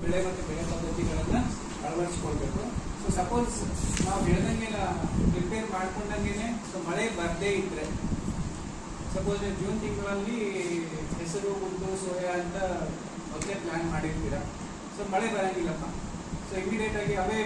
ಬೆಳೆ ಮತ್ತು ಬೆಳೆ ಪದ್ಧತಿಗಳನ್ನ ಅಳವಡಿಸ್ಕೊಳ್ಬೇಕು ಸೊ ಸಪೋಸ್ ನಾವು ಹೇಳ್ದಂಗೆ ಪ್ರಿಪೇರ್ ಮಾಡ್ಕೊಂಡಂಗೆನೆ ಸೊ ಮಳೆ ಬರದೇ ಇದ್ರೆ ಸಪೋಸ್ ಜೂನ್ ತಿಂಗಳಲ್ಲಿ ಹೆಸರು ಉದ್ದು ಸೋಯಾ ಅಂತ ಮೊದಲೇ ಪ್ಲಾನ್ ಮಾಡಿರ್ತೀರ ಸೊ ಮಳೆ ಬರಂಗಿಲ್ಲಪ್ಪ ಸೊ ಇಮಿಡಿಯೇಟ್ ಆಗಿ ಅವೇ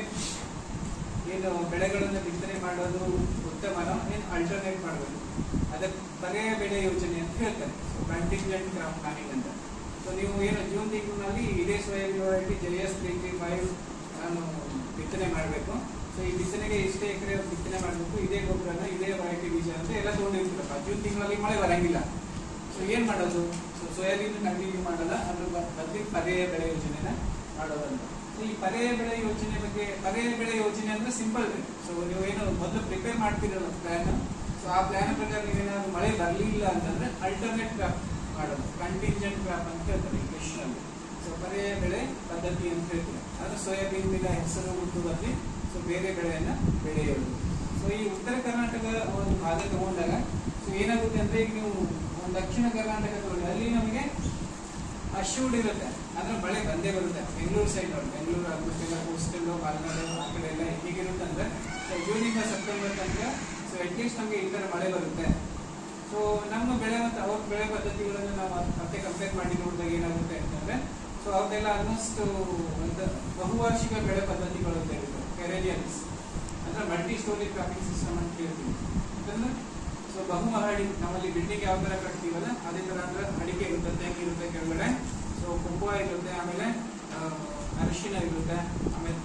ಏನು ಬೆಳೆಗಳನ್ನು ಬಿತ್ತನೆ ಮಾಡೋದು ಉತ್ತಮನ ಏನು ಅಲ್ಟರ್ನೇಟ್ ಮಾಡಬೇಕು ಅದಕ್ಕೆ ಪರ್ಯಾಯ ಬೆಳೆ ಯೋಜನೆ ಅಂತ ಹೇಳ್ತಾರೆ ಸೊ ಕಂಟಿಂಜೆಂಟ್ ಕ್ರಾಪ್ ಪ್ಲಾನಿಂಗ್ ಅಂತ ಸೊ ನೀವು ಏನು ಜೂನ್ ತಿಂಗಳಿನಲ್ಲಿ ಇದೇ soybean variety J S three three five ನಾನು ಬಿತ್ತನೆ ಮಾಡಬೇಕು ಸೊ ಈ ಬಿತ್ತನೆಗೆ ಇಷ್ಟೇ ಎಕರೆ ಬಿತ್ತನೆ ಮಾಡಬೇಕು ಇದೇ ಗೊಬ್ಬರನ ಇದೇ ವೆರೈಟಿ ಬೀಜ ಅಂತ ಎಲ್ಲ ತೊಗೊಂಡಿರ್ತೀರಪ್ಪ ಜೂನ್ ತಿಂಗಳಲ್ಲಿ ಮಳೆ ಬರಂಗಿಲ್ಲ ಸೊ ಏನ್ ಮಾಡೋದು ಸೊ ಸೋಯಾಬೀನ್ ಕಂಟಿನ್ಯೂ ಮಾಡಲ್ಲ ಅದ್ರ ಬ- ಬದಲಿಗೆ ಪರ್ಯಾಯ ಬೆಳೆ ಯೋಜನೆನ ಮಾಡೋದಂತ ಸೊ ಈ ಪರ್ಯಾಯ ಬೆಳೆ ಯೋಜನೆ ಬಗ್ಗೆ ಪರ್ಯಾಯ ಬೆಳೆ ಯೋಜನೆ ಅಂದ್ರೆ ಸಿಂಪಲ್ ಸೊ ನೀವು ಏನು ಮೊದಲು ಪ್ರಿಪೇರ್ ಮಾಡ್ತಿರಲ್ಲ ಪ್ಲಾನ್ ಸೊ ಆ ಪ್ಲಾನ್ ಪ್ರಕಾರ ನೀವೇನಾದ್ರು ಮಳೆ ಬರಲಿಲ್ಲ ಅಂತಂದ್ರೆ ಅಲ್ಟರ್ನೇಟ್ ಕ್ರಾಪ್ ಮಾಡೋದು ಕಂಟಿಂಜೆಂಟ್ ಕ್ರಾಪ್ ಅಂತ ಹೇಳ್ತಾರೆ ಇಂಗ್ಲಿಷ್ ನಲ್ಲಿ ಸೊ ಪರ್ಯಾಯ ಬೆಳೆ ಪದ್ಧತಿ ಅಂತ ಹೇಳ್ತಾರೆ ಅಂದ್ರೆ ಸೋಯಾಬೀನ್ ಬೆಳೆ ಹೆಸರು ಉದ್ದು ಬದಲಿ ಸೊ ಬೇರೆ ಬೆಳೆಯನ್ನ ಬೆಳೆಯೋದು ಸೊ ಈ ಉತ್ತರ ಕರ್ನಾಟಕ ಒಂದು ಭಾಗ ತಗೊಂಡಾಗ ಸೊ ಏನಾಗುತ್ತೆ ಅಂದ್ರೆ ಈಗ ನೀವು ಒಂದು ದಕ್ಷಿಣ ಕರ್ನಾಟಕ ತಗೊಂಡ್ರೆ ಅಲ್ಲಿ ನಮಗೆ ಅಶ್ಯೂಡ್ ಇರುತ್ತೆ ಅಂದ್ರೆ ಮಳೆ ಬಂದೇ ಬರುತ್ತೆ ಬೆಂಗಳೂರು ಸೈಡ್ ನೋಡಿ ಬೆಂಗಳೂರು ಆಗ್ಬಿಟ್ಟಿಲ್ಲ ಕೋಸ್ಟಲ್ ಮಲೆನಾಡು ಆ ಕಡೆ ಎಲ್ಲ ಹೇಗಿರುತ್ತೆ ಅಂದ್ರೆ ಸೊ ಜೂನಿಂದ ಸೆಪ್ಟೆಂಬರ್ ತನಕ ಸೊ ಅಟ್ಲೀಸ್ಟ್ ನಮಗೆ ಈ ತರ ಮಳೆ ಬರುತ್ತೆ ಸೊ ನಮ್ಮ ಬೆಳೆ ಮತ್ತು ಅವ್ರ ಬೆಳೆ ಪದ್ಧತಿಗಳನ್ನು ನಾವು ಅದ್- ಮತ್ತೆ ಕಂಪೇರ್ ಮಾಡಿ ನೋಡಿದಾಗ ಏನಾಗುತ್ತೆ ಅಂತಂದ್ರೆ ಸೊ ಅವ್ರದೆಲ್ಲ ಆಲ್ಮೋಸ್ಟ್ ಒಂದು ಬಹುವಾರ್ಷಿಕ ಬೆಳೆ ಪದ್ಧತಿಗಳು ಅಂತ ಹೇಳಿದ್ರು ಪೆರೇನಿಯಲ್ಸ್ ಅಂದ್ರೆ ಮಲ್ಟಿ ಸ್ಟೋರಿ ಕ್ರಾಪಿಂಗ್ ಸಿಸ್ಟಮ್ ಅಂತ ಹೇಳ್ತೀವಿ ಯಾಕಂದ್ರೆ ಸೊ ಬಹುಮಹಡಿ ನಮ್ಮಲ್ಲಿ ಬಿಲ್ಡಿಂಗ್ ಯಾವ ತರ ಕಟ್ತೀವಲ್ಲ ಅದೇ ತರ ಅಂದ್ರೆ ಅಡಿಕೆ ಇರುತ್ತೆ ತೆಂಗು ಇರುತ್ತೆ ಕೆಳಗಡೆ ಸೊ ಕುಂಕುಮ ಇರುತ್ತೆ ಆಮೇಲೆ ಆ, ಅರಿಶಿನ ಇರುತ್ತೆ ಆಮೇಲೆ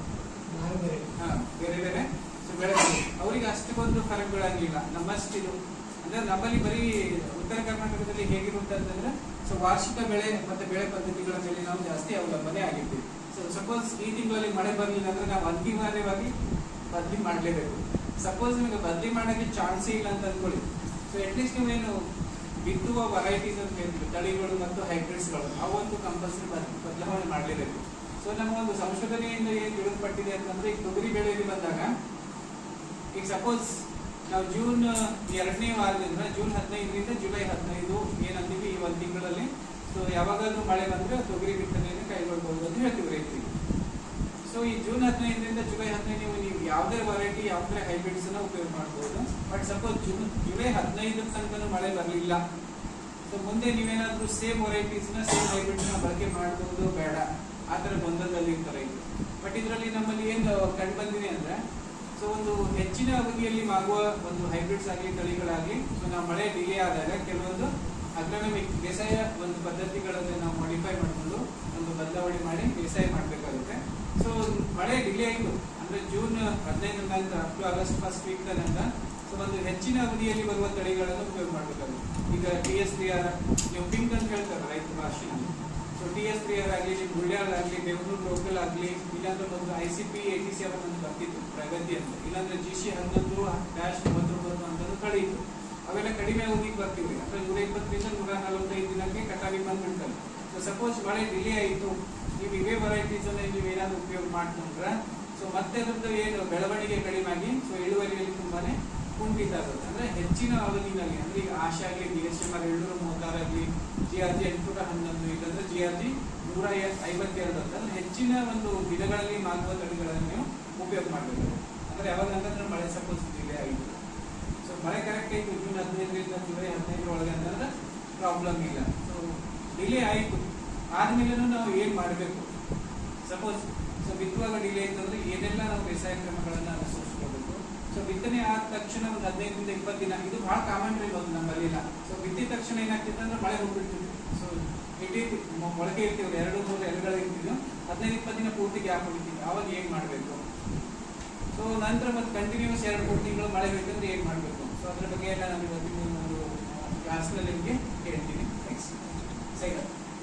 ಹಾ, ಬೇರೆ ಬೇರೆ ಸೊ ಬೆಳೆಗಳು ಅವರಿಗೆ ಅಷ್ಟಕ್ಕೊಂದು ಫರಕ್ ಬೀಳಂಗಿಲ್ಲ ನಮ್ಮಷ್ಟಿದು ಅಂದ್ರೆ ನಮ್ಮಲ್ಲಿ ಬರೀ ಉತ್ತರ ಕರ್ನಾಟಕದಲ್ಲಿ ಹೇಗಿರುತ್ತೆ ಅಂತಂದ್ರೆ ಸೊ ವಾರ್ಷಿಕ ಬೆಳೆ ಮತ್ತೆ ಬೆಳೆ ಪದ್ಧತಿಗಳ ಮೇಲೆ ನಾವು ಜಾಸ್ತಿ ಅವಲಂಬನೆ ಆಗಿರ್ತೀವಿ ಸೊ ಸಪೋಸ್ ಈ ತಿಂಗಳಲ್ಲಿ ಮಳೆ ಬರಲಿಲ್ಲ ಅಂದ್ರೆ ನಾವು ಅನಿವಾರ್ಯವಾಗಿ ಬದ್ಲಿ ಮಾಡಲೇಬೇಕು ಸಪೋಸ್ ನಿಮಗೆ ಬದ್ಲಿ ಮಾಡೋಕ್ಕೆ ಚಾನ್ಸೇ ಇಲ್ಲ ಅಂತ ಅನ್ಕೊಳ್ಳಿ ಸೊ ಅಟ್ಲೀಸ್ಟ್ ನೀವೇನು ಬಿತ್ತುವ ವೆರೈಟೀಸ್ ಅಂತ ಹೇಳ್ತೀವಿ ತಳಿಗಳು ಮತ್ತು ಹೈಬ್ರಿಡ್ಸ್ಗಳು ಅವಂತೂ ಕಂಪಲ್ಸರಿ ಬದಲಾವಣೆ ಮಾಡಲೇಬೇಕು ಸೊ ನಮ್ಮ ಒಂದು ಸಂಶೋಧನೆಯಿಂದ ಏನು ತಿಳಿದುಪಟ್ಟಿದೆ ಅಂತಂದ್ರೆ ಈಗ ತೊಗರಿ ಬೆಳೆಯಲ್ಲಿ ಬಂದಾಗ ಈಗ ಸಪೋಸ್ ನಾವು ಜೂನ್ ಎರಡನೇ ವಾರದಿಂದ ಜೂನ್ ಹದಿನೈದರಿಂದ ಜುಲೈ ಹದಿನೈದು ಏನಂತೀವಿ ಈ ಒಂದು ತಿಂಗಳಲ್ಲಿ ಸೊ ಯಾವಾಗಾದ್ರೂ ಮಳೆ ಬಂದ್ರೆ ತೊಗರಿ ಬಿತ್ತನೆಯನ್ನು ಕೈಗೊಳ್ಬಹುದು ಅಂತ ಹೇಳ್ತೀವಿ ರೈತರಿಗೆ ಸೊ ಈ ಜೂನ್ ಹದಿನೈದರಿಂದ ಜುಲೈ ಹದಿನೈದು ನೀವು ನೀವು ಯಾವುದೇ ವೆರೈಟಿ ಯಾವುದೇ ಹೈಬ್ರಿಡ್ಸ್ ಅನ್ನ ಉಪಯೋಗ ಮಾಡಬಹುದು ಬಟ್ ಸಪೋಸ್ ಜೂನ್ ಜುಲೈ ಹದಿನೈದರ ತನಕ ಮಳೆ ಬರಲಿಲ್ಲ ಸೊ ಮುಂದೆ ನೀವೇನಾದ್ರೂ ಸೇಮ್ ವೆರೈಟೀಸ್ ನ ಸೇಮ್ ಹೈಬ್ರಿಡ್ಸ್ ನ ಬಳಕೆ ಮಾಡಬಹುದು ಬೇಡ ಆ ತರ ಗೊಂದಲದಲ್ಲಿ ಇರ್ತಾರೆ ಇದು ಬಟ್ ಇದರಲ್ಲಿ ನಮ್ಮಲ್ಲಿ ಏನು ಕಂಡು ಬಂದಿದೆ ಅಂದ್ರೆ ಸೊ ಒಂದು ಹೆಚ್ಚಿನ ಅವಧಿಯಲ್ಲಿ ಆಗುವ ಒಂದು ಹೈಬ್ರಿಡ್ಸ್ ಆಗಲಿ ತಳಿಗಳಾಗಲಿ ಸೊ ನಾವು ಮಳೆ ಡಿಲೇ ಆದಾಗ ಕೆಲವೊಂದು ಅಗ್ರನಮಿಕ್ ಬೇಸಾಯ ಒಂದು ಪದ್ಧತಿಗಳನ್ನು ನಾವು ಮಾಡಿಫೈ ಮಾಡಿಕೊಂಡು ಒಂದು ಬದಲಾವಣೆ ಮಾಡಿ ಬೇಸಾಯ ಮಾಡಬೇಕಾಗುತ್ತೆ ಸೊ ಮಳೆ ಡಿಲೇ ಆಯಿತು ಅಂದ್ರೆ ಜೂನ್ ಹದಿನೈದರ ನಂತರ up to August first week ತನಕ ಸೊ ಒಂದು ಹೆಚ್ಚಿನ ಅವಧಿಯಲ್ಲಿ ಬರುವ ತಳಿಗಳನ್ನು ಉಪಯೋಗ ಮಾಡಬೇಕಾಗುತ್ತೆ ಈಗ ಟಿ ಎಸ್ ತ್ರೀ ಆರ್ ನೀವು ಪಿಂಕ್ ಅಂತ ಹೇಳ್ತಾರೆ ರೈತ ಭಾಷೆನಲ್ಲಿ so T S three R ಆಗಲಿ ನಿಮ್ಮ ಗುಳ್ಯಾಳ ಆಗಲಿ ಬೆಂಗಳೂರು ಲೋಕಲ್ ಆಗಲಿ ಇಲ್ಲಾಂದ್ರೆ ಒಂದು I C P eighty seven ಅಂತ ಬರ್ತಿತ್ತು ಪ್ರಗತಿ ಅಂತ ಇಲ್ಲಾಂದ್ರೆ ಜಿ ಸಿ ಹನ್ನೊಂದು ಡ್ಯಾಶ್ ಮೂವತ್ತೊಂಬತ್ತು ಅಂತಂದು ತಳಿ ಇತ್ತು ಅವೆಲ್ಲ ಕಡಿಮೆ ಅವಧಿಗೆ ಬರ್ತೀವಿ ಅಂದ್ರೆ ನೂರ ಇಪ್ಪತ್ತರಿಂದ ನೂರ ನಲವತ್ತೈದು ದಿನಕ್ಕೆ ಕಟಾವಿ ಬಂದ್ಬಿಡ್ತವೆ ಸೊ ಸಪೋಸ್ ಮಳೆ ಡಿಲೇ ಆಯಿತು ನೀವು ಇವೇ ವೆರೈಟೀಸ್ ಅನ್ನ ನೀವು ಏನಾದ್ರು ಉಪಯೋಗ ಮಾಡ್ಕೊಂಡ್ರೆ ಸೊ ಮತ್ತೆ ಅದ್ರದ್ದು ಏನು ಬೆಳವಣಿಗೆ ಕಡಿಮೆ ಆಗಿ ಸೊ ಇಳುವರಿಯಲ್ಲಿ ತುಂಬಾನೇ ಕುಂಠಿತ ಆಗುತ್ತೆ ಅಂದ್ರೆ ಹೆಚ್ಚಿನ ಅವಧಿನಲ್ಲಿ ಅಂದ್ರೆ ಈಗ ಆಶಾ ಆಗಲಿ ಬಿ ಎಸ್ ಎಂ ಆರ್ ಏಳ್ನೂರ ಮೂವತ್ತಾರು ಆಗಲಿ ಜಿ ಆರ್ ಜಿ ಎಂಟುನೂರ ಹನ್ನೊಂದು ಇಲ್ಲಂದ್ರೆ ಜಿ ಆರ್ ಜಿ ನೂರ ಎ- ಐವತ್ತೆರಡು ಅಂತ ಅಂದ್ರೆ ಹೆಚ್ಚಿನ ಒಂದು ದಿನಗಳಲ್ಲಿ ಮಾಗುವ ತಳಿಗಳನ್ನು ನೀವು ಉಪಯೋಗ ಮಾಡಬೇಕು ಅಂದ್ರೆ ಯಾವಾಗ ಅಂತಂದ್ರೆ ಮಳೆ ಸಪೋಸ್ ಡಿಲೇ ಆಯಿತು ಸೊ ಮಳೆ ಕರೆಕ್ಟ್ ಆಯ್ತು ಜೂನ್ ಹದಿನೈದರಿಂದ ಜುಲೈ ಹದಿನೈದರ ಒಳಗೆ ಅಂತಂದ್ರೆ ಪ್ರಾಬ್ಲಮ್ ಇಲ್ಲ ಸೊ ಡಿಲೇ ಆಯಿತು ಆದ್ಮೇಲೆ ನಾವು ಏನ್ ಮಾಡಬೇಕು ಸಪೋಸ್ ಸೊ ಬಿತ್ತುವಾಗ ಡಿಲೇ ಅಂತಂದ್ರೆ ಏನೆಲ್ಲ ನಾವು ಬೇಸಾಯ ಕ್ರಮಗಳನ್ನ ಅನುಸರಿಸ್ಕೋಬೇಕು ಸೊ ಬಿತ್ತನೆ ಆದ ತಕ್ಷಣ ಒಂದು ಹದಿನೈದರಿಂದ ಇಪ್ಪತ್ತು ದಿನ ಇದು ಬಹಳ ಕಾಮನ್ ಇರ್ಬೋದು ನಮ್ಮಲ್ಲಿ ಇಲ್ಲ ಸೊ ಬಿತ್ತಿದ ತಕ್ಷಣ ಏನಾಗ್ತಿತ್ತು ಅಂದ್ರೆ ಮಳೆ ಹೋಗ್ಬಿಡ್ತಿತ್ತು ಸೊ ಇಡೀ ಮೊ- ಮೊಳಕೆ ಇರ್ತೀವಿ ಎರಡು ಮೂರು ಎಲೆಗಳು ಇರ್ತಿದ್ವು ಹದಿನೈದು ಇಪ್ಪತ್ತು ದಿನ ಪೂರ್ತಿ ಗ್ಯಾಪ್ ಹೊಡಿತೀವಿ ಅವಾಗ ಏನ್ ಮಾಡಬೇಕು ಸೊ ನಂತರ ಮತ್ತೆ ಕಂಟಿನ್ಯೂಸ್ ಎರಡು ಮೂರು ತಿಂಗಳು ಮಳೆ ಬೇಕಂದ್ರೆ ಏನ್ ಮಾಡಬೇಕು ಸೊ ಅದ್ರ ಬಗ್ಗೆ ಎಲ್ಲ ನಾನು ಇವತ್ತಿನ ಒಂದು ಕ್ಲಾಸ್ನಲ್ಲಿ ನಿಮಗೆ ಹೇಳ್ತೀನಿ ನೆಕ್ಸ್ಟ್ ಸರಿ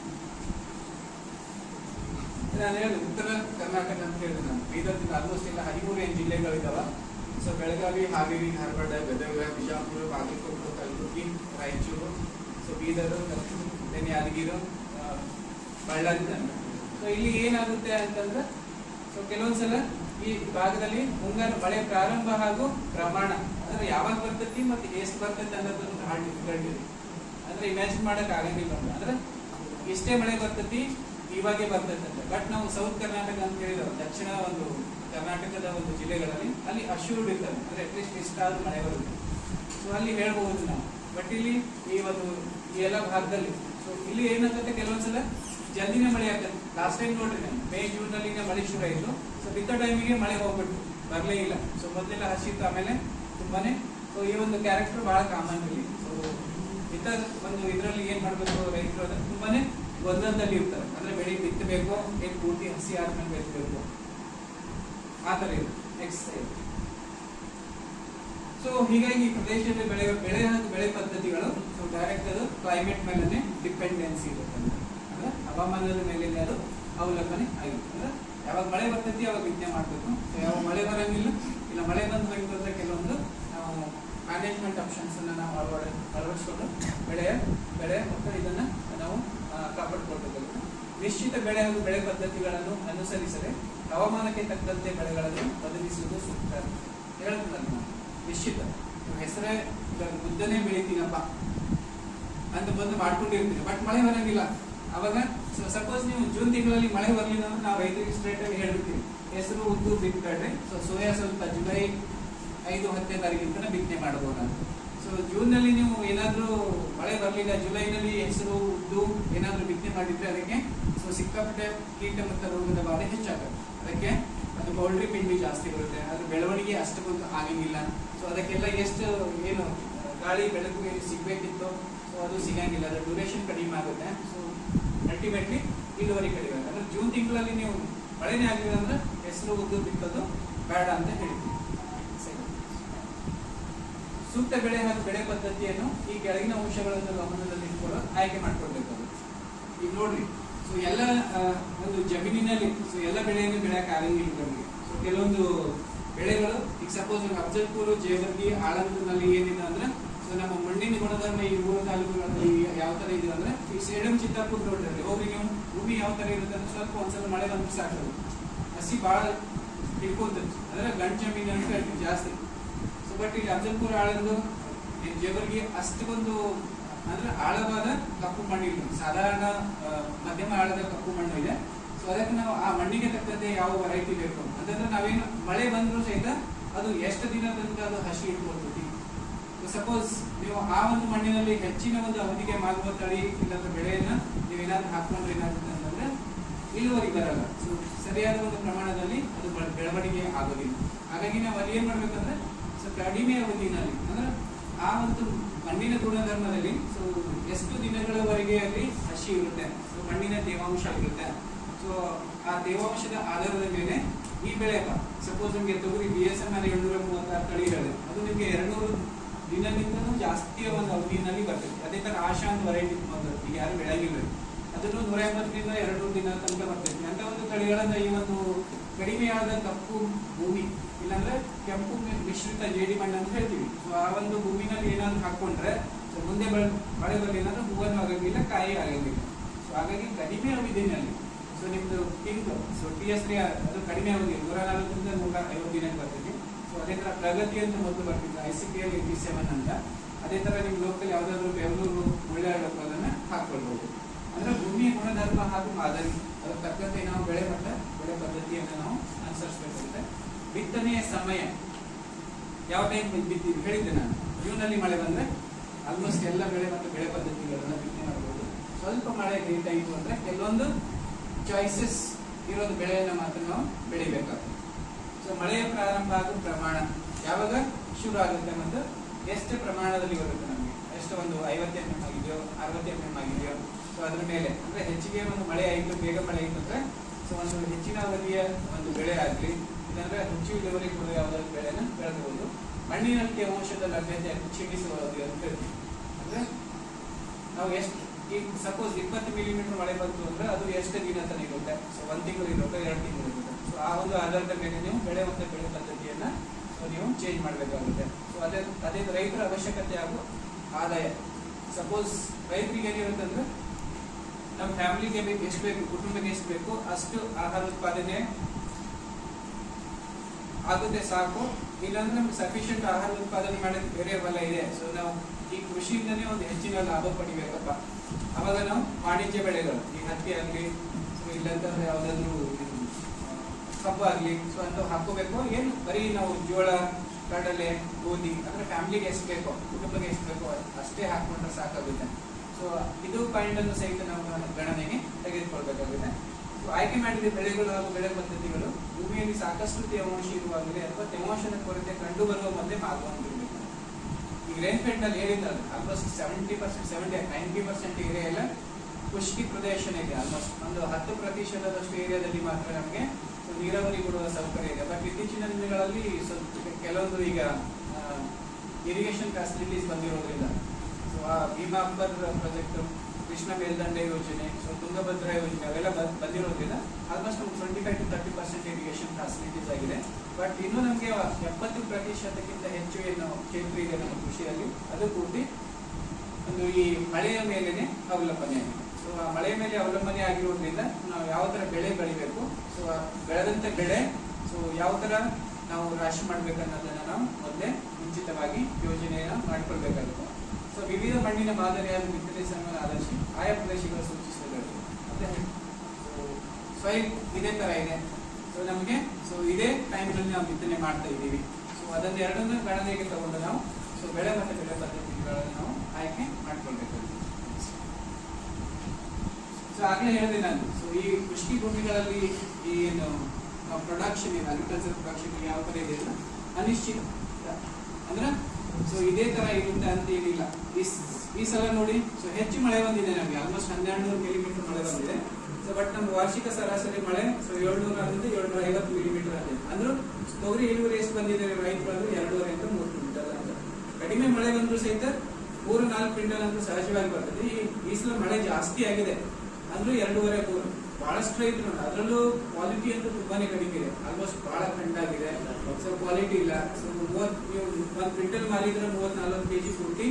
ನಾನು ಹೇಳಿದೆ ಉತ್ತರ ಕರ್ನಾಟಕ ಅಂತ ಹೇಳಿದೆ ನಾನು ಬೀದರ್ದಿಂದ ಆಲ್ಮೋಸ್ಟ್ ಎಲ್ಲ ಹದಿಮೂರು ಏನು ಜಿಲ್ಲೆಗಳಿದಾವ so Belagavi Haveri Dharwad Gadag Bijapur Bagalkot Kalaburagi Raichur so Bidar then Yadgir ಆ, ಬಳ್ಳಾರಿ ತನಕ ಸೊ ಇಲ್ಲಿ ಏನಾಗುತ್ತೆ ಅಂತಂದ್ರೆ ಸೊ ಕೆಲವೊಂದ್ಸಲ ಈ ಭಾಗದಲ್ಲಿ ಮುಂಗಾರು ಮಳೆ ಪ್ರಾರಂಭ ಹಾಗೂ ಪ್ರಮಾಣ ಅಂದ್ರೆ ಯಾವಾಗ ಬರ್ತೈತಿ ಮತ್ತೆ ಎಷ್ಟು ಬರ್ತೈತಿ ಅನ್ನೋದು ಭಾಳ ಡಿಫಿಕಲ್ಟ್ ಇದೆ ಅಂದ್ರೆ ಇಮ್ಯಾಜಿನ್ ಮಾಡಕ್ ಆಗಂಗಿಲ್ಲ ನಮ್ಗೆ. ಅಂದ್ರೆ ಇಷ್ಟೇ ಮಳೆ ಬರ್ತೈತಿ ಇವಾಗೆ ಬರ್ತೈತೆ ಬಟ್ ನಾವು ಸೌತ್ ಕರ್ನಾಟಕ ಅಂತ ಹೇಳಿದ್ರೆ ದಕ್ಷಿಣ ಒಂದು ಕರ್ನಾಟಕದ ಒಂದು ಜಿಲ್ಲೆಗಳಲ್ಲಿ ಅಲ್ಲಿ ಅಶ್ಯೂರ್ಡ್ ಇರ್ತದೆ ಅಂದ್ರೆ ಅಟ್ಲೀಸ್ಟ್ ಇಷ್ಟಾದ್ರೂ ಮಳೆ ಬರುತ್ತೆ ಸೊ ಅಲ್ಲಿ ಹೇಳ್ಬಹುದು ನಾವು ಬಟ್ ಇಲ್ಲಿ ಈ ಒಂದು ಈ ಎಲ್ಲ ಭಾಗದಲ್ಲಿ ಸೊ ಇಲ್ಲಿ ಏನಾಗುತ್ತೆ ಕೆಲವೊಂದ್ಸಲ ಜಲ್ದಿನೇ ಮಳೆ ಆಗ್ತದೆ ಲಾಸ್ಟ್ ಟೈಮ್ ನೋಡ್ರಿ ನಾನು ಮೇ ಜೂನ್ ನಲ್ಲಿ ಮಳೆ ಶುರು ಆಯಿತು ಸೊ ಬಿತ್ತೋ ಟೈಮಿಗೆ ಮಳೆ ಹೋಗ್ಬಿಟ್ಟು ಬರಲೇ ಇಲ್ಲ ಸೊ ಮೊದಲೆಲ್ಲ ಹಸಿತ್ತು ಆಮೇಲೆ ತುಂಬಾನೇ ಸೊ ಈ ಒಂದು ಕ್ಯಾರೆಕ್ಟರ್ ಬಹಳ ಕಾಮನ್ ಇಲ್ಲಿ ಸೊ ಇತ ಒಂದು ಇದರಲ್ಲಿ ಏನ್ ಮಾಡ್ಬೇಕು ರೈತರು ಅಂದ್ರೆ ತುಂಬಾನೇ ಗೊಂದಲದಲ್ಲಿ ಇರ್ತಾರೆ ಅಂದ್ರೆ ಬೆಳೆ ಬಿತ್ತಬೇಕು ಏನ್ ಪೂರ್ತಿ ಹಸಿ ಆದ್ಮೇಲೆ ಬಿತ್ತಬೇಕು ಆ ತರ ಇದೆ ನೆಕ್ಸ್ಟ್ ಸೊ ಹೀಗಾಗಿ ಈ ಪ್ರದೇಶದಲ್ಲಿ ಬೆಳೆ ಬೆಳೆ ಹಾಗೂ ಬೆಳೆ ಪದ್ಧತಿಗಳು ಸೊ ಡೈರೆಕ್ಟ್ ಅದು ಕ್ಲೈಮೇಟ್ ಮೇಲೆ ಡಿಪೆಂಡೆನ್ಸಿ ಇರುತ್ತೆ ಅಂದ್ರೆ ಹವಾಮಾನದ ಮೇಲೆ ಅದು ಅವಲಂಬನೆ ಆಗಿರುತ್ತೆ ಅಂದ್ರೆ ಯಾವಾಗ ಮಳೆ ಬರ್ತೈತಿ ಅವಾಗ ಬಿತ್ತನೆ ಮಾಡಬೇಕು ಸೊ ಯಾವಾಗ ಮಳೆ ಬರಂಗಿಲ್ಲ ಇಲ್ಲ ಮಳೆ ಬಂದು ಹೋಯ್ತು ಅಂದ್ರೆ ಕೆಲವೊಂದು ನಾವು ಮ್ಯಾನೇಜ್ಮೆಂಟ್ ಆಪ್ಷನ್ಸ್ ಅನ್ನ ನಾವು ಅಳವಡ ಅಳವಡಿಸ್ಕೊಂಡು ಬೆಳೆಯ ಬೆಳೆ ಮತ್ತು ಇದನ್ನ ನಾವು ಆ, ಕಾಪಾಡ್ಕೊಳ್ಬೇಕು ನಿಶ್ಚಿತ ಬೆಳೆ ಹಾಗೂ ಬೆಳೆ ಪದ್ಧತಿಗಳನ್ನು ಅನುಸರಿಸದೆ ಹವಾಮಾನಕ್ಕೆ ತಕ್ಕಂತೆ ಬೆಳೆಗಳನ್ನು ಬದಲಿಸುವುದು ಸೂಕ್ತ ಹೇಳ್ತಾರೆ ನಾನು ನಿಶ್ಚಿತ ನೀವು ಹೆಸರೇ ಈಗ ಉದ್ದನೇ ಬೆಳಿತೀನಪ್ಪ ಅಂತ ಬಂದು ಮಾಡ್ಕೊಂಡಿರ್ತೀರಿ ಬಟ್ ಮಳೆ ಬರಂಗಿಲ್ಲ ಅವಾಗ ಸಪೋಸ್ ನೀವು ಜೂನ್ ತಿಂಗಳಲ್ಲಿ ಮಳೆ ಬರಲಿಲ್ಲ ಅಂದ್ರೆ ನಾವು ರೈತರಿಗೆ ಸ್ಟ್ರೇಟ್ ಆಗಿ ಹೇಳ್ಬಿಡ್ತೀವಿ ಹೆಸರು ಉದ್ದು ಬಿತ್ತಬೇಡ್ರಿ ಸೊ ಸೋಯಾ ಸ್ವಲ್ಪ ಜುಲೈ ಐದು ಹತ್ತನೇ ತಾರೀಕಿಂತ ಬಿತ್ತನೆ ಮಾಡಬಹುದು ಸೊ ಜೂನ್ ನಲ್ಲಿ ನೀವು ಏನಾದ್ರೂ ಮಳೆ ಬರಲಿಲ್ಲ ಜುಲೈನಲ್ಲಿ ಹೆಸರು ಉದ್ದು ಏನಾದ್ರೂ ಬಿತ್ತನೆ ಮಾಡಿದ್ರೆ ಅದಕ್ಕೆ ಸೊ ಸಿಕ್ಕಾಪಟ್ಟೆ ಕೀಟ ಮತ್ತು ರೋಗದ ಬಾಧೆ ಹೆಚ್ಚಾಗುತ್ತೆ ಅದಕ್ಕೆ ಅದು ಪೌಲ್ಟ್ರಿ ಪಿಂಡಿ ಜಾಸ್ತಿ ಬರುತ್ತೆ ಅದ್ರ ಬೆಳವಣಿಗೆ ಅಷ್ಟಕ್ಕೊಂದು ಆಗಂಗಿಲ್ಲ ಸೊ ಅದಕ್ಕೆಲ್ಲ ಎಷ್ಟು ಏನು ಆ, ಗಾಳಿ ಬೆಳಕು ಏನು ಸಿಗ್ಬೇಕಿತ್ತು ಸೊ ಅದು ಸಿಗಂಗಿಲ್ಲ ಅದ್ರ ಡ್ಯೂರೇಷನ್ ಕಡಿಮೆ ಆಗುತ್ತೆ ಸೊ ಅಲ್ಟಿಮೇಟ್ಲಿ ಇಳುವರಿ ಕಡಿಮೆ ಆಗುತ್ತೆ ಅಂದ್ರೆ ಜೂನ್ ತಿಂಗಳಲ್ಲಿ ನೀವು ಮಳೆನೇ ಆಗಿಲ್ಲ ಅಂದ್ರೆ ಹೆಸರು ಉದ್ದು ಬಿತ್ತೋದು ಬೇಡ ಅಂತ ಹೇಳ್ತೀವಿ ಸರಿ. ಸೂಕ್ತ ಬೆಳೆ ಹಾಗೂ ಬೆಳೆ ಪದ್ಧತಿಯನ್ನು ಈ ಕೆಳಗಿನ ಅಂಶಗಳನ್ನು ಗಮನದಲ್ಲಿಟ್ಕೊಂಡು ಆಯ್ಕೆ ಮಾಡ್ಕೊಳ್ಬೇಕಾಗುತ್ತೆ ಈಗ ನೋಡ್ರಿ ಸೊ ಎಲ್ಲ ಆ, ಒಂದು ಜಮೀನಿನಲ್ಲಿ ಸೊ ಎಲ್ಲ ಬೆಳೆಯನ್ನು ಬೆಳೆಯಕ್ಕೆ ಆಗಂಗಿಲ್ಲ ನಮಗೆ ಸೊ ಕೆಲವೊಂದು ಬೆಳೆಗಳು ಈಗ ಸಪೋಸ್ ಅಫಜಲ್ಪುರ ಜೇವರ್ಗಿ ಆಳಂದನಲ್ಲಿ ಏನಿದೆ ಅಂದ್ರೆ ಸೊ ನಮ್ಮ ಮಣ್ಣಿನ ಗುಣಧರ್ಮ ಈ ಮೂರು ತಾಲೂಕುಗಳಲ್ಲಿ ಯಾವ ತರ ಇದೆ ಅಂದ್ರೆ ಈ ಸೇಡಂ ಚಿತ್ತಾಪುರ ನೋಡ್ರಿ ಹೋಗ್ರಿ ನೀವು ಭೂಮಿ ಯಾವ ತರ ಇರುತ್ತೆ ಅಂದ್ರೆ ಸ್ವಲ್ಪ ಒಂದ್ಸಲ ಮಳೆ ಬಂದ್ರೆ ಸಾಕು ಹಸಿ ಬಹಳ ಹಿಡ್ಕೊಂತದೆ ಅಂದ್ರೆ ಗಂಟ್ ಜಮೀನು ಅಂತ ಹೇಳ್ತೀವಿ ಜಾಸ್ತಿ ಸೊ ಬಟ್ ಇಲ್ಲಿ ಅಫಜಲ್ಪುರ ಆಳಂದು ಜೇವರ್ಗಿ ಅಷ್ಟಕ್ಕೊಂದು ಅಂದ್ರೆ ಆಳವಾದ ಕಪ್ಪು ಮಣ್ಣಿಲ್ಲ ಸಾಧಾರಣ ಆ, ಮಧ್ಯಮ ಆಳದ ಕಪ್ಪು ಮಣ್ಣು ಇದೆ ಸೊ ಅದಕ್ಕೆ ನಾವು ಆ ಮಣ್ಣಿಗೆ ತಕ್ಕಂತೆ ಯಾವ ವೆರೈಟಿ ಬೇಕು ಅಂತಂದ್ರೆ ನಾವೇನು ಮಳೆ ಬಂದ್ರು ಸಹಿತ ಅದು ಎಷ್ಟು ದಿನ ತನಕ ಅದು ಹಸಿ ಇಟ್ಕೊಳ್ತೈತಿ ಸಪೋಸ್ ನೀವು ಆ ಒಂದು ಮಣ್ಣಿನಲ್ಲಿ ಹೆಚ್ಚಿನ ಒಂದು ಅವಧಿಗೆ ಮಾಗುವ ತಳಿ ಇಲ್ಲಾಂದ್ರೆ ಬೆಳೆಯನ್ನ ನೀವೇನಾದ್ರೂ ಹಾಕೊಂಡ್ರೆ ಏನಾಗುತ್ತೆ ಅಂತಂದ್ರೆ ಇಳುವರಿ ಬರಲ್ಲ ಸೊ ಸರಿಯಾದ ಒಂದು ಪ್ರಮಾಣದಲ್ಲಿ ಅದು ಬೆ- ಬೆಳವಣಿಗೆ ಆಗೋದಿಲ್ಲ ಹಾಗಾಗಿ ನಾವು ಅಲ್ಲಿ ಏನ್ ಮಾಡ್ಬೇಕಂದ್ರೆ ಸೊ ಕಡಿಮೆ ಅವಧಿನಲ್ಲಿ ಅಂದ್ರೆ ಆ ಒಂದು ಮಣ್ಣಿನ ಗುಣಧರ್ಮದಲ್ಲಿ ಸೊ ಎಷ್ಟು ದಿನಗಳವರೆಗೆ ಅಲ್ಲಿ ಹಸಿ ಇರುತ್ತೆ ಸೊ ಮಣ್ಣಿನ ತೇವಾಂಶ ಇರುತ್ತೆ ಸೊ ಆ ತೇವಾಂಶದ ಆಧಾರದ ಮೇಲೆ ಈ ಬೆಳೆ ಸಪೋಸ್ ನಿಮಗೆ ತೊಗರಿ ಬಿ ಎಸ್ ಎಂ ಆರ್ ಏಳ್ನೂರ ಮೂವತ್ತಾರು ತಳಿ ಹೇಳಿದೆ ಅದು ನಿಮಗೆ ಎರಡ್ನೂರು ದಿನದಿಂದಲೂ ಜಾಸ್ತಿಯ ಒಂದು ಅವಧಿನಲ್ಲಿ ಬರ್ತದೆ ಅದೇ ತರ ಆಶಾ ಅಂತ ವೆರೈಟಿ ಬಂದದ್ದು ಈಗ ಯಾರು ಬೆಳೆಯಂಗಿಲ್ಲ ಅದನ್ನು ನೂರ ಎಂಬತ್ತರಿಂದ ಎರಡು ನೂರು ದಿನ ತನಕ ಬರ್ತೈತಿ ಅಂತ ಒಂದು ತಳಿಗಳನ್ನ ಈ ಒಂದು ಕಡಿಮೆಯಾದ ಕಪ್ಪು ಭೂಮಿ ಇಲ್ಲಾಂದ್ರೆ ಕೆಂಪು ಮಿ- ಮಿಶ್ರಿತ ಜೇಡಿ ಮಣ್ಣು ಅಂತ ಹೇಳ್ತೀವಿ ಸೊ ಆ ಒಂದು ಭೂಮಿನಲ್ಲಿ ಏನಾದ್ರು ಹಾಕೊಂಡ್ರೆ ಸೊ ಮುಂದೆ ಬೆಳೆ ಮಳೆ ಬರಲಿಲ್ಲ ಅಂದ್ರೆ ಹೂವನ್ನು ಆಗಂಗಿಲ್ಲ ಕಾಯಿ ಆಗಂಗಿಲ್ಲ ಸೊ ಹಾಗಾಗಿ ಕಡಿಮೆ ಅವಧಿನಲ್ಲಿ ಸೊ ನಿಮ್ದು ಪಿಂಕ್ ಸೊ ಟಿ ಎಸ್ ರಿ ಅದು ಕಡಿಮೆ ಅವಧಿ ನೂರ ನಲವತ್ತರಿಂದ ನೂರ ಐವತ್ತು ದಿನಕ್ಕೆ ಬರ್ತೈತಿ ಸೊ ಅದೇ ತರ ಪ್ರಗತಿ ಅಂತ ಮೊದಲು ಬರ್ತಿತ್ತು I C P L eighty seven ಅಂತ ಅದೇ ತರ ನಿಮ್ ಲೋಕಲ್ ಯಾವ್ದಾದ್ರು ಬೆಂಗಳೂರು ಉಳ್ಳಾಡಬೇಕು ಅದನ್ನ ಹಾಕೊಳ್ಬಹುದು ಅಂದ್ರೆ ಭೂಮಿಯ ಗುಣಧರ್ಮ ಹಾಗೂ ಮಾದರಿ ಅದಕ್ಕೆ ತಕ್ಕಂತೆ ನಾವು ಬೆಳೆ ಮಟ್ಟ ಬೆಳೆ ಪದ್ಧತಿಯನ್ನು ನಾವು ಅನುಸರಿಸಬೇಕಾಗುತ್ತೆ ಬಿತ್ತನೆಯ ಸಮಯ ಯಾವ ಟೈಮ್ ಬಿತ್ತೀವಿ ಹೇಳಿದ್ದೆ ನಾನು ಜೂನ್ ಅಲ್ಲಿ ಮಳೆ ಬಂದ್ರೆ ಆಲ್ಮೋಸ್ಟ್ ಎಲ್ಲ ಬೆಳೆ ಮತ್ತು ಬೆಳೆ ಪದ್ಧತಿಗಳನ್ನ ಬಿತ್ತನೆ ಮಾಡಬಹುದು ಸ್ವಲ್ಪ ಮಳೆ ಲೇಟ್ ಆಯಿತು ಅಂದ್ರೆ ಕೆಲವೊಂದು ಚಾಯ್ಸಸ್ ಇರೋದು ಬೆಳೆಯನ್ನ ಮಾತ್ರ ನಾವು ಬೆಳಿಬೇಕಾಗ್ತದೆ ಸೊ ಮಳೆಯ ಪ್ರಾರಂಭ ಆಗೋ ಪ್ರಮಾಣ ಯಾವಾಗ ಶುರು ಆಗುತ್ತೆ ಮತ್ತು ಎಷ್ಟು ಪ್ರಮಾಣದಲ್ಲಿ ಬರುತ್ತೆ ನಮಗೆ ಎಷ್ಟು ಒಂದು ಐವತ್ತು ಎಂ ಎಂ ಆಗಿದೆಯೋ ಅರವತ್ತು ಎಂ ಎಂ ಆಗಿದೆಯೋ ಸೊ ಅದ್ರ ಮೇಲೆ ಅಂದ್ರೆ ಹೆಚ್ಚಿಗೆ ಒಂದು ಮಳೆ ಆಯಿತು ಬೇಗ ಮಳೆ ಆಯಿತು ಅಂದ್ರೆ ಸೊ ಒಂದು ಹೆಚ್ಚಿನ ಅವಧಿಯ ಒಂದು ಬೆಳೆ ಆಗಲಿ ಇದಂದ್ರೆ ಹೆಚ್ಚು ಇಳುವರಿ ಕೊಡುವ ಯಾವುದಾದ್ರು ಬೆಳೆನ ಬೆಳೆಬಹುದು ಮಣ್ಣಿನಲ್ಲಿ ತೇವಾಂಶದ ಲಭ್ಯತೆ ಕ್ಷೀಣಿಸುವುದು ಅಂತ ಹೇಳ್ತೀವಿ ಅಂದ್ರೆ ನಾವು ಎಷ್ಟು ಈಗ ಸಪೋಸ್ ಇಪ್ಪತ್ತು ಮಿಲಿಮೀಟರ್ ಮಳೆ ಬಂತು ಅಂದ್ರೆ ಅದು ಎಷ್ಟು ದಿನ ತನಕ ಇರುತ್ತೆ ಸೊ ಒಂದ್ ತಿಂಗಳು ಇರುತ್ತೆ ಎರಡು ತಿಂಗಳು ಇರುತ್ತೆ ಸೊ ಆ ಒಂದು ಆಧಾರದ ಮೇಲೆ ನೀವು ಬೆಳೆ ಮತ್ತು ಬೆಳೆ ಪದ್ಧತಿಯನ್ನ ಸೊ ನೀವು ಚೇಂಜ್ ಮಾಡಬೇಕಾಗುತ್ತೆ ಸೊ ಅದೇ ಅದೇ ರೈತರ ಅವಶ್ಯಕತೆ ಹಾಗೂ ಆದಾಯ ಸಪೋಸ್ ರೈತರಿಗೆ ಏನಿರುತ್ತೆ ಅಂದ್ರೆ ನಮ್ಮ ಫ್ಯಾಮಿಲಿಗೆ ಬೇಕು ಎಷ್ಟು ಬೇಕು ಕುಟುಂಬಕ್ಕೆ ಎಷ್ಟು ಬೇಕು ಅಷ್ಟು ಆಹಾರ ಉತ್ಪಾದನೆ ಆಗುತ್ತೆ ಸಾಕು ಇಲ್ಲಾಂದ್ರೆ ನಮ್ಗೆ ಸಫಿಶಿಯಂಟ್ ಆಹಾರ ಉತ್ಪಾದನೆ ಮಾಡೋದು ಬೇರೆ ಬಲ ಇದೆ ಸೊ ನಾವು ಈ ಕೃಷಿಯಿಂದನೇ ಒಂದು ಹೆಚ್ಚಿನ ಲಾಭ ಪಡಿಬೇಕಪ್ಪ ಅವಾಗ ನಾವು ವಾಣಿಜ್ಯ ಬೆಳೆಗಳು ಈ ಹತ್ತಿ ಆಗಲಿ ಇಲ್ಲಂತಂದ್ರೆ ಯಾವ್ದಾದ್ರು ಇದು, ಆ, ಕಬ್ಬು ಆಗ್ಲಿ ಸೊ ಅಂತ ಹಾಕೋಬೇಕು ಏನು ಬರೀ ನಾವು ಜೋಳ ಕಡಲೆ ಗೋಧಿ ಅಂದ್ರೆ ಫ್ಯಾಮಿಲಿಗೆ ಎಷ್ಟು ಬೇಕೋ ಕುಟುಂಬಕ್ಕೆ ಎಷ್ಟು ಬೇಕೋ ಅಷ್ಟೇ ಹಾಕೊಂಡ್ರೆ ಸಾಕಾಗುತ್ತೆ ಸೊ ಇದು ಪಾಯಿಂಟ್ ಅನ್ನು ಸಹಿತ ನಾವು ಗಣನೆಗೆ ತೆಗೆದುಕೊಳ್ಬೇಕಾಗುತ್ತೆ ಸೊ ಆಯ್ಕೆ ಮಾಡಿದ ಬೆಳೆಗಳು ಹಾಗೂ ಬೆಳೆ ಪದ್ಧತಿಗಳು ಭೂಮಿಯಲ್ಲಿ ಸಾಕಷ್ಟು ತೇವಾಂಶ ಇರುವಾಗಲೇ ಅಥವಾ ತೇವಾಂಶದ ಕೊರತೆ ಕಂಡು ಬರುವ ಮೊದಲೇ ಮಾರ್ಗವಾಗಿರಬೇಕು ಈಗ ರೈನ್ಫೆಡ್ ನಲ್ಲಿ ಹೇಳಿದ್ರಲ್ಲ almost seventy percent seventy ninety percent area ಎಲ್ಲ ಖುಷ್ಕಿ ಪ್ರದೇಶನೇ ಇದೆ ಆಲ್ಮೋಸ್ಟ್ ಒಂದು ಹತ್ತು ಪ್ರತಿಶತದಷ್ಟು ಏರಿಯಾದಲ್ಲಿ ಮಾತ್ರ ನಮಗೆ ನೀರಾವರಿ ಕೊಡುವ ಸೌಕರ್ಯ ಇದೆ ಬಟ್ ಇತ್ತೀಚಿನ ದಿನಗಳಲ್ಲಿ ಸ್ವಲ್ಪ ಕೆಲವೊಂದು ಈಗ ಇರಿಗೇಷನ್ ಫೆಸಿಲಿಟೀಸ್ ಬಂದಿರೋದ್ರಿಂದ ಸೊ ಆ ಭೀಮಾಂಬರ್ ಪ್ರಾಜೆಕ್ಟ್ ಕೃಷ್ಣ ಮೇಲ್ದಂಡೆ ಯೋಜನೆ ಸೊ ತುಂಗಭದ್ರಾ ಯೋಜನೆ ಅವೆಲ್ಲ ಬಂದ್- ಬಂದಿರೋದ್ರಿಂದ ಆಲ್ಮೋಸ್ಟ್ ಒಂದು twenty five to thirty percent irrigation facilities ಆಗಿದೆ ಬಟ್ ಇನ್ನು ನಮಗೆ ಎಪ್ಪತ್ತು ಪ್ರತಿಶತಕ್ಕಿಂತ ಹೆಚ್ಚು ಏನು ಕ್ಷೇತ್ರ ಇದೆ ನಮ್ಮ ಕೃಷಿಯಲ್ಲಿ ಅದು ಪೂರ್ತಿ ಒಂದು ಈ ಮಳೆಯ ಮೇಲೆನೆ ಅವಲಂಬನೆ ಆಗಿದೆ ಸೊ ಆ ಮಳೆ ಮೇಲೆ ಅವಲಂಬನೆ ಆಗಿರೋದ್ರಿಂದ ನಾವು ಯಾವ ತರ ಬೆಳೆ ಬೆಳಿಬೇಕು ಸೊ ಆ ಬೆಳೆದಂತ ಬೆಳೆ ಸೊ ಯಾವ ತರ ನಾವು ರಾಶಿ ಮಾಡ್ಬೇಕನ್ನೋದನ್ನ ನಾವು ಮೊದಲೇ ಮುಂಚಿತವಾಗಿ ಯೋಜನೆಯನ್ನ ಮಾಡ್ಕೊಳ್ಬೇಕಾಗುತ್ತೆ ಸೊ ವಿವಿಧ ಮಣ್ಣಿನ ಮಾದರಿಯಾದ ಬಿತ್ತನೆ ಸಮಯ ಆಧರಿಸಿ ಆಯಾ ಪ್ರದೇಶಗಳ ಸೂಚಿಸಬೇಕು ಅಂತ ಹೇಳಿ ಸೊ ಸಾಯಿಲ್ ಇದೇ ತರ ಇದೆ ಸೊ ನಮಗೆ ಸೊ ಇದೇ ಟೈಮ್ನಲ್ಲಿ ನಾವು ಬಿತ್ತನೆ ಮಾಡ್ತಾ ಇದ್ದೀವಿ ಸೊ ಅದನ್ನ ಎರಡನ್ನೂ ಗಣನೆಗೆ ತಗೊಂಡು ನಾವು ಸೊ ಬೆಳೆ ಮತ್ತು ಬೆಳೆ ಪದ್ಧತಿಗಳನ್ನು ನಾವು ಆಯ್ಕೆ ಮಾಡ್ಕೊಳ್ಬೇಕಾಗುತ್ತೆ ಸೊ ಆಗ್ಲೇ ಹೇಳಿದೆ ನಾನು ಸೊ ಈ ಕೃಷಿ ಭೂಮಿಗಳಲ್ಲಿ ಈ ಏನು ಪ್ರೊಡಕ್ಷನ್ ಏನು ಅಗ್ರಿಕಲ್ಚರ್ ಪ್ರೊಡಕ್ಷನ್ ಯಾವ ತರ ಇದೆ ಅಂದ್ರೆ ಅನಿಶ್ಚಿತ ಅಂದ್ರೆ ಸೊ ಇದೇ ತರ ಇರುತ್ತೆ ಅಂತ ಏನಿಲ್ಲ ಈ ಸ್- ಈ ಸಲ ನೋಡಿ ಸೊ ಹೆಚ್ಚು ಮಳೆ ಬಂದಿದೆ ನಮಗೆ ಆಲ್ಮೋಸ್ಟ್ ಹನ್ನೆರಡು ನೂರು ಮಿಲಿಮೀಟರ್ ಮಳೆ ಬಂದಿದೆ ಸೊ ಬಟ್ ನಮ್ಮ ವಾರ್ಷಿಕ ಸರಾಸರಿ ಮಳೆ ಸೊ ಏಳ್ನೂರರಿಂದ ಏಳ್ನೂರ ಐವತ್ತು ಮಿಲಿಮೀಟರ್ ಆಗಿದೆ ಅಂದ್ರೆ ತೊಗರಿ ಇಳುವರಿ ಎಷ್ಟು ಬಂದಿದೆ ರೈತರು ಅಂದ್ರೆ ಎರಡೂವರೆಯಿಂದ ಮೂರು ಕ್ವಿಂಟಲ್ ಅಂತ ಕಡಿಮೆ ಮಳೆ ಬಂದ್ರು ಸಹಿತ ಮೂರು ನಾಲ್ಕು ಕ್ವಿಂಟಲ್ ಅಂತೂ ಸಹಜವಾಗಿ ಬರ್ತದೆ ಈ ಈ ಸಲ ಮಳೆ ಜಾಸ್ತಿ ಆಗಿದೆ ಅಂದ್ರೂ ಎರಡೂವರೆ ಮೂರು ಬಹಳಷ್ಟು ರೈತರು ಉಂಟು. ಅದ್ರಲ್ಲೂ ಕ್ವಾಲಿಟಿ ಅಂತೂ ತುಂಬಾನೇ ಕಡಿಮೆ ಇದೆ ಆಲ್ಮೋಸ್ಟ್ ಬಹಳ ಖಂಡಾಗಿದೆ ಸೊ ಕ್ವಾಲಿಟಿ ಇಲ್ಲ ಸೊ ಮೂವತ್ ನೀವು ಒಂದ್ ಕ್ವಿಂಟಲ್ ಮಾರಿದ್ರೆ ಮೂವತ್ ನಾಲ್ಕು ಕೆಜಿ ಪೂರ್ತಿ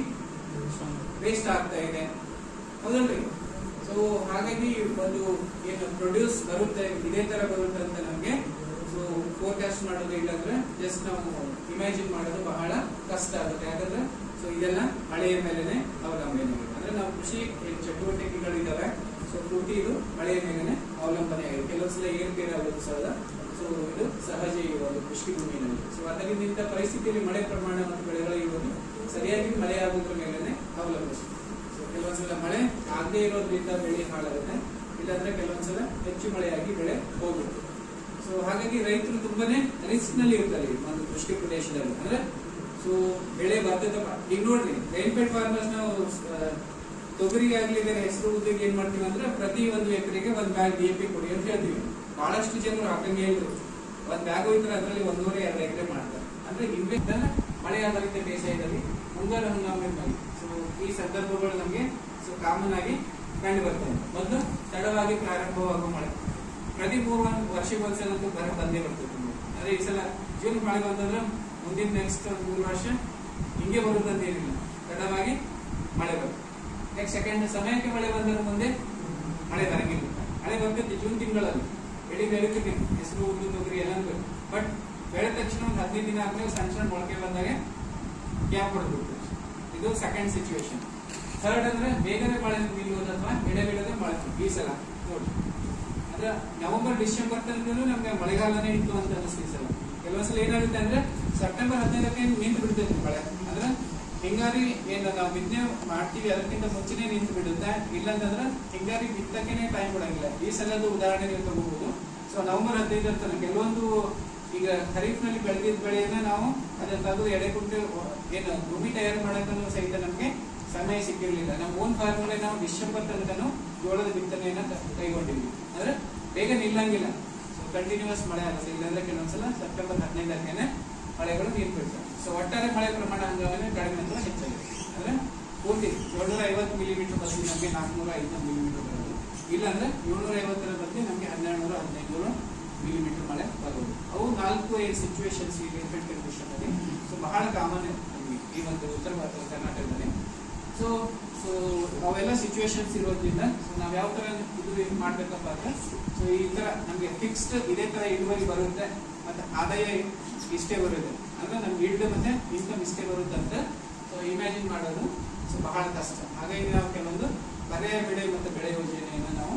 ವೇಸ್ಟ್ ಆಗ್ತಾ ಇದೆ ಹೌದಲ್ರಿ ಸೊ ಹಾಗಾಗಿ ಒಂದು ಏನು ಪ್ರೊಡ್ಯೂಸ್ ಬರುತ್ತೆ ಇದೇ ತರ ಬರುತ್ತೆ ಅಂತ ನಮ್ಗೆ ಸೊ ಫೋರ್ಕಾಸ್ಟ್ ಮಾಡೋದು ಇಲ್ಲಾಂದ್ರೆ ಜಸ್ಟ್ ನಾವು ಇಮ್ಯಾಜಿನ್ ಮಾಡೋದು ಬಹಳ ಕಷ್ಟ ಆಗುತ್ತೆ ಯಾಕಂದ್ರೆ ಸೊ ಇದೆಲ್ಲ ಮಳೆಯ ಮೇಲೆನೆ ಅವಲಂಬನೆ ಆಗಿದೆ ಅಂದ್ರೆ ನಾವು ಕೃಷಿ ಏನ್ ಚಟುವಟಿಕೆಗಳಿದಾವೆ ಸೊ ಪೂರ್ತಿ ಇದು ಮಳೆಯ ಮೇಲೆನೆ ಅವಲಂಬನೆ ಆಗಿದೆ ಕೆಲವೊಂದ್ಸಲ ಏರ್ಪೇರ್ ಆಗೋದು ಸಹ ಸೊ ಇದು ಸಹಜ ಈ ಒಂದು ಕೃಷಿ ಭೂಮಿಯಲ್ಲಿ ಸೊ ಅದರಿಂದ ಇಂಥ ಪರಿಸ್ಥಿತಿಯಲ್ಲಿ ಮಳೆ ಪ್ರಮಾಣ ಮತ್ತು ಬೆಳೆಗಳ ಇಳುವರಿ ಸರಿಯಾಗಿ ಮಳೆ ಆಗೋದ್ರ ಮೇಲೆನೆ ಅವಲಂಬಿಸಿದೆ ಸೊ ಕೆಲವೊಂದ್ಸಲ ಮಳೆ ಆಗದೇ ಇರೋದ್ರಿಂದ ಬೆಳೆ ಹಾಳಾಗುತ್ತೆ ಇಲ್ಲಾಂದ್ರೆ ಕೆಲವೊಂದ್ಸಲ ಹೆಚ್ಚು ಮಳೆಯಾಗಿ ಬೆಳೆ ಹೋಗುತ್ತೆ ಸೊ ಹಾಗಾಗಿ ರೈತರು ತುಂಬಾನೇ ರಿಸ್ಕ್ ನಲ್ಲಿ ಇರ್ತಾರೆ ಈ ಒಂದು ಕೃಷಿ ಪ್ರದೇಶದಲ್ಲಿ ಅಂದ್ರೆ ಸೊ ಬೆಳೆ ಬರ್ತದ ಈಗ ನೋಡ್ರಿ ರೈನ್ಫೆಡ್ ಫಾರ್ಮರ್ಸ್ ನಾವು ಆ, ತೊಗರಿಗೆ ಆಗ್ಲಿ ಬೇರೆ ಹೆಸರು ಉದ್ದಿಗೆ ಏನ್ ಮಾಡ್ತೀವಿ ಅಂದ್ರೆ ಪ್ರತಿ ಒಂದು ಎಕರೆಗೆ ಒಂದ್ ಬ್ಯಾಗ್ ಡಿ ಎ ಪಿ ಕೊಡಿ ಅಂತ ಹೇಳ್ತೀವಿ ಬಹಳಷ್ಟು ಜನರು ಹಾಕಂಗೆ ಹೇಳಿದ್ರು ಒಂದ್ ಬ್ಯಾಗ್ ಹೋಯ್ತಾರೆ ಅದರಲ್ಲಿ ಒಂದೂವರೆ ಎರಡು ಎಕರೆ ಮಾಡ್ತಾರೆ ಅಂದ್ರೆ ಇನ್ವೆಸ್ಟ್ ಮಳೆ ಆಧಾರಿತ ಬೇಸಾಯದಲ್ಲಿ ಮುಂಗಾರು ಹಂಗಾಮಿನಲ್ಲಿ ಸೊ ಈ ಸಂದರ್ಭಗಳು ನಮಗೆ ಸೊ ಕಾಮನ್ ಆಗಿ ಕಂಡು ಬರ್ತದೆ ಮೊದಲು ತಡವಾಗಿ ಪ್ರಾರಂಭವಾಗುವ ಮಳೆ ಪ್ರತಿ ಮೂರು ವರ್ಷಕ್ಕೆ ಒಂದ್ಸಲ ಬರ ಬಂದೇ ಬರ್ತದೆ ನಮ್ಗೆ. ಅಂದ್ರೆ ಈ ಸಲ ಜೂನ್ ಮಳೆ ಬಂತಂದ್ರೆ ಮುಂದಿನ ನೆಕ್ಸ್ಟ್ ಮೂರು ವರ್ಷ ಹಿಂಗೆ ಬರುತ್ತಂತ ಏನಿಲ್ಲ ತಡವಾಗಿ ಮಳೆ ಬರುತ್ತೆ ನೆಕ್ಸ್ಟ್ ಸೆಕೆಂಡ್ ಸಮಯಕ್ಕೆ ಮಳೆ ಬಂದ್ರೆ ಮುಂದೆ ಮಳೆ ಬರಂಗಿಲ್ಲ ಮಳೆ ಬರ್ತೈತಿ ಜೂನ್ ತಿಂಗಳಲ್ಲಿ ಬೆಳಿ ಬೆಳಿತೀವಿ ಹೆಸರು ಉದ್ದು ತೊಗರಿ ಎಲ್ಲ ಬಟ್ ಬೆಳೆದ ತಕ್ಷಣ ಒಂದು ಹದಿನೈದು ದಿನ ಆದ್ಮೇಲೆ ಸಣ್ಣ ಸಣ್ಣ ಮೊಳಕೆ ಬಂದಾಗ ಗ್ಯಾಪ್ ಹೊಡೆದ್ಬಿಡ್ತು ಇದು ಸೆಕೆಂಡ್ ಸಿಚುವೇಶನ್ ಥರ್ಡ್ ಅಂದ್ರೆ ಬೇಗನೆ ಮಳೆ ನಿಲ್ಲೋದು ಅಥವಾ ಎಡೆ ಬಿಡದೆ ಮಳೆ ಈ ಸಲ ನೋಡಿ ಅಂದ್ರೆ ನವೆಂಬರ್ ಡಿಸೆಂಬರ್ ತನಕನೂ ನಮ್ಗೆ ಮಳೆಗಾಲನೇ ಇತ್ತು ಅಂತ ಅನಿಸ್ತು ಈ ಸಲ ಕೆಲವೊಂದ್ಸಲ ಏನಾಗುತ್ತೆ ಅಂದ್ರೆ ಸೆಪ್ಟೆಂಬರ್ ಹದಿನೈದಕ್ಕೆ ನಿಂತು ಬಿಡ್ತೈತಿ ಮಳೆ ಅಂದ್ರೆ ಹಿಂಗಾರಿ ಏನು ನಾವು ಬಿತ್ತನೆ ಮಾಡ್ತೀವಿ ಅದಕ್ಕಿಂತ ಮುಂಚೆನೆ ನಿಂತು ಬಿಡುತ್ತೆ ಇಲ್ಲಂತಂದ್ರೆ ಹಿಂಗಾರಿ ಬಿತ್ತಕ್ಕೇನೆ ಟೈಮ್ ಕೊಡಂಗಿಲ್ಲ ಈ ಸಲದ ಉದಾಹರಣೆ ನೀವು ತಗೋಬಹುದು ಸೊ ನವೆಂಬರ್ ಹದಿನೈದರ ತನಕ ಕೆಲವೊಂದು ಈಗ ಖರೀಫ್ ನಲ್ಲಿ ಬೆಳೆದಿದ್ದ ಬೆಳೆಯನ್ನ ನಾವು ಅದನ್ನ ತೆಗೆದು ಎಡೆ ಕೊಟ್ಟು ಏನು ಭೂಮಿ ತಯಾರು ಮಾಡೋಕ್ಕೂ ಸಹಿತ ನಮ್ಗೆ ಸಮಯ ಸಿಕ್ಕಿರ್ಲಿಲ್ಲ ನಮ್ಮ ಓನ್ ಫಾರ್ಮಲ್ಲಿ ನಾವು ಡಿಸೆಂಬರ್ ತನಕನು ಜೋಳದ ಬಿತ್ತನೆಯನ್ನ ಕ- ಕೈಗೊಂಡಿದ್ವಿ ಅಂದ್ರೆ ಬೇಗ ನಿಲ್ಲಂಗಿಲ್ಲ ಸೊ ಕಂಟಿನ್ಯೂಸ್ ಮಳೆ ಆಗುತ್ತೆ ಇಲ್ಲಾಂದ್ರೆ ಕೆಲವೊಂದ್ಸಲ ಸೆಪ್ಟೆಂಬರ್ ಹದಿನೈದಕ್ಕೇನೆ ಮಳೆಗಳು ನೀರು ಬಿಡ್ತವೆ ಸೊ ಒಟ್ಟಾರೆ ಮಳೆ ಪ್ರಮಾಣ ಹಂಗಾಮನೆ ಕಡಿಮೆ ಅಥವಾ ಹೆಚ್ಚಾಗಿದೆ ಅಂದ್ರೆ ಪೂರ್ತಿ ಏಳ್ನೂರ ಐವತ್ತು ಮಿಲಿಮೀಟರ್ ಬದಲು ನಮಗೆ ನಾಲ್ಕುನೂರ ಐವತ್ತು ಮಿಲಿಮೀಟರ್ ಬರೋದು ಇಲ್ಲಾಂದ್ರೆ ಏಳ್ನೂರ ಐವತ್ತರ ಬದಲು ನಮಗೆ ಹನ್ನೆರಡು ನೂರ ಹದಿನೈದು ಮಿಲಿಮೀಟರ್ ಮಳೆ ಬರೋದು ಅವು ನಾಲ್ಕು ಏಳು ಸಿಚುವೇಶನ್ಸ್ ಈ ರೇನ್ಫೆಡ್ ಕಂಡೀಷನ್ ಅಲ್ಲಿ ಸೊ ಬಹಳ ಕಾಮನ್ ಈ ಒಂದು ಉತ್ತರ ಭಾರತ ಕರ್ನಾಟಕದಲ್ಲಿ ಸೊ ಸೊ ಅವೆಲ್ಲ ಸಿಚುವೇಶನ್ಸ್ ಇರೋದ್ರಿಂದ ಸೊ ನಾವ್ ಯಾವ ತರ ಇದು ಇದು ಮಾಡ್ಬೇಕಪ್ಪ ಅಂದ್ರೆ ಸೊ ಈ ತರ ನಮ್ಗೆ ಫಿಕ್ಸ್ಡ್ ಇದೇ ತರ ಇಳುವರಿ ಬರುತ್ತೆ ಮತ್ತೆ ಆದಾಯ ಇಷ್ಟೇ ಬರುತ್ತೆ ಅಂದ್ರೆ ನಮ್ಗೆ ಇಲ್ಡ್ ಮತ್ತೆ ಇನ್ಕಮ್ ಇಷ್ಟೇ ಬರುತ್ತೆ ಅಂತ ಸೊ ಇಮ್ಯಾಜಿನ್ ಮಾಡೋದು ಸೊ ಬಹಳ ಕಷ್ಟ ಹಾಗಾಗಿ ನಾವು ಕೆಲವೊಂದು ಪರ್ಯಾಯ ಬೆಳೆ ಮತ್ತು ಬೆಳೆ ಯೋಜನೆಯನ್ನು ನಾವು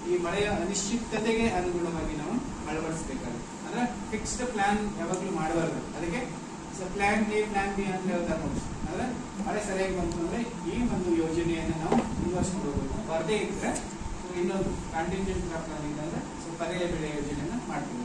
ಈ ಮಳೆಯ ಅನಿಶ್ಚಿತತೆಗೆ ಅನುಗುಣವಾಗಿ ನಾವು ಅಳವಡಿಸಬೇಕಾಗುತ್ತೆ ಅಂದ್ರೆ ಫಿಕ್ಸ್ಡ್ ಪ್ಲಾನ್ ಯಾವಾಗಲೂ ಮಾಡಬಾರ್ದು ಅದಕ್ಕೆ ಪ್ಲಾನ್ ಎ ಪ್ಲಾನ್ ಬಿ ಅಂತ ಹೇಳ್ತಾರೆ ನೋಡಿ ಅಂದ್ರೆ ಮಳೆ ಸರಿಯಾಗಿ ಬಂತು ಅಂದ್ರೆ ಈ ಒಂದು ಯೋಜನೆಯನ್ನು ನಾವು ಮುಂದುವರ್ಸ್ಕೊಂಡು ಹೋಗ್ಬೇಕು ಬರದೇ ಇದ್ರೆ so ಇನ್ನೊಂದು ಕಾಂಟಿಂಜೆಂಟ್ ಪ್ಲಾನಿಂಗ್ ಅಂದ್ರೆ ಸೊ ಪರ್ಯಾಯ ಬೆಳೆ ಯೋಜನೆಯನ್ನ ಮಾಡ್ತೀವಿ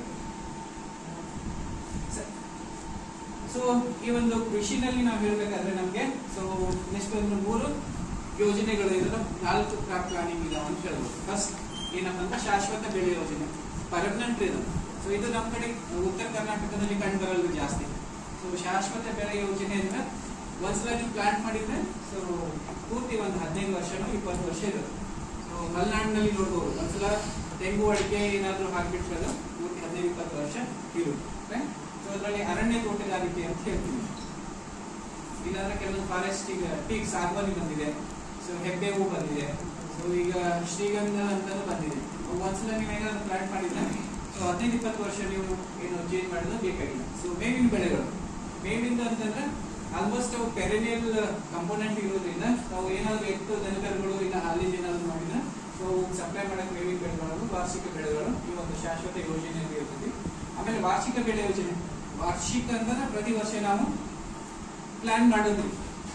ಸೊ ಈ ಒಂದು ಕೃಷಿನಲ್ಲಿ ನಾವು ಹೇಳ್ಬೇಕಾದ್ರೆ ನಮ್ಗೆ ಸೊ ನೆಕ್ಸ್ಟ್ ಒಂದು ಮೂರು ಯೋಜನೆಗಳು ಇದ್ರೆ ನಾಲ್ಕು ಕ್ರಾಪ್ ಪ್ಲಾನಿಂಗ್ ಇದಾವೆ ಅಂತ ಹೇಳ್ಬೋದು ಫಸ್ಟ್ ಏನಪ್ಪ ಅಂದ್ರೆ ಶಾಶ್ವತ ಬೆಳೆ ಯೋಜನೆ ಪರ್ಮನೆಂಟ್ ಇದು ಸೊ ಇದು ನಮ್ಮ ಕಡೆ ಉತ್ತರ ಕರ್ನಾಟಕದಲ್ಲಿ ಕಂಡು ಬರಲ್ಲ ಜಾಸ್ತಿ ಸೊ ಶಾಶ್ವತ ಬೆಳೆ ಯೋಜನೆ ಅಂದ್ರೆ ಒಂದ್ಸಲ ನೀವು ಪ್ಲಾಂಟ್ ಮಾಡಿದ್ರೆ ಸೊ ಪೂರ್ತಿ ಒಂದು ಹದಿನೈದು ವರ್ಷನೋ ಇಪ್ಪತ್ತು ವರ್ಷ ಇರುತ್ತೆ ಸೊ ಮಲೆನಾಡಿನಲ್ಲಿ ನೋಡ್ಬೋದು ಒಂದ್ಸಲ ತೆಂಗು ಅಡಿಕೆ ಏನಾದ್ರು ಹಾಕ್ಬಿಟ್ರೆ ಅದು ಪೂರ್ತಿ ಹದಿನೈದು ಇಪ್ಪತ್ತು ವರ್ಷ ಇರುತ್ತೆ ಸೊ ಅದರಲ್ಲಿ ಅರಣ್ಯ ತೋಟಗಾರಿಕೆ ಅಂತ ಹೇಳ್ತೀವಿ ಇಲ್ಲಾಂದ್ರೆ ಕೆಲವೊಂದು ಫಾರೆಸ್ಟ್ ಈಗ ಟೀಕ್ ಸಾಗವಾನಿ ಬಂದಿದೆ ಸೊ ಹೆಬ್ಬೆ ಹೂ ಬಂದಿದೆ ಸೊ ಈಗ ಶ್ರೀಗಂಧ ಅಂತಾನು ಬಂದಿದೆ ಒಂದ್ಸಲ ನೀವು ಏನಾದ್ರು ಪ್ಲಾಂಟ್ ಮಾಡಿದ್ರೆ ಸೊ ಹದಿನೈದು ಇಪ್ಪತ್ತು ವರ್ಷ ನೀವು ಏನು ಚೇಂಜ್ ಮಾಡೋದು ಬೇಕಾಗಿಲ್ಲ ಸೊ ಮೇವಿನ ಬೆಳೆಗಳು ಮೇವಿಂದ ಅಂತಂದ್ರೆ ಆಲ್ಮೋಸ್ಟ್ ಅವು ಪೆರೆನಿಯಲ್ ಕಂಪೋನೆಂಟ್ ಇರೋದ್ರಿಂದ ನಾವು ಏನಾದ್ರು ಎತ್ತು ದನಕರುಗಳು ಇಲ್ಲ ಹಾಲಿನ ಏನಾದ್ರು ಮಾಡಿದ್ರೆ ಸೊ ಸಪ್ಲೈ ಮಾಡಕ್ ಮೇವಿನ ಬೆಳೆಗಳು ವಾರ್ಷಿಕ ಬೆಳೆಗಳು ಈ ಒಂದು ಶಾಶ್ವತ ಯೋಜನೆಯಲ್ಲಿ ಇರ್ತದೆ ಆಮೇಲೆ ವಾರ್ಷಿಕ ಬೆಳೆ ಯೋಜನೆ ವಾರ್ಷಿಕ ಅಂತಂದ್ರೆ ಪ್ರತಿ ವರ್ಷ ನಾವು ಪ್ಲಾನ್ ಮಾಡೋದು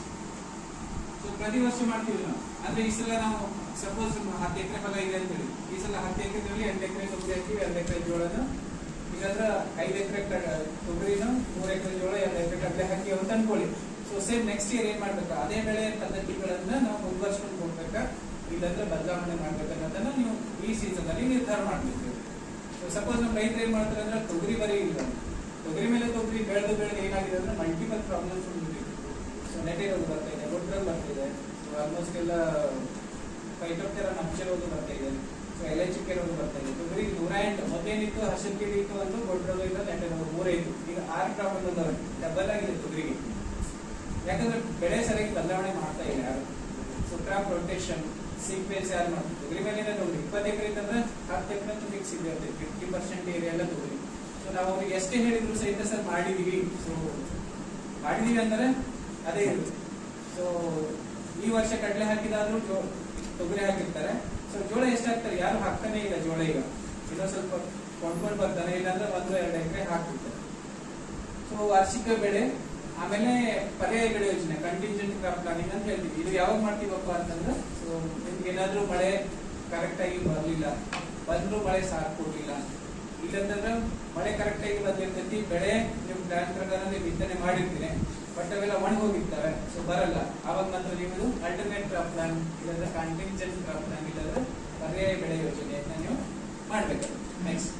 ಸೊ ಪ್ರತಿ ವರ್ಷ ಮಾಡ್ತೀವಿ ನಾವು ಅಂದ್ರೆ ಈ ಸಲ ನಾವು ಸಪೋಸ್ ಹತ್ತು ಎಕರೆ ಫಲ ಇದೆ ಅಂತ ಹೇಳಿ ಈ ಸಲ ಹತ್ತು ಎಕರೆದಲ್ಲಿ ಎಂಟು ಎಕರೆ ತೊಗರಿ ಹಾಕಿವಿ ಎರಡು ಎಕರೆ ಜೋಳನ ಇಲ್ಲಾಂದ್ರೆ ಐದು ಎಕರೆ ತೊಗರಿನ ಮೂರು ಎಕರೆ ಜೋಳ ಎರಡು ಎಕರೆ ಕಡಲೆ ಹಾಕಿ ಅಂತ ಅನ್ಕೊಳ್ಳಿ ಸೊ ಸೇಮ್ ನೆಕ್ಸ್ಟ್ ಇಯರ್ ಏನ್ ಮಾಡ್ಬೇಕು ಅದೇ ಬೆಳೆ ಪದ್ಧತಿಗಳನ್ನ ನಾವು ಮುಂದುವರ್ಸ್ಕೊಂಡು ಹೋಗ್ಬೇಕಾ ಇಲ್ಲಾಂದ್ರೆ ಬದಲಾವಣೆ ಮಾಡ್ಬೇಕನ್ನೋದನ್ನ ನೀವು ಈ ಸೀಸನ್ ಅಲ್ಲಿ ನಿರ್ಧಾರ ಮಾಡ್ಬೇಕು ಸಪೋಸ್ ನಮ್ಮ ರೈತರು ಏನ್ ಮಾಡ್ತಾರೆ ಅಂದ್ರೆ ತೊಗರಿ ಬರೀ ಇಲ್ಲ ತೊಗರಿ ಮೇಲೆ ತೊಗರಿ ಬೆಳೆದು ಬೆಳೆದು ಏನಾಗಿದೆ ಅಂದ್ರೆ ಮಲ್ಟಿಪಲ್ ಪ್ರಾಬ್ಲಮ್ಸ್ ಸೊ ನೆಟೆ ರೋಗ ಬರ್ತಾ ಇದೆ ರೋಗ ಬರ್ತಾ ಇದೆ ಸೊ ಆಲ್ಮೋಸ್ಟ್ ಎಲ್ಲ ಫೈಟೋಪ್ಟೆರಾ ನಕ್ಷ ರೋಗ ಬರ್ತಾ ಇದೆ ಸೊ ಎಲೆ ಚುಕ್ಕೆ ರೋಗ ಬರ್ತಾ ಇದೆ ತೊಗರಿ ನೂರ ಎಂಟು ಮೊದಲೇನಿತ್ತು ಹರ್ಷದ ಕಿಡಿ ಇತ್ತು ಒಂದು ಗೊಡ್ಡ ರೋಗ ಇಲ್ಲ ನೆಟೆ ರೋಗ ಮೂರೇ ಇತ್ತು ಈಗ ಆರು ಕ್ರಾಪ್ ಬಂದವೆ ಡಬಲ್ ಆಗಿದೆ ತೊಗರಿಗೆ ಯಾಕಂದ್ರೆ ಬೆಳೆ ಸರಿಯಾಗಿ ಬದಲಾವಣೆ ಮಾಡ್ತಾ ಇಲ್ಲ ಯಾರು ಸೊ ಕ್ರಾಪ್ ರೊಟೇಷನ್ ಸೀಕ್ವೆನ್ಸ್ ಯಾರು ಮಾಡ್ತಾರೆ ತೊಗರಿ ಮೇಲೆ ತೊಗರಿ ಇಪ್ಪತ್ತು ಎಕರೆ ಇತ್ತಂದ್ರೆ ಹತ್ತು ಎಕರೆ ಅಂತೂ ಫಿಕ್ಸ್ ಇದೆ ಫಿಫ್ಟಿ ಪರ್ಸೆಂಟ್ ಏರಿಯಾ ಎಲ್ಲ ತೊಗರಿ ಸೊ ನಾವು ಅವ್ರಿಗೆ ಎಷ್ಟೇ ಹೇಳಿದ್ರು ಸಹಿತ ಸರ್ ಮಾಡಿದೀವಿ ಸೊ ಮಾಡಿದೀವಿ ಅಂದ್ರೆ ಅದೇ ಇರುತ್ತೆ ಸೊ ಈ ವರ್ಷ ಕಡಲೆ ಹಾಕಿದಾದ್ರೂ ಜೋ ತೊಗರಿ ಹಾಕಿರ್ತಾರೆ ಸೊ ಜೋಳ ಎಷ್ಟಾಗ್ತಾರೆ ಯಾರು ಹಾಕ್ತಾನೆ ಇಲ್ಲ ಜೋಳ ಈಗ ಇನ್ನೊಂದ್ ಸ್ವಲ್ಪ ಕೊಂಡ್ಕೊಂಡು ಬರ್ತಾನೆ ಇಲ್ಲಾಂದ್ರೆ ಒಂದು ಎರಡು ಎಕರೆ ಹಾಕ್ಬಿಡ್ತಾರೆ ಸೊ ವಾರ್ಷಿಕ ಬೆಳೆ ಆಮೇಲೆ ಪರ್ಯಾಯ ಬೆಳೆ ಯೋಜನೆ ಕಂಟಿಂಜೆಂಟ್ ಕ್ರಾಪ್ ಪ್ಲಾನಿಂಗ್ ಅಂತ ಹೇಳ್ತೀವಿ ಇದು ಯಾವಾಗ ಮಾಡ್ತೀವಪ್ಪ ಅಂತಂದ್ರೆ ಸೊ ನಿಮ್ಗೆ ಏನಾದ್ರೂ ಮಳೆ ಕರೆಕ್ಟ್ ಆಗಿ ಬರ್ಲಿಲ್ಲ ಬಂದ್ರು ಮಳೆ ಸಾಕು ಕೊಡ್ಲಿಲ್ಲ ಇಲ್ಲಂತಂದ್ರೆ ಮಳೆ ಕರೆಕ್ಟ್ ಆಗಿ ಬಂದಿರ್ತೈತಿ ಬೆಳೆ ನಿಮ್ ಪ್ಲಾನ್ ಪ್ರಕಾರ ನೀವು ಬಿತ್ತನೆ ಮಾಡಿರ್ತೀನಿ ಬಟ್ ಅವೆಲ್ಲ ಒಣ ಹೋಗಿರ್ತವೆ ಸೊ ಬರಲ್ಲ ಅವಾಗ ಮಾತ್ರ ನೀವು ಅಲ್ಟರ್ನೇಟ್ ಕ್ರಾಪ್ ಪ್ಲಾನ್ ಇಲ್ಲಾಂದ್ರೆ ಕಂಟಿಂಜೆಂಟ್ ಕ್ರಾಪ್ ಪ್ಲಾನ್ ಇಲ್ಲಾಂದ್ರೆ ಪರ್ಯಾಯ ಬೆಳೆ ಯೋಜನೆಯನ್ನ ನೀವು ಮಾಡ್ಬೇಕು ನೆಕ್ಸ್ಟ್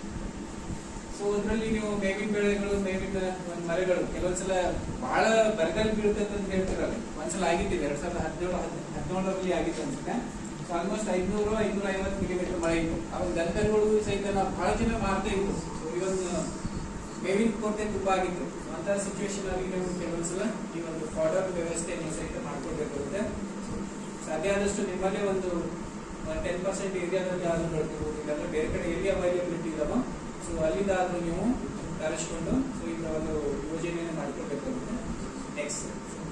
ಸೊ ಅದ್ರಲ್ಲಿ ನೀವು ಮೇವಿನ ಬೆಳೆಗಳು ಮೇವಿನ ಒಂದ್ ಮರಗಳು ಕೆಲವೊಂದ್ಸಲ ಬಹಳ ಬರಗಾಲ ಬೀಳುತ್ತೆ ಅಂತ ಹೇಳ್ತಿರಲ್ಲ ಒಂದ್ಸಲ ಆಗಿತ್ತು ಎರಡ್ ಸಾವಿರದ ಹದಿನೇಳು ಹದಿನೇಳರಲ್ಲಿ ಆಗಿತ್ತು ಅನ್ಸುತ್ತೆ ಸೊ ಆಲ್ಮೋಸ್ಟ್ ಐದ್ನೂರು ಐನೂರ ಐವತ್ತು ಮಿಲಿಮೀಟರ್ ಮಳೆ ಇತ್ತು ಅವಾಗ ದನಕರುಗಳು ಸಹಿತ ನಾವು ಬಹಳ ಜನ ಮಾರ್ತಾ ಇತ್ತು ಸೊ ಇವತ್ತು ಮೇವಿನ ಕೊರತೆ ತುಂಬಾ ಆಗಿತ್ತು ಅಂತ ಸಿಚುವೇಶನ್ ಅಲ್ಲಿ ನೀವು ಕೆಲವೊಂದ್ಸಲ ಈ ಒಂದು ಫಾಡರ್ ವ್ಯವಸ್ಥೆಯನ್ನು ಸಹಿತ ಮಾಡ್ಕೊಳ್ಬೇಕಾಗುತ್ತೆ ಸಾಧ್ಯ ಆದಷ್ಟು ನಿಮ್ಮಲ್ಲೇ ಒಂದು ಟೆನ್ ಪರ್ಸೆಂಟ್ ಏರಿಯಾದಲ್ಲಿ ಆದ್ರೂ ಬೆಳ್ಕೋಬಹುದು ಇಲ್ಲಾಂದ್ರೆ ಬೇರೆ ಕಡೆ ಎಲ್ಲಿ ಅವೈಲಬಿಲಿಟಿ ಇದಾವ ಸೊ ಅಲ್ಲಿಂದ ಆದ್ರೂ ನೀವು ತರಿಸ್ಕೊಂಡು ಸೊ ಈಗ ಒಂದು ಯೋಜನೆಯನ್ನು ಮಾಡ್ಕೊಳ್ಬೇಕಾಗುತ್ತೆ ನೆಕ್ಸ್ಟ್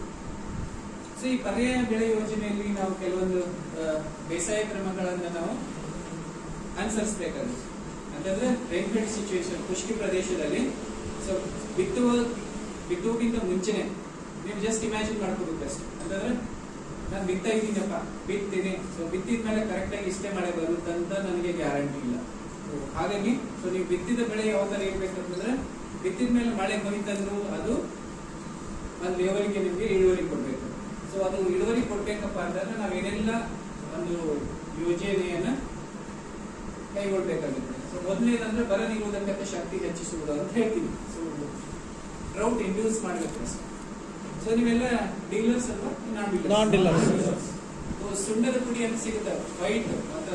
ಸೊ ಈ ಪರ್ಯಾಯ ಬೆಳೆ ಯೋಜನೆಯಲ್ಲಿ ನಾವು ಕೆಲವೊಂದು ಆ, ಬೇಸಾಯ ಕ್ರಮಗಳನ್ನ ನಾವು ಅನುಸರಿಸಬೇಕಾಗುತ್ತೆ ಅಂತಂದ್ರೆ ರೇನ್ಫೆಡ್ ಸಿಚುವೇಶನ್ ಖುಷ್ಕಿ ಪ್ರದೇಶದಲ್ಲಿ ಸೊ ಬಿತ್ತುವ ಬಿತ್ತುವಕ್ಕಿಂತ ಮುಂಚೆನೆ ನೀವು ಜಸ್ಟ್ ಇಮ್ಯಾಜಿನ್ ಮಾಡ್ಕೋಬೇಕು ಅಷ್ಟೇ ಅಂತಂದ್ರೆ ನಾನು ಬಿತ್ತಾ ಇದ್ದೀನಪ್ಪ ಬಿತ್ತೀನಿ ಸೊ ಬಿತ್ತಿದ ಮೇಲೆ ಕರೆಕ್ಟ್ ಆಗಿ ಇಷ್ಟೇ ಮಳೆ ಬರುತ್ತಂತ ನನಗೆ ಗ್ಯಾರಂಟಿ ಇಲ್ಲ So, ಹಾಗಾಗಿ ಸೊ ನೀವು ಬಿತ್ತಿದ ಬೆಳೆ ಯಾವ ತರ ಇರ್ಬೇಕಂತಂದ್ರೆ ಬಿತ್ತಿದ ಮೇಲೆ ಮಳೆ ಹೋಯ್ತಂದ್ರು ಅದು ಒಂದು ಲೆವೆಲ್ಗೆ ನಿಮ್ಗೆ ಇಳುವರಿ ಕೊಡ್ಬೇಕು ಸೊ ಅದು ಇಳುವರಿ ಕೊಡ್ಬೇಕಪ್ಪ ಅಂತಂದ್ರೆ ನಾವ್ ಏನೆಲ್ಲ ಒಂದು ಯೋಜನೆಯನ್ನ ಕೈಗೊಳ್ಬೇಕಾಗುತ್ತೆ ಸೊ ಮೊದಲನೇದಂದ್ರೆ ಬರ ನಿರೋಧಕತೆ ಶಕ್ತಿ ಹೆಚ್ಚಿಸುವುದು ಅಂತ ಹೇಳ್ತೀವಿ ಸೊ ಡ್ರೌಟ್ ಇಂಡ್ಯೂಸ್ ಮಾಡ್ಬೇಕು ಸೊ ನೀವೆಲ್ಲ ಡೀಲರ್ಸ್ ಅಲ್ವಾ ನಾನ್ Non-dealers. ಸುಣ್ಣದ ಪುಡಿ ಅಂತ ಸಿಗುತ್ತೆ ವೈಟ್ ಮತ್ತ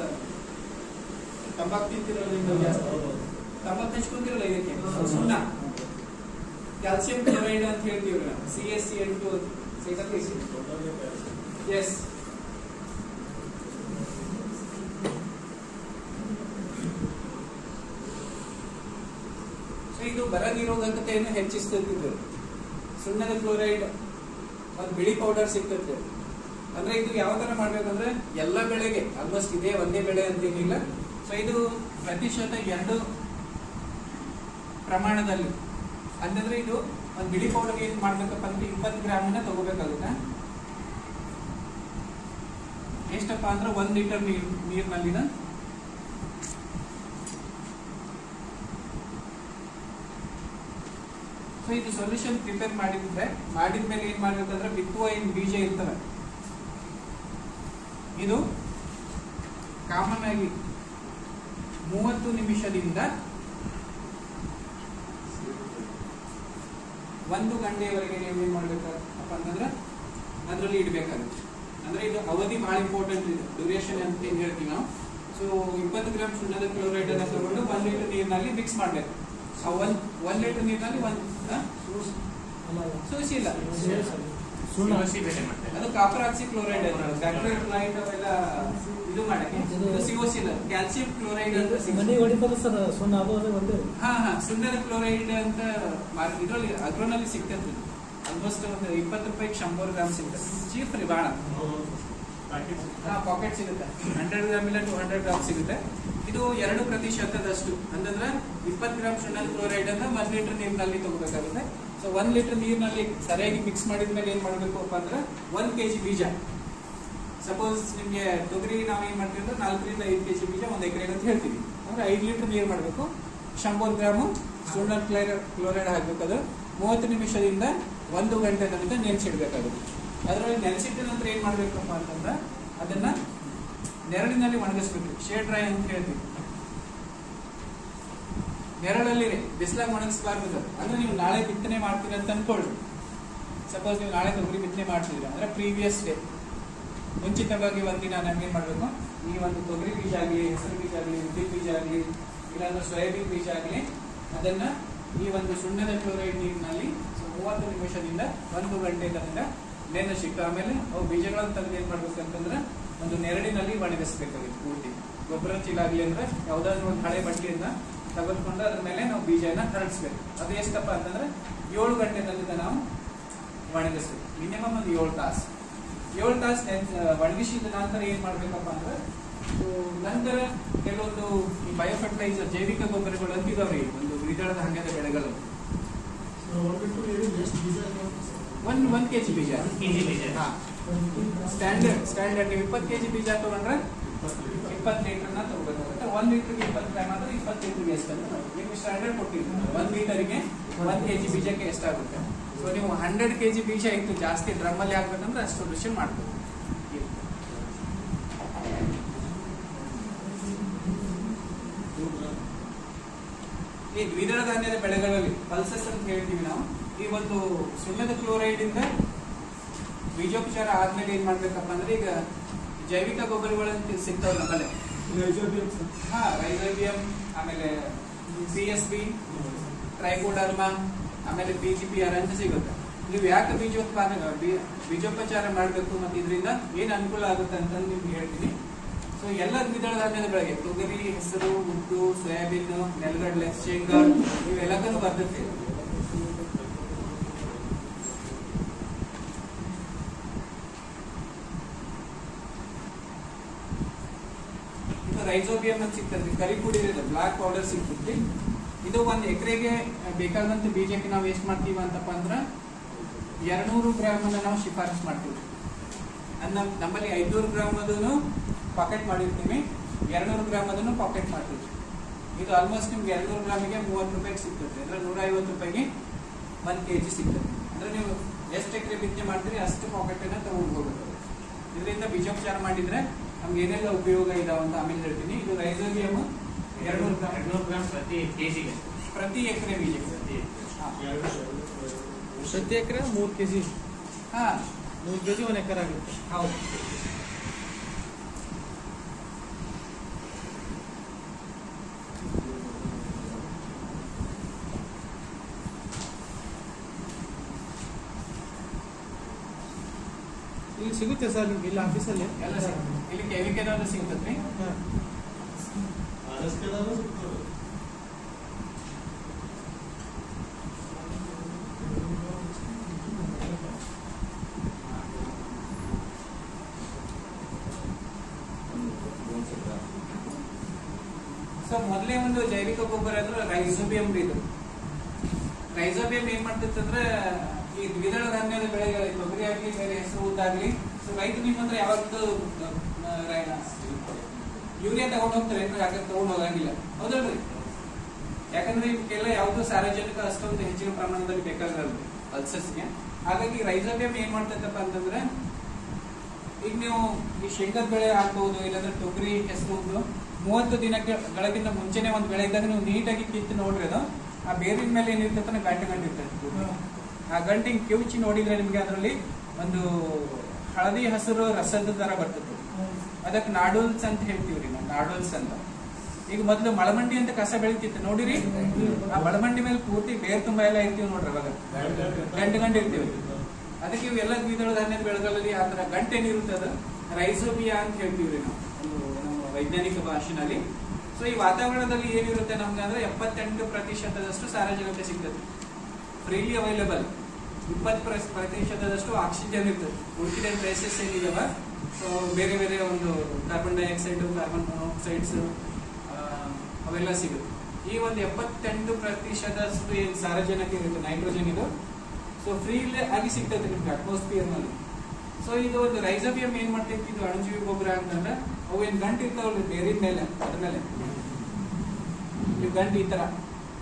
ತಂಬಾಕು ತಿಂತಿರೋದು ಇನ್ನೂ ಜಾಸ್ತಿ ತಂಬಾಕು ಹಚ್ಕೊಂತಿರಲ್ಲ ಇದಕ್ಕೆ ಸುಣ್ಣ ಕ್ಯಾಲ್ಸಿಯಂ ಕ್ಲೋರೈಡ್ ಅಂತ ಹೇಳ್ತೀವಿ C S C L two ಸಿಗತ್ತೆ ಎಸ್ ಸೊ ಇದು ಬರ ನಿರೋಧಕತೆಯನ್ನು ಹೆಚ್ಚಿಸ್ತಿದ್ರು ಸುಣ್ಣದ ಕ್ಲೋರೈಡ್ ಮತ್ತು ಬಿಳಿ ಪೌಡರ್ ಸಿಗ್ತದೆ ಅಂದ್ರೆ ಇದು ಯಾವ ತರ ಮಾಡ್ಬೇಕಂದ್ರೆ ಎಲ್ಲ ಬೆಳೆಗೆ ಆಲ್ಮೋಸ್ಟ್ ಇದೇ ಒಂದೇ ಬೆಳೆ ಅಂತೇನಿಲ್ಲ ಸೊ ಇದು ಪ್ರತಿಶತ ಎರಡು ಪ್ರಮಾಣದಲ್ಲಿ ಅಂತಂದ್ರೆ ಇದು ಒಂದು ಬಿಳಿ ಪೌಡರ್ ಏನ್ ಮಾಡ್ಬೇಕಪ್ಪ ಅಂದ್ರೆ ಇಪ್ಪತ್ತು ಗ್ರಾಮನ್ನ ತಗೋಬೇಕಾಗುತ್ತೆ ಎಷ್ಟಪ್ಪ ಅಂದ್ರೆ ಒಂದ್ ಲೀಟರ್ ನೀರ್ ನೀರಿನಲ್ಲಿನ ಸೊ ಇದು ಸೊಲ್ಯೂಷನ್ ಪ್ರಿಪೇರ್ ಮಾಡಿದ್ರೆ ಮಾಡಿದ್ಮೇಲೆ ಏನ್ ಮಾಡ್ಬೇಕಂದ್ರೆ ಬಿತ್ತುವ ಏನ್ ಬೀಜ ಇರ್ತವೆ ಇದು ಕಾಮನ್ ಆಗಿ ಮೂವತ್ತು ನಿಮಿಷದಿಂದ ಒಂದು ಗಂಟೆಯವರೆಗೆ ನೀವು ಏನ್ ಮಾಡ್ಬೇಕಪ್ಪ ಅಂತಂದ್ರೆ ಅದರಲ್ಲಿ ಇಡಬೇಕಾಗುತ್ತೆ ಅಂದ್ರೆ ಇದು ಅವಧಿ ಬಹಳ ಇಂಪಾರ್ಟೆಂಟ್ ಇದೆ ಡ್ಯೂರೇಷನ್ ಅಂತ ಏನ್ ಹೇಳ್ತೀವಿ ನಾವು ಸೊ ಇಪ್ಪತ್ತು ಗ್ರಾಮ್ ಸುಣ್ಣದ ಕ್ಲೋರೈಡ್ ಅನ್ನ ತಗೊಂಡು ಒಂದ್ ಲೀಟರ್ ನೀರಿನಲ್ಲಿ ಮಿಕ್ಸ್ ಮಾಡ್ಬೇಕು ಆ ಒಂದ್ ಒಂದ್ ಲೀಟರ್ ನೀರಿನಲ್ಲಿ ಒಂದ್ ಆ? ಸೋಸಿ ಇಲ್ಲ ಸುಣ್ಣ ಅದು copper oxychloride bacterial blight ಅವೆಲ್ಲ ಇದು ಮಾಡಕ್ಕೆ ಇದು ಸಿಒಸಿ ಇಲ್ಲ ಕ್ಯಾಲ್ಸಿಯಂ ಕ್ಲೋರೈಡ್ ಅಂತ ಮನೆ ಸಿಗುತ್ತೆ ಹೊಡಿತಾರೆ ಸರ್ ಸುಣ್ಣ ಅದು ಅದೇ ಒಂದೇ ಹಾ ಹಾ ಸುಂದರ ಕ್ಲೋರೈಡ್ ಅಂತ ಮಾರ್- ಇದ್ರಲ್ಲಿ ಅಗ್ರೋನಲ್ಲಿ ಸಿಗ್ತದೆ ಆಲ್ಮೋಸ್ಟ್ ಒಂದು ಇಪ್ಪತ್ತು ರೂಪಾಯಿಗೆ ಶಂಬರ್ ಗ್ರಾಮ್ ಸಿಗ್ತದೆ ಚೀಪ್ ರೀ ಭಾಳ ಹಾ ಪಾಕೆಟ್ ಸಿಗುತ್ತೆ ಹಂಡ್ರೆಡ್ ಗ್ರಾಮ್ ಇಲ್ಲ ಟು ಹಂಡ್ರೆಡ್ ಗ್ರಾಮ್ ಸಿಗುತ್ತೆ ಇದು ಎರಡು ಪ್ರತಿಶತದಷ್ಟು ಅಂತಂದ್ರೆ ಇಪ್ಪತ್ತು ಗ್ರಾಮ್ ಸುಣ್ಣದ ಕ್ಲೋರೈಡ್ ಅನ್ನ ಒಂದ್ ಲೀಟರ್ ನೀರಿನಲ್ಲಿ ತಗೋಬೇಕಾಗುತ್ತೆ ಸೊ ಒಂದ್ ಲೀಟರ್ ನೀರಿನಲ್ಲಿ ಸರಿಯಾಗಿ ಮಿಕ್ಸ್ ಮಾಡಿದ್ಮೇಲೆ ಏನ್ ಮಾಡ್ಬೇಕಪ್ಪ ಅಂದ್ರೆ ಒಂದ್ ಕೆಜಿ ಬೀಜ ಸಪೋಸ್ ನಿಮ್ಗೆ ತೊಗರಿ ನಾವ್ ಏನ್ ಮಾಡ್ತೀವಿ ಅಂದ್ರೆ ನಾಲ್ಕರಿಂದ ಐದು ಕೆಜಿ ಬೀಜ ಒಂದ್ ಎಕರೆಗೆ ಅಂತ ಹೇಳ್ತೀವಿ ಅಂದ್ರೆ ಐದು ಲೀಟರ್ ನೀರು ಮಾಡಬೇಕು ಶಂಬರ್ ಗ್ರಾಮು ಸುಣ್ಣ ಕ್ಲೋರೈಡ್ ಹಾಕ್ಬೇಕು ಅದು ಮೂವತ್ತು ನಿಮಿಷದಿಂದ ಒಂದು ಗಂಟೆ ತನಕ ನೆನೆಸಿಡ್ಬೇಕಾಗುತ್ತೆ ಅದರಲ್ಲಿ ನೆನೆಸಿಟ್ಟ ನಂತರ ಏನ್ ಮಾಡ್ಬೇಕಪ್ಪ ಅಂತಂದ್ರೆ ಅದನ್ನ ನೆರಳಿನಲ್ಲಿ ಒಣಗಿಸ್ಬೇಕು ಶೇಡ್ ಡ್ರೈ ಅಂತ ಹೇಳ್ತೀವಿ ನೆರಳಲ್ಲಿ ಬಿಸಿಲಾಗ ಒಣಗಿಸ್ಬಾರ್ದು ಅದು. ಅಂದ್ರೆ ನೀವು ನಾಳೆ ಬಿತ್ತನೆ ಮಾಡ್ತೀರಿ ಅಂತ ಅನ್ಕೊಳ್ಳಿ ಸಪೋಸ್ ನೀವು ನಾಳೆ ತೊಗರಿ ಬಿತ್ತನೆ ಮಾಡ್ತಿದ್ದೀರಾ ಅಂದ್ರೆ ಪ್ರೀವಿಯಸ್ ಡೇ ಮುಂಚಿತವಾಗಿ ಒಂದಿನ ನಮ್ಗೆ ಏನ್ ಮಾಡ್ಬೇಕು ಈ ಒಂದು ತೊಗರಿ ಬೀಜ ಆಗಲಿ ಹೆಸರು ಬೀಜ ಆಗಲಿ ಉದ್ದಿನ ಬೀಜ ಆಗಲಿ ಇಲ್ಲಾಂದ್ರೆ ಸೋಯಾಬೀನ್ ಬೀಜ ಆಗಲಿ ಅದನ್ನ ಈ ಒಂದು ಸುಣ್ಣದ ಕ್ಲೋರೈಡ್ ನೀರಿನಲ್ಲಿ ಸೊ ಮೂವತ್ತು ನಿಮಿಷದಿಂದ ಒಂದು ಗಂಟೆ ತನಕ ನೆನೆಸಿಟ್ಟು ಆಮೇಲೆ ಅವು ಬೀಜಗಳನ್ನು ತೆಗೆದು ಏನ್ ಮಾಡ್ಬೇಕು ಅಂತಂದ್ರೆ ಒಂದು ನೆರಳಿನಲ್ಲಿ ಒಣಗಿಸ್ಬೇಕಾಗುತ್ತೆ ಪೂರ್ತಿ ಗೊಬ್ಬರ ಚೀಲ ಆಗಲಿ ಅಂದ್ರೆ ಯಾವ್ದಾದ್ರು ಒಂದು ಹಳೆ ಬಟ್ಟೆಯನ್ನ ತೆಗೆದುಕೊಂಡು ಅದ್ರ ಮೇಲೆ ನಾವು ಬೀಜನ ಹರಡಿಸ್ಬೇಕು ಅದು ಎಷ್ಟಪ್ಪ ಅಂತಂದ್ರೆ ಏಳು ಗಂಟೆ ತನಕ ನಾವು ಒಣಗಿಸ್ಬೇಕು ಮಿನಿಮಮ್ ಒಂದು ಏಳು ತಾಸು ಏಳು ತಾಸು ಒಣಗಿಸಿದ ನಂತರ ಏನ್ ಮಾಡ್ಬೇಕಪ್ಪ ಅಂದ್ರೆ ಸೊ ನಂತರ ಕೆಲವೊಂದು ಈ ಬಯೋಫರ್ಟಿಲೈಸರ್ ಜೈವಿಕ ಗೊಬ್ಬರಗಳು ಅಂತಿದಾವ್ರಿ ಒಂದು ದ್ವಿದಳದ ಹಂಗದ ಬೆಳೆಗಳು ಒಂದ್ ಒಂದ್ ಕೆಜಿ ಬೀಜ ಹಾ ಸ್ಟ್ಯಾಂಡರ್ಡ್ ಸ್ಟ್ಯಾಂಡರ್ಡ್ ನೀವು ಇಪ್ಪತ್ತು ಕೆಜಿ ಬೀಜ ತಗೊಂಡ್ರೆ ಇಪ್ಪತ್ತು ಲೀಟರ್ನ ತಗೋಬೇಕಾಗುತ್ತೆ ಒಂದ್ ಲೀಟರ್ಗೆ ಇಪ್ಪತ್ತು ಗ್ರಾಮ್ ಆದ್ರೆ ಇಪ್ಪತ್ತು ಲೀಟರ್ಗೆ ಎಷ್ಟಂತ ನಿಮ್ಗೆ ಸ್ಟ್ಯಾಂಡರ್ಡ್ ಕೊಟ್ಟಿರ್ತಾರೆ ಒಂದ್ ಲೀಟರ್ಗೆ ಒಂದ್ ಕೆಜಿ ಬೀಜಕ್ಕೆ ಎಷ್ಟಾಗುತ್ತೆ ಸೊ ನೀವು ಹಂಡ್ರೆಡ್ ಕೆಜಿ ಬೀಜ ಇತ್ತು ಜಾಸ್ತಿ ಡ್ರಮ್ಮಲ್ಲಿ ಹಾಕ್ಬೇಕಂದ್ರೆ ಅಷ್ಟು ಸೊಲ್ಯೂಷನ್ ಮಾಡ್ಬೋದು ಈ ದ್ವಿದಳ ಧಾನ್ಯದ ಬೆಳೆಗಳಲ್ಲಿ ಪಲ್ಸಸ್ ಅಂತ ಹೇಳ್ತೀವಿ ನಾವು ಈ ಒಂದು ಸುಣ್ಣದ ಕ್ಲೋರೈಡ್ ಇಂದ ಬೀಜೋಪಚಾರ ಆದ್ಮೇಲೆ ಏನ್ ಮಾಡ್ಬೇಕಪ್ಪ ಅಂದ್ರೆ ಈಗ ಜೈವಿಕ ಗೊಬ್ಬರಗಳಂತ ಸಿಗ್ತಾವ ನಮ್ಮಲ್ಲಿ ಹಾ ರೈಸೋಬಿಯಂ ಆಮೇಲೆ ಸಿ ಎಸ್ ಬಿ ಟ್ರೈಕೋಡರ್ಮಾ ಆಮೇಲೆ ಪಿ ಜಿ ಪಿ ಆರ್ ಅಂತ ಸಿಗುತ್ತೆ ನೀವು ಯಾಕೆ ಬೀಜೋತ್ಪಾದನೆ ಬೀ- ಬೀಜೋಪಚಾರ ಮಾಡಬೇಕು ಮತ್ತೆ ಇದರಿಂದ ಏನ್ ಅನುಕೂಲ ಆಗುತ್ತೆ ಅಂತ ನಿಮ್ಗೆ ಹೇಳ್ತೀನಿ ಸೊ ಎಲ್ಲ ದ್ವಿದಳ ಧಾನ್ಯದ ಬೆಳೆಗೆ ತೊಗರಿ ಹೆಸರು ಉದ್ದು ಸೋಯಾಬೀನ್ ನೆಲಗಡಲೆ ಶೇಂಗಾ ಇವೆಲ್ಲದನ್ನು ಬರ್ತೈತಿ ಇದು ರೈಸೋಬಿಯಂ ಅಂತ ಸಿಗ್ತದೆ ಕರಿ ಪುಡಿ ಇದೆ ಬ್ಲಾಕ್ ಪೌಡರ್ ಸಿಗ್ತೈತಿ ಇದು ಒಂದು ಎಕರೆಗೆ ಬೇಕಾದಂತ ಬೀಜಕ್ಕೆ ನಾವು ಎಷ್ಟು ಮಾಡ್ತೀವಿ ಅಂತಪ್ಪ ಅಂದ್ರ ಎರಡ್ನೂರು ಗ್ರಾಮ್ ಅನ್ನ ನಾವು ಶಿಫಾರಸ್ ಮಾಡ್ತೀವಿ ಅದ್ ನಮ್ ನಮ್ಮಲ್ಲಿ ಐದ್ನೂರು ಗ್ರಾಮ್ ಅದನ್ನು ಪಾಕೆಟ್ ಮಾಡಿರ್ತೀವಿ ಎರಡ್ನೂರು ಗ್ರಾಮ್ ಅದನ್ನು ಪಾಕೆಟ್ ಮಾಡ್ತೀವಿ ಇದು ಆಲ್ಮೋಸ್ಟ್ ನಿಮ್ಗೆ ಎರಡ್ನೂರು ಗ್ರಾಮಿಗೆ ಮೂವತ್ತು ರೂಪಾಯಿಗೆ ಸಿಗ್ತದೆ ಅಂದ್ರೆ ನೂರ ಐವತ್ತು ರೂಪಾಯಿಗೆ ಒಂದ್ ಕೆಜಿ ಸಿಗ್ತದೆ ಅಂದ್ರೆ ನೀವು ಎಷ್ಟು ಎಕರೆ ಬಿತ್ತನೆ ಮಾಡ್ತೀರಿ ಅಷ್ಟು ಪಾಕೆಟ್ ಅನ್ನ ತಗೊಂಡು ಹೋಗ್ಬೇಕು ಇದರಿಂದ ಬೀಜೋಪಚಾರ ಮಾಡಿದ್ರೆ ನಮ್ಗೆ ಏನೆಲ್ಲ ಉಪಯೋಗ ಇದಾವ ಅಂತ ಆಮೇಲೆ ಹೇಳ್ತೀನಿ ಇದು ರೈಸೋಬಿಯಮ್ ಎರಡ್ನೂರು ಗ್ರಾಮ್ ಎರಡ್ನೂರು ಗ್ರಾಮ್ ಪ್ರತಿ ಕೆಜಿಗೆ ಪ್ರತಿ ಎಕರೆ ಬೀಜಕ್ಕೆ ಹಾ. ಪ್ರತಿ ಎಕರೆ ಮೂರು ಕೆ ಜಿ ಹಾ ಮೂರು ಕೆ ಜಿ ಒಂದು ಎಕರೆ ಆಗುತ್ತೆ ಹೌದು ಇಲ್ಲಿ ಸಿಗುತ್ತೆ ಸರ್ ನಿಮ್ಗೆ ಇಲ್ಲಿ ಆಫೀಸಲ್ಲಿ ಎಲ್ಲ ಸಿಗುತ್ತೆ. ಇಲ್ಲಿ ಕೆವಿಕೆ ಸಿಗ್ತದ್ರಿ ಹಾಂ ಸೊ ಮೊದಲೇ ಒಂದು ಜೈವಿಕ ಗೊಬ್ಬರ ಅಂದ್ರೆ ರೈಸೋಬಿಯಂ ಇದು ರೈಸೋಬಿಯಂ ಏನ್ ಮಾಡ್ತಿತ್ತಂದ್ರೆ ಈ ದ್ವಿದಳ ಧಾನ್ಯದ ಬೆಳೆಗಳು ತೊಗರಿ ಆಗ್ಲಿ ಬೇರೆ ಹೆಸರು ಉದ್ದಾಗ್ಲಿ ಸೊ ರೈತರು ನಿಮ್ಮ ಹತ್ರ ಯಾವತ್ತು ಯೂರಿಯಾ ತಗೊಂಡ್ ಹೋಗ್ತಾರೆ ಅಂದ್ರೆ ಯಾಕಂದ್ರೆ ತಗೊಂಡ್ ಹೋಗಂಗಿಲ್ಲ ಹೌದಲ್ರಿ ಯಾಕಂದ್ರೆ ಇವಕ್ಕೆಲ್ಲ ಯಾವ್ದು ಸಾರ್ವಜನಿಕ ಅಷ್ಟೊಂದು ಹೆಚ್ಚಿನ ಪ್ರಮಾಣದಲ್ಲಿ ಬೇಕಾಗಲ್ಲ ಪಲ್ಸಸ್ಗೆ ಹಾಗಾಗಿ ರೈಸೋಬಿಯಂ ಏನ್ ಮಾಡ್ತೈತಪ್ಪ ಅಂತಂದ್ರೆ ಈಗ ನೀವು ಈ ಶೇಂಗದ ಬೆಳೆ ಹಾಕ್ಬಹುದು ಇಲ್ಲಾಂದ್ರೆ ತೊಗರಿ ಹೆಸರು ಮೂವತ್ತು ದಿನಗಳಕ್ಕಿಂತ ಮುಂಚೆನೆ ಒಂದ್ ಬೆಳೆ ಇದ್ದಾಗ ನೀವು ನೀಟಾಗಿ ಕಿತ್ತು ನೋಡ್ರಿ ಅದು ಆ ಬೇರಿನ ಮೇಲೆ ಏನಿರ್ತೈತೆ ಗಂಟೆ ಗಂಟೆ ಇರ್ತೈತೆ ಆ ಗಂಟೆ ಕಿವುಚಿ ನೋಡಿದ್ರೆ ನಿಮ್ಗೆ ಅದರಲ್ಲಿ ಒಂದು ಹಳದಿ ಹಸಿರು ರಸದ ತರ ಬರ್ತದೆ ಅದಕ್ಕೆ ನಾಡೋಲ್ಸ್ ಅಂತ ಹೇಳ್ತೀವ್ರಿ ನಾವು ನಾಡೋಲ್ಸ್ ಅಂತ ಈಗ ಮೊದ್ಲು ಮಳಮಂಡಿ ಅಂತ ಕಸ ಬೆಳಿತಿತ್ತು ನೋಡಿರಿ ಆ ಮಳಮಂಡಿ ಮೇಲೆ ಪೂರ್ತಿ ಬೇರ್ ತುಂಬಾ ಎಲ್ಲ ಇರ್ತೀವಿ ನೋಡ್ರಿ ಅವಾಗ ಗಂಟೆ ಗಂಟೆ ಇರ್ತೀವಿ ಅದಕ್ಕೆ ಇವೆಲ್ಲ ದ್ವಿದಳ ಧಾನ್ಯದ ಬೆಳೆಗಳಲ್ಲಿ ಆ ತರ ಗಂಟೆ ಏನಿರುತ್ತೆ ಅದು ರೈಸೋಬಿಯಾ ಅಂತ ಹೇಳ್ತೀವ್ರಿ ನಾವು ಒಂದು ನಮ್ಮ ವೈಜ್ಞಾನಿಕ ಭಾಷೆನಲ್ಲಿ ಸೊ ಈ ವಾತಾವರಣದಲ್ಲಿ ಏನಿರುತ್ತೆ ನಮ್ಗೆ ಅಂದ್ರೆ ಎಪ್ಪತ್ತೆಂಟು ಪ್ರತಿಶತದಷ್ಟು ಸಾರಜನಕ ಸಿಗ್ತದೆ ಫ್ರೀಲಿ ಅವೈಲೇಬಲ್ ಇಪ್ಪತ್ತು ಪ್ರತಿಶತದಷ್ಟು ಆಕ್ಸಿಜನ್ ಇರ್ತದೆ ಉಳಿದ ಟ್ರೇಸಸ್ ಏನಿದಾವ ಸೊ ಬೇರೆ ಬೇರೆ ಒಂದು ಕಾರ್ಬನ್ ಡೈಆಕ್ಸೈಡ್ ಕಾರ್ಬನ್ ಮೊನಾಕ್ಸೈಡ್ಸ್ ಅವೆಲ್ಲ ಸಿಗುತ್ತೆ ಈ ಒಂದು ಎಪ್ಪತ್ತೆಂಟು ಪ್ರತಿಶತದಷ್ಟು ಏನ್ ಸಾರಜನಕ ಇರುತ್ತೆ ನೈಟ್ರೋಜನ್ ಇದು ಸೊ ಫ್ರೀ ಆಗಿ ಸಿಗ್ತದೆ ನಿಮ್ಗೆ ಅಟ್ಮಾಸ್ಫಿಯರ್ ನಲ್ಲಿ ಸೊ ಇದು ಒಂದು ರೈಸೋಬಿಯಂ ಏನ್ ಮಾಡ್ತೈತಿ ಇದು ಅಣುಜೀವಿ ಗೊಬ್ಬರ ಅಂತಂದ್ರೆ ಅವು ಏನ್ ಗಂಟು ಇರ್ತಾವಲ್ರಿ ಬೇರಿನ ಮೇಲೆ ಅದ್ರ ಮೇಲೆ ಈ ಗಂಟು ಈ ತರ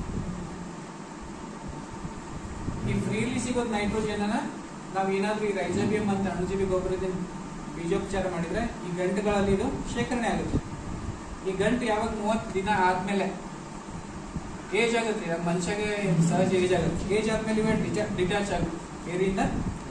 ಈ ಫ್ರೀಲಿ ಸಿಗೋದು ನೈಟ್ರೋಜನ್ ಅನ್ನ ನಾವ್ ಏನಾದ್ರೂ ಈ ರೈಸೋಬಿಯಂ ಅಂತ ಅಣುಜೀವಿ ಗೊಬ್ಬರದ ಬೀಜೋಪಚಾರ ಮಾಡಿದ್ರೆ ಈ ಗಂಟುಗಳಲ್ಲಿ ಇದು ಶೇಖರಣೆ ಆಗುತ್ತೆ ಈ ಗಂಟು ಯಾವಾಗ ಮೂವತ್ತು ದಿನ ಆದ್ಮೇಲೆ ಏಜ್ ಆಗುತ್ತೆ ಇವಾಗ ಮನುಷ್ಯಗೆ ಸಹಜ ಏಜ್ ಆಗುತ್ತೆ ಏಜ್ ಆದ್ಮೇಲೆ ಇವೆ ಡಿಟ್ಯಾಚ್ ಆಗುತ್ತೆ ಬೇರಿಂದ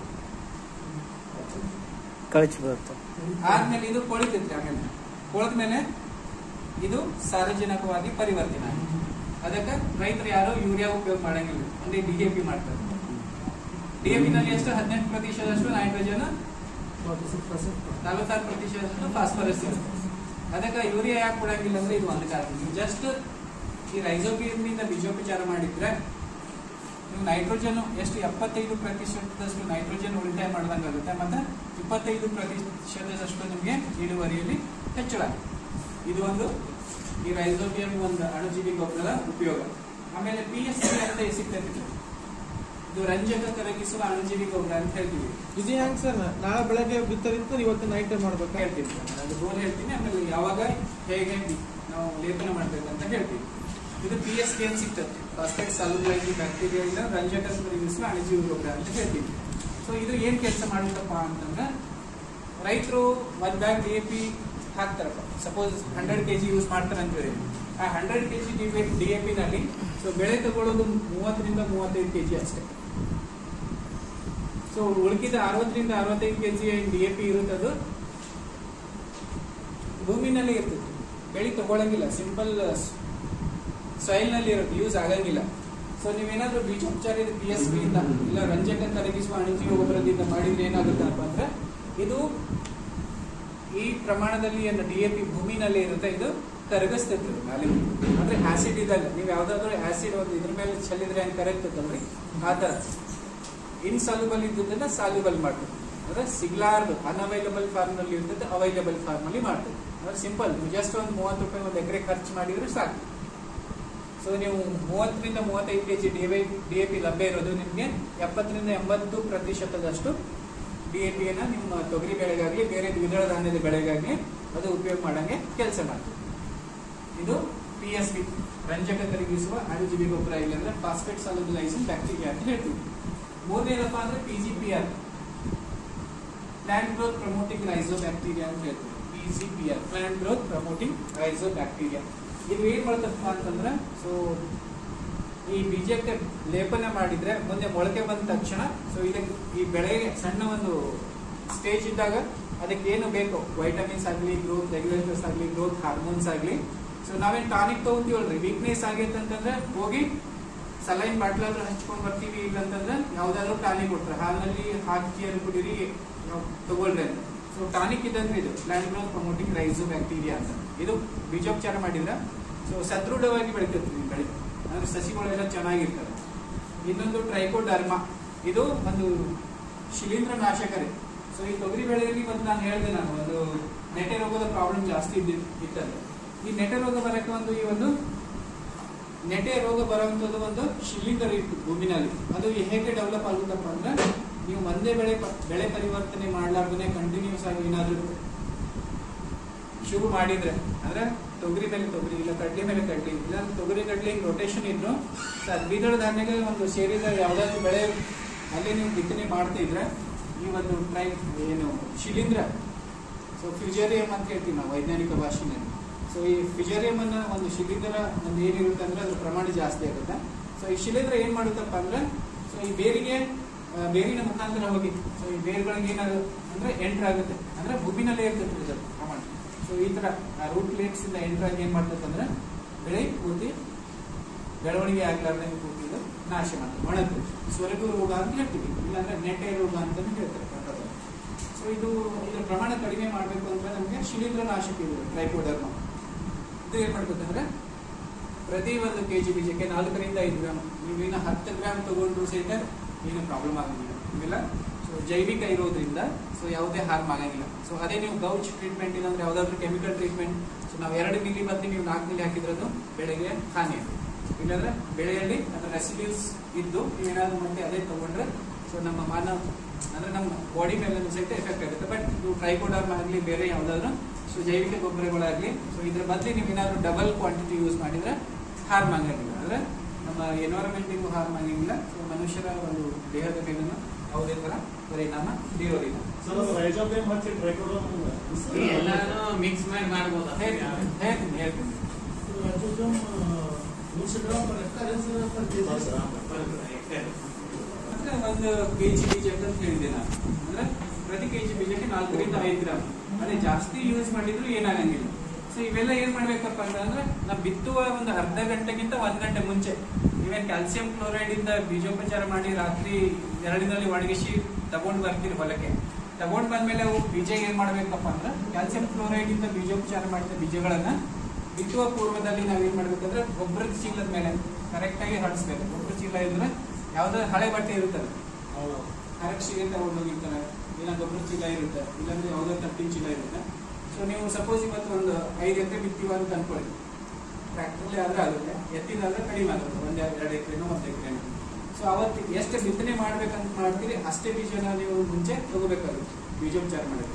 ಕಳಚಿ ಬರುತ್ತೆ ಆದ್ಮೇಲೆ ಇದು ಕೊಳಿತೈತ್ರಿ ಆಮೇಲೆ ಕೊಳದ್ಮೇಲೆ ಇದು ಸಾರಜನಕವಾಗಿ ಪರಿವರ್ತನೆ ಆಗುತ್ತೆ ಅದಕ್ಕೆ ರೈತರು ಯಾರು ಯೂರಿಯಾ ಉಪಯೋಗ ಮಾಡಂಗಿಲ್ಲ ಅಂದ್ರೆ ಡಿ ಎ ಪಿ ಮಾಡ್ತಾರೆ ಡಿ ಎ ಪಿ ನಲ್ಲಿ ಎಷ್ಟು ಹದಿನೆಂಟು ಪ್ರತಿಶತದಷ್ಟು ನೈಟ್ರೋಜನ್ ನಲವತ್ತಾರು ಪ್ರತಿಶತದಷ್ಟು ಫಾಸ್ಫರಸ್ ಇರುತ್ತೆ ಅದಕ್ಕೆ ಯೂರಿಯಾ ಯಾಕೆ ಕೊಡಂಗಿಲ್ಲ ಅಂದ್ರೆ ಇದು ಒಂದು ಕಾರಣ ನೀವು ಜಸ್ಟ್ ಈ ರೈಸೋಬಿಯಂನಿಂದ ಬೀಜೋಪಚಾರ ಮಾಡಿದ್ರೆ ನೀವು ನೈಟ್ರೋಜನ್ ಎಷ್ಟು ಎಪ್ಪತ್ತೈದು ಪ್ರತಿಶತದಷ್ಟು ನೈಟ್ರೋಜನ್ ಉಳಿತಾಯ ಮಾಡ್ದಂಗಾಗುತ್ತೆ ಮತ್ತೆ ಇಪ್ಪತ್ತೈದು ಪ್ರತಿಶತದಷ್ಟು ನಿಮಗೆ ಇಳುವರಿಯಲ್ಲಿ ಹೆಚ್ಚಳ ಇದು ಒಂದು ಈ ರೈಸೋಬಿಯಂ ಒಂದು ಅಣುಜೀವಿ ಗೊಬ್ಬರದ ಉಪಯೋಗ ಆಮೇಲೆ ಪಿ ಎಸ್ ಸಿ ಅಂತ ಸಿಗ್ತೈತಿ ಇದು ರಂಜಕ ಕರಗಿಸುವ ಅಣುಜೀವಿ ಗೊಬ್ಬರ ಅಂತ ಹೇಳ್ತೀವಿ ಇದು ಹೆಂಗ್ ಸರ್ ನಾಳೆ ಬೆಳಗ್ಗೆ ಬಿತ್ತದಿತ್ತು ಇವತ್ತು ನೈಟ್ ಮಾಡ್ಬೇಕಾ ಹೇಳ್ತೀನಿ ಅದು ರೋಲ್ ಹೇಳ್ತೀನಿ ಆಮೇಲೆ ಯಾವಾಗ ಹೇಗೆ ನಾವು ಲೇಪನ ಮಾಡ್ಬೇಕಂತ ಹೇಳ್ತೀವಿ ಇದು ಪಿ ಎಸ್ ಕೆ ಅಂತ ಸಿಗ್ತದೆ ಫಾಸ್ಫೇಟ್ ಸಾಲುಗಳಾಗಿ ಬ್ಯಾಕ್ಟೀರಿಯಾ ಇಂದ ರಂಜಕ ಕರಗಿಸುವ ಅಣುಜೀವಿ ಗೊಬ್ಬರ ಅಂತ ಹೇಳ್ತೀವಿ ಸೊ ಇದು ಏನ್ ಕೆಲಸ ಮಾಡುತ್ತಪ್ಪ ಅಂತಂದ್ರೆ ರೈತರು ಒಂದ್ ಬ್ಯಾಗ್ ಡಿ ಎ ಪಿ ಹಾಕ್ತಾರಪ್ಪ ಸಪೋಸ್ ಹಂಡ್ರೆಡ್ ಕೆಜಿ ಯೂಸ್ ಮಾಡ್ತಾರೆ ಅಂತ ಹೇಳಿ ಆ hundred kg D A P ನಲ್ಲಿ ಸೊ ಬೆಳೆ ತಗೊಳ್ಳೋದು ಮೂವತ್ತರಿಂದ ಮೂವತ್ತೈದು ಕೆಜಿ ಅಷ್ಟೇ ಸೊ ಉಳಿಕಿದ ಅರವತ್ತರಿಂದ ಅರವತ್ತೈದು ಕೆಜಿ ಡಿ ಎ ಪಿ ಇರುತ್ತೆ ಅದು ಭೂಮಿನಲ್ಲಿ ಇರ್ತದೆ ಬೆಳಿ ತಗೊಳಂಗಿಲ್ಲ ಸಿಂಪಲ್ ಸಾಯಿಲ್ ನಲ್ಲಿ ಇರುತ್ತೆ ಯೂಸ್ ಆಗಂಗಿಲ್ಲ ಸೊ ನೀವೇನಾದ್ರೂ ಬೀಜೋಪಚಾರದ ಪಿ ಎಸ್ ಬಿ ಇಂದ ಇಲ್ಲ ರಂಜಕ ಕರಗಿಸುವ ಅಣುಜೀವ ಗೊಬ್ಬರದಿಂದ ಮಾಡಿದ್ರೆ ಏನಾಗುತ್ತಪ್ಪ ಅಂದ್ರೆ ಇದು ಈ ಪ್ರಮಾಣದಲ್ಲಿ ಏನು ಡಿ ಎ ಪಿ ಭೂಮಿನಲ್ಲಿ ಇರುತ್ತೆ ಇದು ಕರಗಿಸ್ತೈತೆ ಮ್ಯಾಲೆ ಅಂದ್ರೆ ಆಸಿಡ್ ಇದಲ್ಲ ನೀವು ಯಾವ್ದಾದ್ರು ಆಸಿಡ್ ಒಂದು ಇದ್ರ ಮೇಲೆ ಚೆಲ್ಲಿದ್ರೆ ಹೆಂಗ್ ಕರಗ್ತದಲ್ರಿ ಆ ತರ ಇನ್ಸಾಲ್ಯುಬಲ್ ಇದ್ದದನ್ನ ಸಾಲ್ಯುಬಲ್ ಮಾಡ್ತದೆ ಅಂದ್ರೆ ಸಿಗ್ಲಾರ್ದು ಅನ್ಅವೈಲಬಲ್ ಫಾರ್ಮ್ ನಲ್ಲಿ ಇರ್ತದೆ ಅವೈಲಬಲ್ ಫಾರ್ಮ್ ಅಲ್ಲಿ ಮಾಡ್ತದೆ ಅಂದ್ರೆ ಸಿಂಪಲ್ ನೀವು ಜಸ್ಟ್ ಒಂದು ಮೂವತ್ತು ರೂಪಾಯಿ ಒಂದು ಎಕರೆ ಖರ್ಚು ಮಾಡಿದ್ರೆ ಸಾಕು ಸೊ ನೀವು ಮೂವತ್ತರಿಂದ ಮೂವತ್ತೈದು kg D D A P ಲಭ್ಯ ಇರೋದು ನಿಮಗೆ ಎಪ್ಪತ್ತರಿಂದ ಎಂಬತ್ತು ಪ್ರತಿಶತದಷ್ಟು ಡಿ ಎ ಪಿಯನ್ನ ನಿಮ್ಮ ತೊಗರಿ ಬೆಳೆಗಾಗ್ಲಿ ಬೇರೆ ದ್ವಿದಳ ಧಾನ್ಯದ ಬೆಳೆಗಾಗ್ಲಿ ಅದು ಉಪಯೋಗ ಮಾಡಂಗೆ ಕೆಲಸ ಮಾಡ್ತದೆ ಇದು ಪಿ ಎಸ್ ಬಿ ರಂಜಕ ಕರಗಿಸುವ ಅಣುಜೀವಿ ಗೊಬ್ಬರ ಇಲ್ಲಾಂದ್ರೆ ಫಾಸ್ಫೇಟ್ ಸಾಲುಲೈಸಿನ್ ಬ್ಯಾಕ್ಟೀರಿಯಾ ಅಂತ ಹೇಳ್ತೀವಿ ಮೂರನೇದಪ್ಪ ಅಂದ್ರೆ P G P R plant growth promoting rhizobacteria ಅಂತ ಹೇಳ್ತೀವಿ P G P R plant growth promoting rhizobacteria ಇದು ಏನ್ ಮಾಡ್ತಪ್ಪ ಅಂತಂದ್ರೆ ಸೊ ಈ ಬೀಜಕ್ಕೆ ಲೇಪನ ಮಾಡಿದ್ರೆ ಮುಂದೆ ಮೊಳಕೆ ಬಂದ ತಕ್ಷಣ ಸೊ ಇದಕ್ಕೆ ಈ ಬೆಳೆಗೆ ಸಣ್ಣ ಒಂದು ಸ್ಟೇಜ್ ಇದ್ದಾಗ ಅದಕ್ಕೆ ಏನು ಬೇಕು ವೈಟಮಿನ್ಸ್ ಆಗಲಿ ಗ್ರೋತ್ ರೆಗ್ಯುಲೇಟರ್ಸ್ ಆಗಲಿ ಗ್ರೋತ್ ಹಾರ್ಮೋನ್ಸ್ ಆಗಲಿ ಸೊ ನಾವೇನ್ ಟಾನಿಕ್ ತಗೊಂತೀವಲ್ರಿ ವೀಕ್ನೆಸ್ ಆಗೈತೆ ಅಂತಂದ್ರೆ ಹೋಗಿ ಸಲೈನ್ ಬಾಟ್ಲಾದ್ರೂ ಹಚ್ಕೊಂಡ್ ಬರ್ತೀವಿ ಇಲ್ಲಂತಂದ್ರೆ ಯಾವ್ದಾದ್ರು ಟಾನಿಕ್ ಕೊಡ್ತಾರೆ ಹಾಲಿನಲ್ಲಿ ಹಾಕಿ ಅದು ಕುಡೀರಿ ನಾವ್ ತಗೊಳ್ರಿ ಅಂತ ಸೊ ಟಾನಿಕ್ ಇದ್ದಂದ್ರೆ ಇದು plant growth promoting rhizobacteria ಅಂತ ಇದು ಬೀಜೋಪಚಾರ ಮಾಡಿದ್ರೆ ಸೊ ಸದೃಢವಾಗಿ ಬೆಳಿತೈತಿ ಈ ಬೆಳೆ ಅಂದ್ರೆ ಸಸಿಗಳೆಲ್ಲ ಚೆನ್ನಾಗಿರ್ತವೆ ಇನ್ನೊಂದು ಟ್ರೈಕೋಡರ್ಮ ಇದು ಒಂದು ಶಿಲೀಂಧ್ರ ನಾಶಕರೇ ಸೊ ಈ ತೊಗರಿ ಬೆಳೆಯಲ್ಲಿ ಒಂದು ನಾನು ಹೇಳಿದೆ ನಾನು ಒಂದು ನೆಟೆ ರೋಗದ ಪ್ರಾಬ್ಲಮ್ ಜಾಸ್ತಿ ಇದ್ದಿ ಇತ್ತಲ್ಲ ಈ ನೆಟೆ ರೋಗ ಬರಕ್ಕೆ ಒಂದು ಈ ಒಂದು ನೆಟೆ ರೋಗ ಬರುವಂತದ್ದು ಒಂದು ಶಿಲೀಂಧ್ರ ಇತ್ತು ಭೂಮಿನಲ್ಲಿ ಅದು ಹೇಗೆ ಡೆವಲಪ್ ಆಗುತ್ತಪ್ಪ ಅಂದ್ರೆ ನೀವು ಒಂದೇ ಬೆಳೆ ಪ- ಬೆಳೆ ಪರಿವರ್ತನೆ ಮಾಡ್ಲಾರ್ದೇ ಕಂಟಿನ್ಯೂಸ್ ಆಗಿ ಏನಾದ್ರು ಶುರು ಮಾಡಿದ್ರೆ ಅಂದ್ರೆ ತೊಗರಿ ಮೇಲೆ ತೊಗರಿ ಇಲ್ಲ ಕಡ್ಲಿ ಮೇಲೆ ಕಡ್ಲಿ ಇಲ್ಲ ತೊಗರಿ ಕಡ್ಲಿ ರೊಟೇಷನ್ ಇದ್ರು ಸೊ ಅದು ದ್ವಿದಳ ಧಾನ್ಯಗೆ ಒಂದು ಸೇರಿದ ಯಾವ್ದಾದ್ರು ಬೆಳೆ ಅಲ್ಲಿ ನೀವು ಬಿತ್ತನೆ ಮಾಡ್ತಾ ಇದ್ರೆ ಈ ಒಂದು ಟ್ರೈ ಏನು ಶಿಲೀಂಧ್ರ ಸೊ ಫ್ಯುಜೇರಿಯಂ ಅಂತ ಹೇಳ್ತೀವಿ ನಾವು ವೈಜ್ಞಾನಿಕ ಭಾಷೆನಲ್ಲಿ ಸೊ ಈ ಫಿಜೇರಿಯಂ ಅನ್ನ ಒಂದು ಶಿಲೀಂಧ್ರ ಒಂದು ಏನಿರುತ್ತೆ ಅಂದ್ರೆ ಅದ್ರ ಪ್ರಮಾಣ ಜಾಸ್ತಿ ಆಗುತ್ತೆ ಸೊ ಈ ಶಿಲೀಂಧ್ರ ಏನ್ ಮಾಡುತ್ತಪ್ಪ ಅಂದ್ರೆ ಸೊ ಈ ಬೇರಿಗೆ ಆ, ಬೇರಿನ ಮುಖಾಂತರ ಹೋಗಿ ಸೊ ಈ ಬೇರುಗಳಿಗೆ ಏನಾಗುತ್ತೆ ಅಂದ್ರೆ ಎಂಟ್ರ್ ಆಗುತ್ತೆ ಅಂದ್ರೆ ಭೂಮಿನಲ್ಲೇ ಇರ್ತದೆ ಇದು ಪ್ರಮಾಣ ಸೊ ಈ ತರ ರೂಟ್ ಪ್ಲೇಟ್ಸ್ ಇಂದ ಎಂಟ್ರ್ ಆಗಿ ಏನ್ ಮಾಡ್ತದೆ ಅಂದ್ರೆ ಬೆಳೆ ಪೂರ್ತಿ ಬೆಳವಣಿಗೆ ಆಗ್ಲಾರ್ದೆ ಪೂರ್ತಿ ಇದು ನಾಶ ಮಾಡ್ತದೆ ಒಣಗ್ತದೆ ಸ್ವರ್ಗ ರೋಗ ಅಂತ ಹೇಳ್ತೀವಿ ಇಲ್ಲಾಂದ್ರೆ ನೆಟೆ ರೋಗ ಅಂತಾನು ಹೇಳ್ತಾರೆ ಕನ್ನಡದಲ್ಲಿ ಸೊ ಇದು ಇದರ ಪ್ರಮಾಣ ಕಡಿಮೆ ಮಾಡಬೇಕು ಅಂದ್ರೆ ನಮಗೆ ಶಿಲೀಂಧ್ರ ನಾಶಕ ಇದೆ ಟ್ರೈಕೋಡರ್ಮ ಇದು ಏನ್ ಮಾಡ್ಬೇಕಂದ್ರೆ ಪ್ರತಿ ಒಂದು ಕೆಜಿ ಬೀಜಕ್ಕೆ ನಾಲ್ಕರಿಂದ ಐದು ಗ್ರಾಮ್ ನೀವೇನು ಹತ್ತು ಗ್ರಾಮ್ ತಗೊಂಡ್ರು ಸಹಿತ ಏನು ಪ್ರಾಬ್ಲಮ್ ಆಗಂಗಿಲ್ಲ ಇವೆಲ್ಲ ಸೊ ಜೈವಿಕ ಇರೋದ್ರಿಂದ ಸೊ ಯಾವುದೇ ಹಾರ್ಮ್ ಆಗಂಗಿಲ್ಲ ಸೊ ಅದೇ ನೀವು ಗೌಚ್ ಟ್ರೀಟ್ಮೆಂಟ್ ಇಲ್ಲಾಂದ್ರೆ ಯಾವ್ದಾದ್ರು ಕೆಮಿಕಲ್ ಟ್ರೀಟ್ಮೆಂಟ್ ಸೊ ನಾವು ಎರಡು ಮಿಲಿ ಬದ್ಲಿ ನೀವು ನಾಲ್ಕು ಮಿಲಿ ಹಾಕಿದ್ರದು ಬೆಳೆಗೆ ಹಾನಿ ಆಗುತ್ತೆ ಇಲ್ಲಾಂದ್ರೆ ಬೆಳೆಯಲ್ಲಿ ಅದರ ರೆಸಿಡ್ಯೂಸ್ ಇದ್ದು ಏನಾದ್ರು ಮತ್ತೆ ಅದೇ ತಗೊಂಡ್ರೆ ಸೊ ನಮ್ಮ ಮಾನವ ಅಂದ್ರೆ ನಮ್ಮ ಬಾಡಿ ಮೇಲೆ ಸಹಿತ ಎಫೆಕ್ಟ್ ಆಗುತ್ತೆ ಬಟ್ ಇದು ಟ್ರೈಕೋಡರ್ಮ್ ಆಗಲಿ ಬೇರೆ ಯಾವ್ದಾದ್ರು ಸೊ ಜೈವಿಕ ಗೊಬ್ಬರಗಳಾಗ್ಲಿ ಸೊ ಇದ್ರ ಬದಲಿ ನೀವು ಏನಾದ್ರು ಡಬಲ್ ಕ್ವಾಂಟಿಟಿ ಯೂಸ್ ಮಾಡಿದ್ರೆ ಹಾರ್ಮ್ ಆಗಂಗಿಲ್ಲ ಅಂದ್ರೆ ನಮ್ಮ ಎನ್ವೈರನ್ಮೆಂಟಿಗೂ ಹಾರ್ಮ್ ಆಗಂಗಿಲ್ಲ ಸೊ ಮನುಷ್ಯರ ಒಂದು ದೇಹದ ಮೇಲೂ ಯಾವುದೇ ತರ ಪರಿಣಾಮ ಬೀರೋದಿಲ್ಲ ಸರ್ ರೈಜೋಬಿಯಂ ಮತ್ತೆ ಟ್ರೈಕೋಡರ್ಮ ಎಲ್ಲಾನು ಮಿಕ್ಸ್ ಮಾಡಿ ಮಾಡ್ಬೋದು ಹೇಳ್ತೀನಿ ಹೇಳ್ತೀನಿ ಹೇಳ್ತೀನಿ ರೈಜೋಬಿಯಂ ನೂರು ಗ್ರಾಮ್ per hectare ಏನು ಸರ್ per kg? ಅಂದ್ರೆ ಒಂದು ಕೆಜಿ ಬೀಜ ಅಂತ ಹೇಳಿದೆ ನಾನು ಅಂದ್ರೆ ಪ್ರತಿ ಕೆಜಿ ಬೀಜಕ್ಕೆ ನಾಲ್ಕರಿಂದ ಐದು ಗ್ರಾಮ್ ಅದೇ ಜಾಸ್ತಿ ಯೂಸ್ ಮಾಡಿದ್ರು ಏನಾಗಂಗಿಲ್ಲ ಸೊ ಇವೆಲ್ಲ ಏನ್ ಮಾಡ್ಬೇಕಪ್ಪ ಅಂತಂದ್ರೆ ನಾವು ಬಿತ್ತುವ ಒಂದು ಅರ್ಧ ಗಂಟೆಗಿಂತ ಒಂದ್ ಗಂಟೆ ಮುಂಚೆ ನೀವೇನ್ ಕ್ಯಾಲ್ಸಿಯಂ ಕ್ಲೋರೈಡ್ ಇಂದ ಬೀಜೋಪಚಾರ ಮಾಡಿ ರಾತ್ರಿ ಎರಡಿನಲ್ಲಿ ಒಣಗಿಸಿ ತಗೊಂಡ್ ಬರ್ತೀರಿ ಹೊಲಕ್ಕೆ ತಗೊಂಡ್ ಬಂದ್ಮೇಲೆ ಅವು ಬೀಜ ಏನ್ ಮಾಡ್ಬೇಕಪ್ಪ ಅಂದ್ರೆ ಕ್ಯಾಲ್ಸಿಯಂ ಕ್ಲೋರೈಡ್ ಇಂದ ಬೀಜೋಪಚಾರ ಮಾಡಿದ ಬೀಜಗಳನ್ನ ಬಿತ್ತುವ ಪೂರ್ವದಲ್ಲಿ ನಾವೇನ್ ಮಾಡ್ಬೇಕಂದ್ರೆ ಗೊಬ್ಬರದ ಚೀಲದ ಮೇಲೆ ಕರೆಕ್ಟ್ ಆಗಿ ಹರಡಿಸ್ಬೇಕು ಗೊಬ್ಬರ ಚೀಲ ಇದ್ರೆ ಯಾವ್ದಾದ್ರು ಹಳೆ ಬಟ್ಟೆ ಇರುತ್ತಲ್ಲ ಹೌದು. ಆರಕ್ಷಿಗೆ ತಗೊಂಡು ಹೋಗಿರ್ತಾರೆ ಇಲ್ಲ ಗೊಬ್ಬರ ಚೀಲ ಇರುತ್ತೆ ಇಲ್ಲಾಂದ್ರೆ ಯಾವುದೋ ತಟ್ಟಿನ ಚೀಲ ಇರುತ್ತೆ ಸೊ ನೀವು ಸಪೋಸ್ ಇವತ್ತು ಒಂದು ಐದು ಎಕರೆ ಬಿತ್ತೀವ ಅಂತ ಅನ್ಕೊಳ್ಳಿ ಟ್ರ್ಯಾಕ್ಟರ್ಲಿ ಆದ್ರೆ ಆಗುತ್ತೆ ಎತ್ತಿದಾದ್ರೆ ಕಡಿಮೆ ಆಗುತ್ತೆ ಒಂದ್ ಎರಡು ಎಕರೆನೋ ಒಂದು ಎಕರೆನೋ ಸೊ ಅವತ್ತು ಎಷ್ಟು ಬಿತ್ತನೆ ಮಾಡ್ಬೇಕಂತ ಮಾಡ್ತೀರಿ ಅಷ್ಟೇ ಬೀಜನ ನೀವು ಮುಂಚೆ ತಗೋಬೇಕಾಗುತ್ತೆ ಬೀಜೋಪಚಾರ ಮಾಡೋಕ್ಕೆ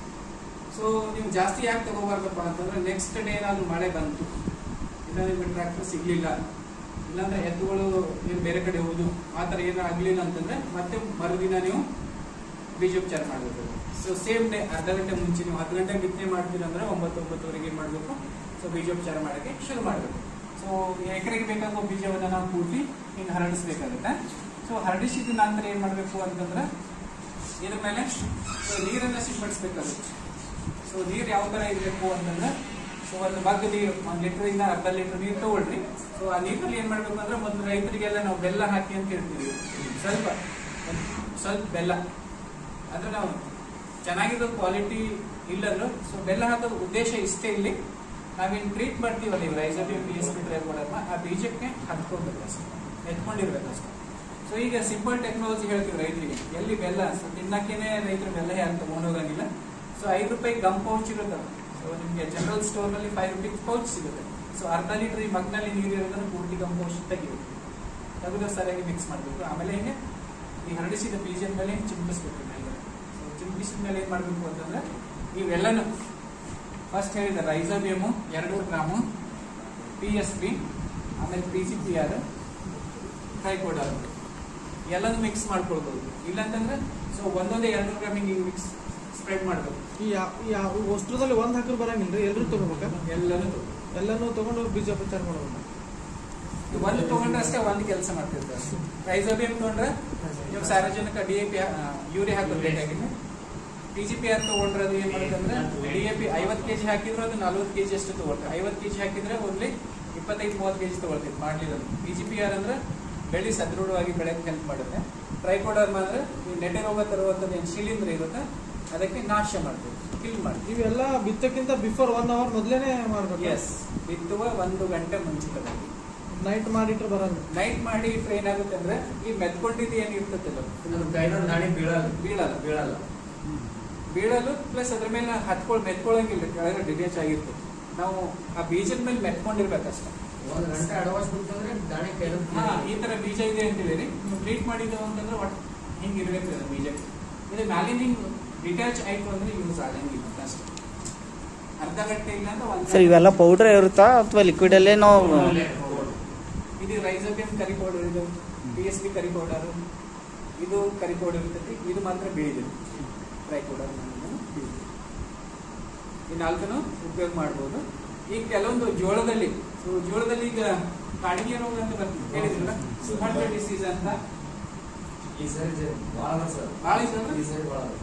ಸೊ ನೀವು ಜಾಸ್ತಿ ಯಾಕೆ ತಗೋಬಾರ್ದಪ್ಪ ಅಂತಂದ್ರೆ ನೆಕ್ಸ್ಟ್ ಡೇ ಏನಾದ್ರು ಮಳೆ ಬಂತು ಇಲ್ಲ ನಿಮ್ಗೆ ಟ್ರ್ಯಾಕ್ಟರ್ ಸಿಗ್ಲಿಲ್ಲ ಇಲ್ಲಾಂದ್ರೆ ಎತ್ತುಗಳು ಏನು ಬೇರೆ ಕಡೆ ಹೋಗುದು ಆ ಥರ ಏನೂ ಆಗ್ಲಿಲ್ಲ ಅಂತಂದ್ರೆ ಮತ್ತೆ ಮರುದಿನ ನೀವು ಬೀಜೋಪಚಾರ ಮಾಡಬೇಕು ಸೊ ಸೇಮ್ ಡೇ ಅರ್ಧ ಗಂಟೆ ಮುಂಚೆ ನೀವು ಹತ್ತು ಗಂಟೆಗೆ ಬಿತ್ತನೆ ಮಾಡ್ತೀರ ಅಂದ್ರೆ ಒಂಬತ್ತು ಒಂಬತ್ತುವರೆಗೆ ಏನು ಮಾಡಬೇಕು ಸೊ ಬೀಜೋಪಚಾರ ಮಾಡೋಕ್ಕೆ ಶುರು ಮಾಡಬೇಕು ಸೊ ಎಕರೆಗೆ ಬೇಕಾಗುವ ಬೀಜವನ್ನು ನಾವು ಕೂಡಿ ಹಿಂಗೆ ಹರಡಿಸ್ಬೇಕಾಗುತ್ತೆ ಸೊ ಹರಡಿಸಿದ ನಂತರ ಏನು ಮಾಡಬೇಕು ಅಂತಂದ್ರೆ ಇದ್ರ ಮೇಲೆ ಸೊ ನೀರನ್ನು ಸಿಂಪಡಿಸ್ಬೇಕಾಗುತ್ತೆ ಸೊ ನೀರು ಯಾವ ತರ ಇರಬೇಕು ಅಂತಂದ್ರೆ ಸೊ ಒಂದು ಮಗ್ ನೀರು ಒಂದು ಲೀಟರ್ ಇಂದ ಅರ್ಧ ಲೀಟರ್ ನೀರು ತಗೊಳ್ರಿ ಸೊ ಆ ನೀರಲ್ಲಿ ಏನ್ ಮಾಡ್ಬೇಕು ಅಂದ್ರೆ ಮೊದಲು ರೈತರಿಗೆಲ್ಲ ನಾವು ಬೆಲ್ಲ ಹಾಕಿ ಅಂತ ಹೇಳ್ತೀವಿ ಸ್ವಲ್ಪ ಒಂದ್ ಸ್ವಲ್ಪ ಬೆಲ್ಲ ಅಂದ್ರೆ ನಾವು ಚೆನ್ನಾಗಿರೋ ಕ್ವಾಲಿಟಿ ಇಲ್ಲದ್ರು ಸೊ ಬೆಲ್ಲ ಹಾಕೋದು ಉದ್ದೇಶ ಇಷ್ಟೇ ಇಲ್ಲಿ ನಾವೇನು ಟ್ರೀಟ್ ಮಾಡ್ತೀವಲ್ಲ ನೀವು ರೈಸೋಬಿಯಂ ಬಿ ಎಸ್ ಪಿ ಆ ಬೀಜಕ್ಕೆ ಹತ್ಕೊಳ್ಬೇಕು ಅಷ್ಟೇ ಎತ್ಕೊಂಡಿರ್ಬೇಕು ಅಷ್ಟೇ ಸೊ ಈಗ ಸಿಂಪಲ್ ಟೆಕ್ನಾಲಜಿ ಹೇಳ್ತೀವಿ ರೈತರಿಗೆ ಎಲ್ಲಿ ಬೆಲ್ಲ ಸೊ ತಿನ್ನಕ್ಕೇನೆ ರೈತರು ಬೆಲ್ಲ ಯಾರು ತಗೊಂಡೋಗಂಗಿಲ್ಲ ಸೊ ಐದು ರೂಪಾಯಿ ಗಮ್ ಪೌಚ್ ಇರುತ್ತೆ ಸೊ ನಿಮಗೆ ಜನರಲ್ ಸ್ಟೋರ್ ನಲ್ಲಿ ಫೈವ್ ರುಪೀಸ್ ಪೌಚ್ ಸಿಗುತ್ತೆ ಸೊ ಅರ್ಧ ಲೀಟರ್ ಈ ಮಗ್ನಲ್ಲಿ ನೀರು ಇರೋದನ್ನ ಪೂರ್ತಿ ಗಮ್ ಪೌಚ್ ತೆಗಿಬೇಕು ತೆಗೆದು ಸರಿಯಾಗಿ ಮಿಕ್ಸ್ ಮಾಡಬೇಕು ಆಮೇಲೆ ಹಿಂಗೆ ಈ ಹರಡಿಸಿದ ಬೀಜದ ಮೇಲೆ ಹಿಂಗೆ ಚಿಂಪಿಸ್ಬೇಕು ಮೇಲೆ ಸೊ ಚಿಂಪಿಸಿದ ಮೇಲೆ ಏನ್ ಮಾಡಬೇಕು ಅಂತಂದ್ರೆ ಇವೆಲ್ಲನೂ ಫಸ್ಟ್ ಹೇಳಿದ ರೈಸೋಬಿಯಮು ಎರಡು ಗ್ರಾಮು ಪಿ ಎಸ್ ಪಿ ಆಮೇಲೆ P C P R trichoderma ಎಲ್ಲನೂ ಮಿಕ್ಸ್ ಮಾಡ್ಕೊಳ್ಬೋದು ಇಲ್ಲಾಂತಂದ್ರೆ ಸೊ ಒಂದೊಂದೇ ಎರಡು ಗ್ರಾಮ್ ಹಿಂಗೆ ಮಿಕ್ಸ್ ಸ್ಪ್ರೆಡ್ ಮಾಡಬೇಕು ಈ ಯಾವ ಈ ಯಾವ ವಸ್ತ್ರದಲ್ಲಿ ಒಂದ್ ಹಾಕಿರ್ ಬರಂಗಿಲ್ರಿ ಎಲ್ರು ತಗೋಬೇಕಾ ಎಲ್ಲನೂ ತಗೋ. ಎಲ್ಲಾನು ತಗೊಂಡು ಬೀಜೋಪಚಾರ ಮಾಡ್ಬೇಕು ಒಂದು ತಗೊಂಡ್ರೆ ಅಷ್ಟೇ ಒಂದು ಕೆಲಸ ಮಾಡ್ತಿರ್ತಾರೆ ರೈಸೋಬಿಯಂ ತಗೊಂಡ್ರೆ ನೀವು ಸಾರ್ವಜನಿಕ ಡಿ ಎ ಪಿ ಯೂರಿಯಾ ಹಾಕೋದು ಬೇಕಾಗಿಲ್ಲ ಪಿ ಜಿ ಪಿ ಆರ್ ತಗೊಂಡ್ರೆ ಅದು ಏನ್ ಮಾಡುತ್ತೆ ಅಂದ್ರೆ ಡಿ ಎ ಪಿ ಐವತ್ತು ಕೆಜಿ ಹಾಕಿದ್ರೆ ಅದು ನಲ್ವತ್ತು ಕೆಜಿ ಅಷ್ಟು ತಗೊಳ್ತಾರೆ ಐವತ್ತು ಕೆಜಿ ಹಾಕಿದ್ರೆ ಓನ್ಲಿ ಇಪ್ಪತ್ತೈದು ಮೂವತ್ತು ಕೆಜಿ ತಗೊಳ್ತೀವಿ ಮಾಡ್ಲಿಲ್ಲ ಪಿ ಜಿ ಪಿ ಆರ್ ಅಂದ್ರೆ ಬೆಳೆ ಸದೃಢವಾಗಿ ಬೆಳೆಯಕ್ಕೆ ಹೆಲ್ಪ್ ಮಾಡುತ್ತೆ ಟ್ರೈಕೋಡರ್ಮ ಅಂದ್ರೆ ಈ ನೆಟೆ ರೋಗ ತರುವಂಥದ್ದು ಏನು ಶಿಲೀಂಧ್ರ ಇರುತ್ತೆ ಅದಕ್ಕೆ ನಾಶ ಮಾಡ್ತೀವಿ ಕಿಲ್ ಮಾಡ್ತೀವಿ ಇವೆಲ್ಲ ಬಿತ್ತಕ್ಕಿಂತ ಬಿಫೋರ್ ಒನ್ ಅವರ್ ಮೊದ್ಲೇನೆ ಮಾಡ್ಬೇಕು ಎಸ್ ಬಿತ್ತುವ ಒಂದು ಗಂಟೆ ಮುಂಚಿತವಾಗಿ ನೈಟ್ ಮಾಡಿಟ್ರೆ ಬರಲ್ಲ ನೈಟ್ ಮಾಡಿ ಇಟ್ರೆ ಏನಾಗುತ್ತೆ ಅಂದ್ರೆ ಈ ಮೆತ್ಕೊಂಡಿದ್ದು ಏನ್ ಇರ್ತದಲ್ಲ ಅದು ಕೈನೊಂದು ದಾಣಿ ಬೀಳಲ್ಲ ಬೀಳಲ್ಲ ಬೀಳಲ್ಲ ಬೀಳಲು ಪ್ಲಸ್ ಅದ್ರ ಮೇಲೆ ಹತ್ಕೊಳ್ ಮೆತ್ಕೊಳಂಗಿಲ್ಲ ಕೆಳಗಡೆ ಡಿಟೇಚ್ ಆಗಿರ್ತದೆ ನಾವು ಆ ಬೀಜದ ಮೇಲೆ ಮೆತ್ಕೊಂಡಿರ್ಬೇಕಷ್ಟೇ ಒಂದ್ ಗಂಟೆ ಅಡ್ವಾನ್ಸ್ ಬಿಡ್ತಂದ್ರೆ ದಾಣಿ ಕೈಲ ಹಾ ಈ ತರ ಬೀಜ ಇದೆ ಅಂತ ಹೇಳಿರಿ ನೀವು ಟ್ರೀಟ್ ಮಾಡಿದ್ದೇವೆ ಅಂತಂದ್ರೆ ಒಟ್ಟು ಹಿಂಗೆ ಇರ್ಬೇಕು ಅದು ಬೀಜ ಇದು ಮ್ಯಾಲಿನ ಹಿಂಗೆ ಡಿಟ್ಯಾಚ್ ಆಯ್ತು ಅಂದ್ರೆ ಯೂಸ್ ಆಗಂಗಿಲ್ಲ ಅಷ್ಟೇ ಅರ್ಧ ಗಂಟೆ ಇಲ್ಲ ಅಂತ ಒಂದು ಸರ್ ಇವೆಲ್ಲ ಪೌಡ್ರ್ ಇರುತ್ತಾ ಅಥವಾ ಲಿಕ್ವಿಡ್ ಅಲ್ಲೇ ನಾವು ಇದು ರೈಸೋಬಿಯಂ ಕರಿ ಪೌಡರ್ ಇದು ಪಿ ಎಸ್ ಬಿ ಕರಿ ಪೌಡರ್ ಇದು ಕರಿ ಪೌಡರ್ ಇರ್ತೈತಿ ಇದು ಮಾತ್ರ ಬೀಳಿದೆ ಡ್ರೈ ಪೌಡರ್ ಈ ನಾಲ್ಕನ್ನು ಉಪಯೋಗ ಮಾಡ್ಬೋದು ಈಗ ಕೆಲವೊಂದು ಜೋಳದಲ್ಲಿ ಸೊ ಜೋಳದಲ್ಲಿ ಈಗ ಕಾಡಿಗೆ ರೋಗ ಅಂತ ಬರ್ತದೆ ಹೇಳಿದ್ರಲ್ಲ ಸುಹಾರ್ಟ್ ಡಿಸೀಸ್ ಅಂತ ಈ ಸರಿ ಜ- ಭಾಳ ಅದ ಸರ್ ಭಾಳ ಇದೆ ಅಲ್ಲ? ಈ ಸರಿ ಭಾಳ ಅದ.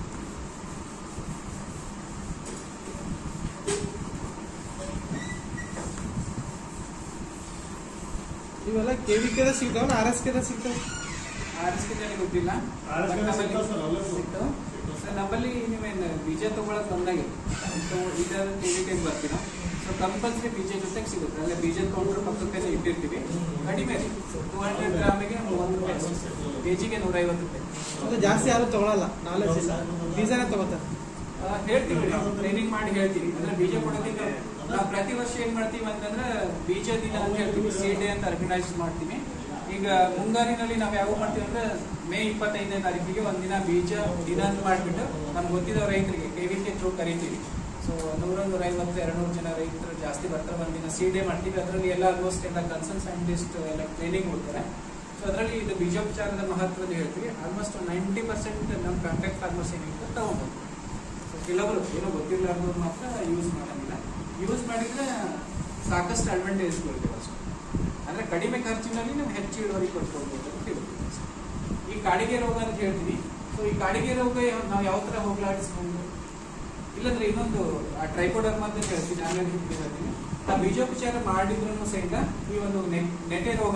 ಇವೆಲ್ಲ ಕೆ ವಿ ಕೆದ ಸಿಗ್ತಾವ ಆರ್ ಎಸ್ ಕೆದ ಸಿಗ್ತಾವ ಆರಿಸ್ಕೆ ನನಗೆ ಗೊತ್ತಿಲ್ಲ RSK But ನಮ್ಮಲ್ಲಿ ಸಿಗ್ತಾವ್ sir, ಅಲ್ಲೇ ಸಿಗ್ತಾವ. So, ನಮ್ಮಲ್ಲಿ ನೀವೇನು ಬೀಜ ತಗೊಳಕ್ ಬಂದಾಗ ಸೊ ಇದರ ಟಿವಿಟಿಗೆ ಬರ್ತೀರ ಸೊ ಕಂಪಲ್ಸರಿ ಬೀಜ ಜೊತೆಗೆ ಸಿಗುತ್ತೆ ಅಲ್ಲೇ ಬೀಜದ ಕೌಂಟರ್ ಪಕ್ಕಕ್ಕೆ ಇಟ್ಟಿರ್ತೀವಿ ಕಡಿಮೆ ರೀ ಟೂ ಹಂಡ್ರೆಡ್ ಗ್ರಾಮಿಗೆ ಒಂದು ರೂಪಾಯಿ ಕೆ ಜಿಗೆ ನೂರೈವತ್ತು ರೂಪಾಯಿ ಅಂದ್ರೆ ಜಾಸ್ತಿ ಯಾರು ತಗೊಳಲ್ಲ ನಾಲೆಜ್ ಇಲ್ಲ ಬೀಜನೇ ತಗೋತಾರೆ ಆ, ಹೇಳ್ತೀವಿ ಟ್ರೈನಿಂಗ್ ಮಾಡಿ ಹೇಳ್ತೀವಿ ಅಂದ್ರೆ ಬೀಜ ಕೊಡೋದಕ್ಕೆ ನಾವು ಪ್ರತಿ ವರ್ಷ ಏನ್ ಮಾಡ್ತೀವಿ ಅಂತಂದ್ರೆ ಬೀಜ ದಿನ ಅಂತ ಹೇಳ್ತೀವಿ ಸಿ ಡೇ ಅಂತ ಆರ್ಗನೈಸ್ ಮಾಡ್ತೀವಿ ಈಗ ಮುಂಗಾರಿನಲ್ಲಿ ನಾವು ಯಾವ ಮಾಡ್ತೀವಿ ಅಂದ್ರೆ ಮೇ ಇಪ್ಪತ್ತೈದನೇ ತಾರೀಕಿಗೆ ಒಂದಿನ ಬೀಜ ದಿನ ಅಂತ ಮಾಡ್ಬಿಟ್ಟು ನಮ್ಗೆ ಗೊತ್ತಿರೋ ರೈತರಿಗೆ ಕೆ ವಿ ಕೆ ಥ್ರೂ ಕರಿತೀವಿ ಸೊ ನೂರ ನೂರ ಐವತ್ತು ಎರಡು ನೂರು ಜನ ರೈತರು ಜಾಸ್ತಿ ಬರ್ತಾರೆ ಒಂದಿನ ಸಿ ಡೇ ಮಾಡ್ತೀವಿ ಅದರಲ್ಲಿ ಎಲ್ಲ ಆಲ್ಮೋಸ್ಟ್ ಎಲ್ಲ ಕನ್ಸರ್ನ್ ಸೈಂಟಿಸ್ಟ್ ಎಲ್ಲ ಟ್ರೈನಿಂಗ್ ಕೊಡ್ತಾರೆ ಸೊ ಅದರಲ್ಲಿ ಇದು ಬೀಜೋಪಚಾರದ ಮಹತ್ವದ ಹೇಳ್ತೀವಿ ಆಲ್ಮೋಸ್ಟ್ ನೈಂಟಿ ಪರ್ಸೆಂಟ್ ನಮ್ಮ ಕಾಂಟ್ಯಾಕ್ಟ್ ಫಾರ್ಮರ್ಸ್ ಏನಿರುತ್ತೆ ತಗೊಂಡು ಸೊ ಕೆಲವರು ಏನೋ ಗೊತ್ತಿರಲಾರ್ದವ್ರು ಮಾತ್ರ ಯೂಸ್ ಮಾಡಂಗಿಲ್ಲ ಯೂಸ್ ಮಾಡಿದ್ರೆ ಸಾಕಷ್ಟು ಅಡ್ವಾಂಟೇಜ್ಗಳಿದೆ ಅಷ್ಟೇ ಅಂದ್ರೆ ಕಡಿಮೆ ಖರ್ಚಿನಲ್ಲಿ ನಾವು ಹೆಚ್ಚು ಇಳುವರಿ ಕೊಟ್ಕೊಳ್ಬೋದು ಅಂತ ಹೇಳ್ತೀವಿ ಅಷ್ಟೇ. ಈ ಕಾಡಿಗೆ ರೋಗ ಅಂತ ಹೇಳ್ತೀವಿ ಸೊ ಈ ಕಾಡಿಗೆ ರೋಗ ಯಾವ- ನಾವು ಯಾವ ತರ ಹೋಗ್ಲಾಡಿಸ್ಬೋದು ಇಲ್ಲಂದ್ರೆ ಇನ್ನೊಂದು ಆ ಟ್ರೈಕೋಡರ್ಮ ಅಂತ ಹೇಳ್ತೀನಿ ಆಮೇಲೆ ಹೇಳ್ತೀನಿ ಆ ಬೀಜೋಪಚಾರ ಮಾಡಿದ್ರು ಸಹಿತ ಈ ಒಂದು ನೆ- ನೆಟೆ ರೋಗ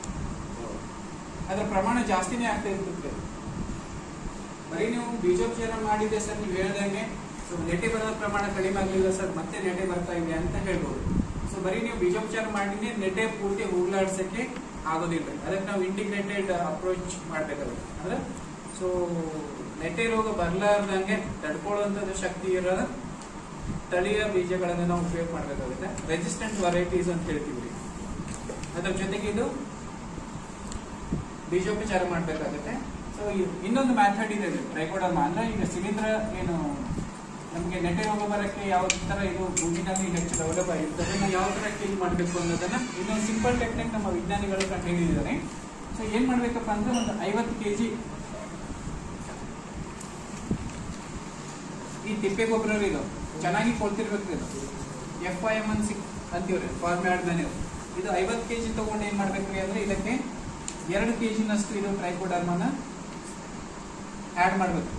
ಅದರ ಪ್ರಮಾಣ ಜಾಸ್ತಿನೇ ಆಗ್ತಾ ಇರ್ತದೆ ಬರೀ ನೀವು ಬೀಜೋಪಚಾರ ಮಾಡಿದೆ ಸರ್ ನೀವು ಹೇಳ್ದಂಗೆ ಸೊ ನೆಟೆ ಬರೋ ಪ್ರಮಾಣ ಕಡಿಮೆ ಆಗಲಿಲ್ಲ ಸರ್ ಮತ್ತೆ ನೆಟೆ ಬರ್ತಾ ಇದೆ ಅಂತ ಹೇಳ್ಬೋದು ಸೊ ಬರೀ ನೀವು ಬೀಜೋಪಚಾರ ಮಾಡಿನೇ ನೆಟೆ ಪೂರ್ತಿ ಹೋಗ್ಲಾಡ್ಸಕ್ಕೆ ಆಗೋದಿಲ್ಲ ಅದಕ್ಕೆ ನಾವು ಇಂಟಿಗ್ರೇಟೆಡ್ ಅಪ್ರೋಚ್ ಮಾಡ್ಬೇಕಾಗುತ್ತೆ ಅಂದ್ರೆ ಸೊ ನೆಟೆ ರೋಗ ಬರ್ಲಾರ್ದಂಗೆ ತಡ್ಕೊಳ್ಳುವಂಥದ್ದು ಶಕ್ತಿ ಇರೋ ತಳಿಯ ಬೀಜಗಳನ್ನು ನಾವು ಉಪಯೋಗ ಮಾಡಬೇಕಾಗುತ್ತೆ ರೆಸಿಸ್ಟೆಂಟ್ ವೆರೈಟೀಸ್ ಅಂತ ಹೇಳ್ತೀವಿ ರೀ. ಅದ್ರ ಜೊತೆಗೆ ಇದು ಬೀಜೋಪಚಾರ ಮಾಡಬೇಕಾಗುತ್ತೆ ಸೊ ಇನ್ನೊಂದು ಮ್ಯಾಥಡ್ ಇದೆ ಟ್ರೈಕೋಡರ್ಮ ಅಂದ್ರೆ ಈಗ ಶಿಲೀಂಧ್ರ ಏನು ನಮಗೆ ನೆಟೆ ರೋಗ ಬರಕ್ಕೆ ಯಾವ ತರ ಇದು ಭೂಮಿನಲ್ಲಿ ಹೆಚ್ಚು ಡೆವಲಪ್ ಆಗಿರ್ತದೆ ನಾವು ಯಾವ ತರ ಕ್ಲೀನ್ ಮಾಡಬೇಕು ಅನ್ನೋದನ್ನ ಇನ್ನೊಂದು ಸಿಂಪಲ್ ಟೆಕ್ನಿಕ್ ನಮ್ಮ ವಿಜ್ಞಾನಿಗಳು ಕಂಡು ಹಿಡಿದಿದ್ದಾರೆ ಸೊ ಏನ್ ಮಾಡ್ಬೇಕಪ್ಪ ಅಂದ್ರೆ ಒಂದು ಐವತ್ತು ಕೆಜಿ ಈ ತಿಪ್ಪೆ ಗೊಬ್ಬರ ಇದು ಚೆನ್ನಾಗಿ ಕೊಳ್ತಿರ್ಬೇಕು ಇದು ಎಫ್ ಐ ಎಮ್ ಅನ್ ಸಿಕ್ ಅಂತೀವ್ರಿ ಫಾರ್ಮ್ಯಾಡ್ ಮ್ಯಾನ್ಯೂರ್ ಇದು ಐವತ್ತು ಕೆ ಜಿ ತಗೊಂಡು ಏನ್ ಮಾಡ್ಬೇಕ್ರಿ ಅಂದ್ರೆ ಇದಕ್ಕೆ ಎರಡು ಕೆ ಜಿನಷ್ಟು ಇದು ಟ್ರೈಕೋಡರ್ಮನ ಆಡ್ ಮಾಡ್ಬೇಕು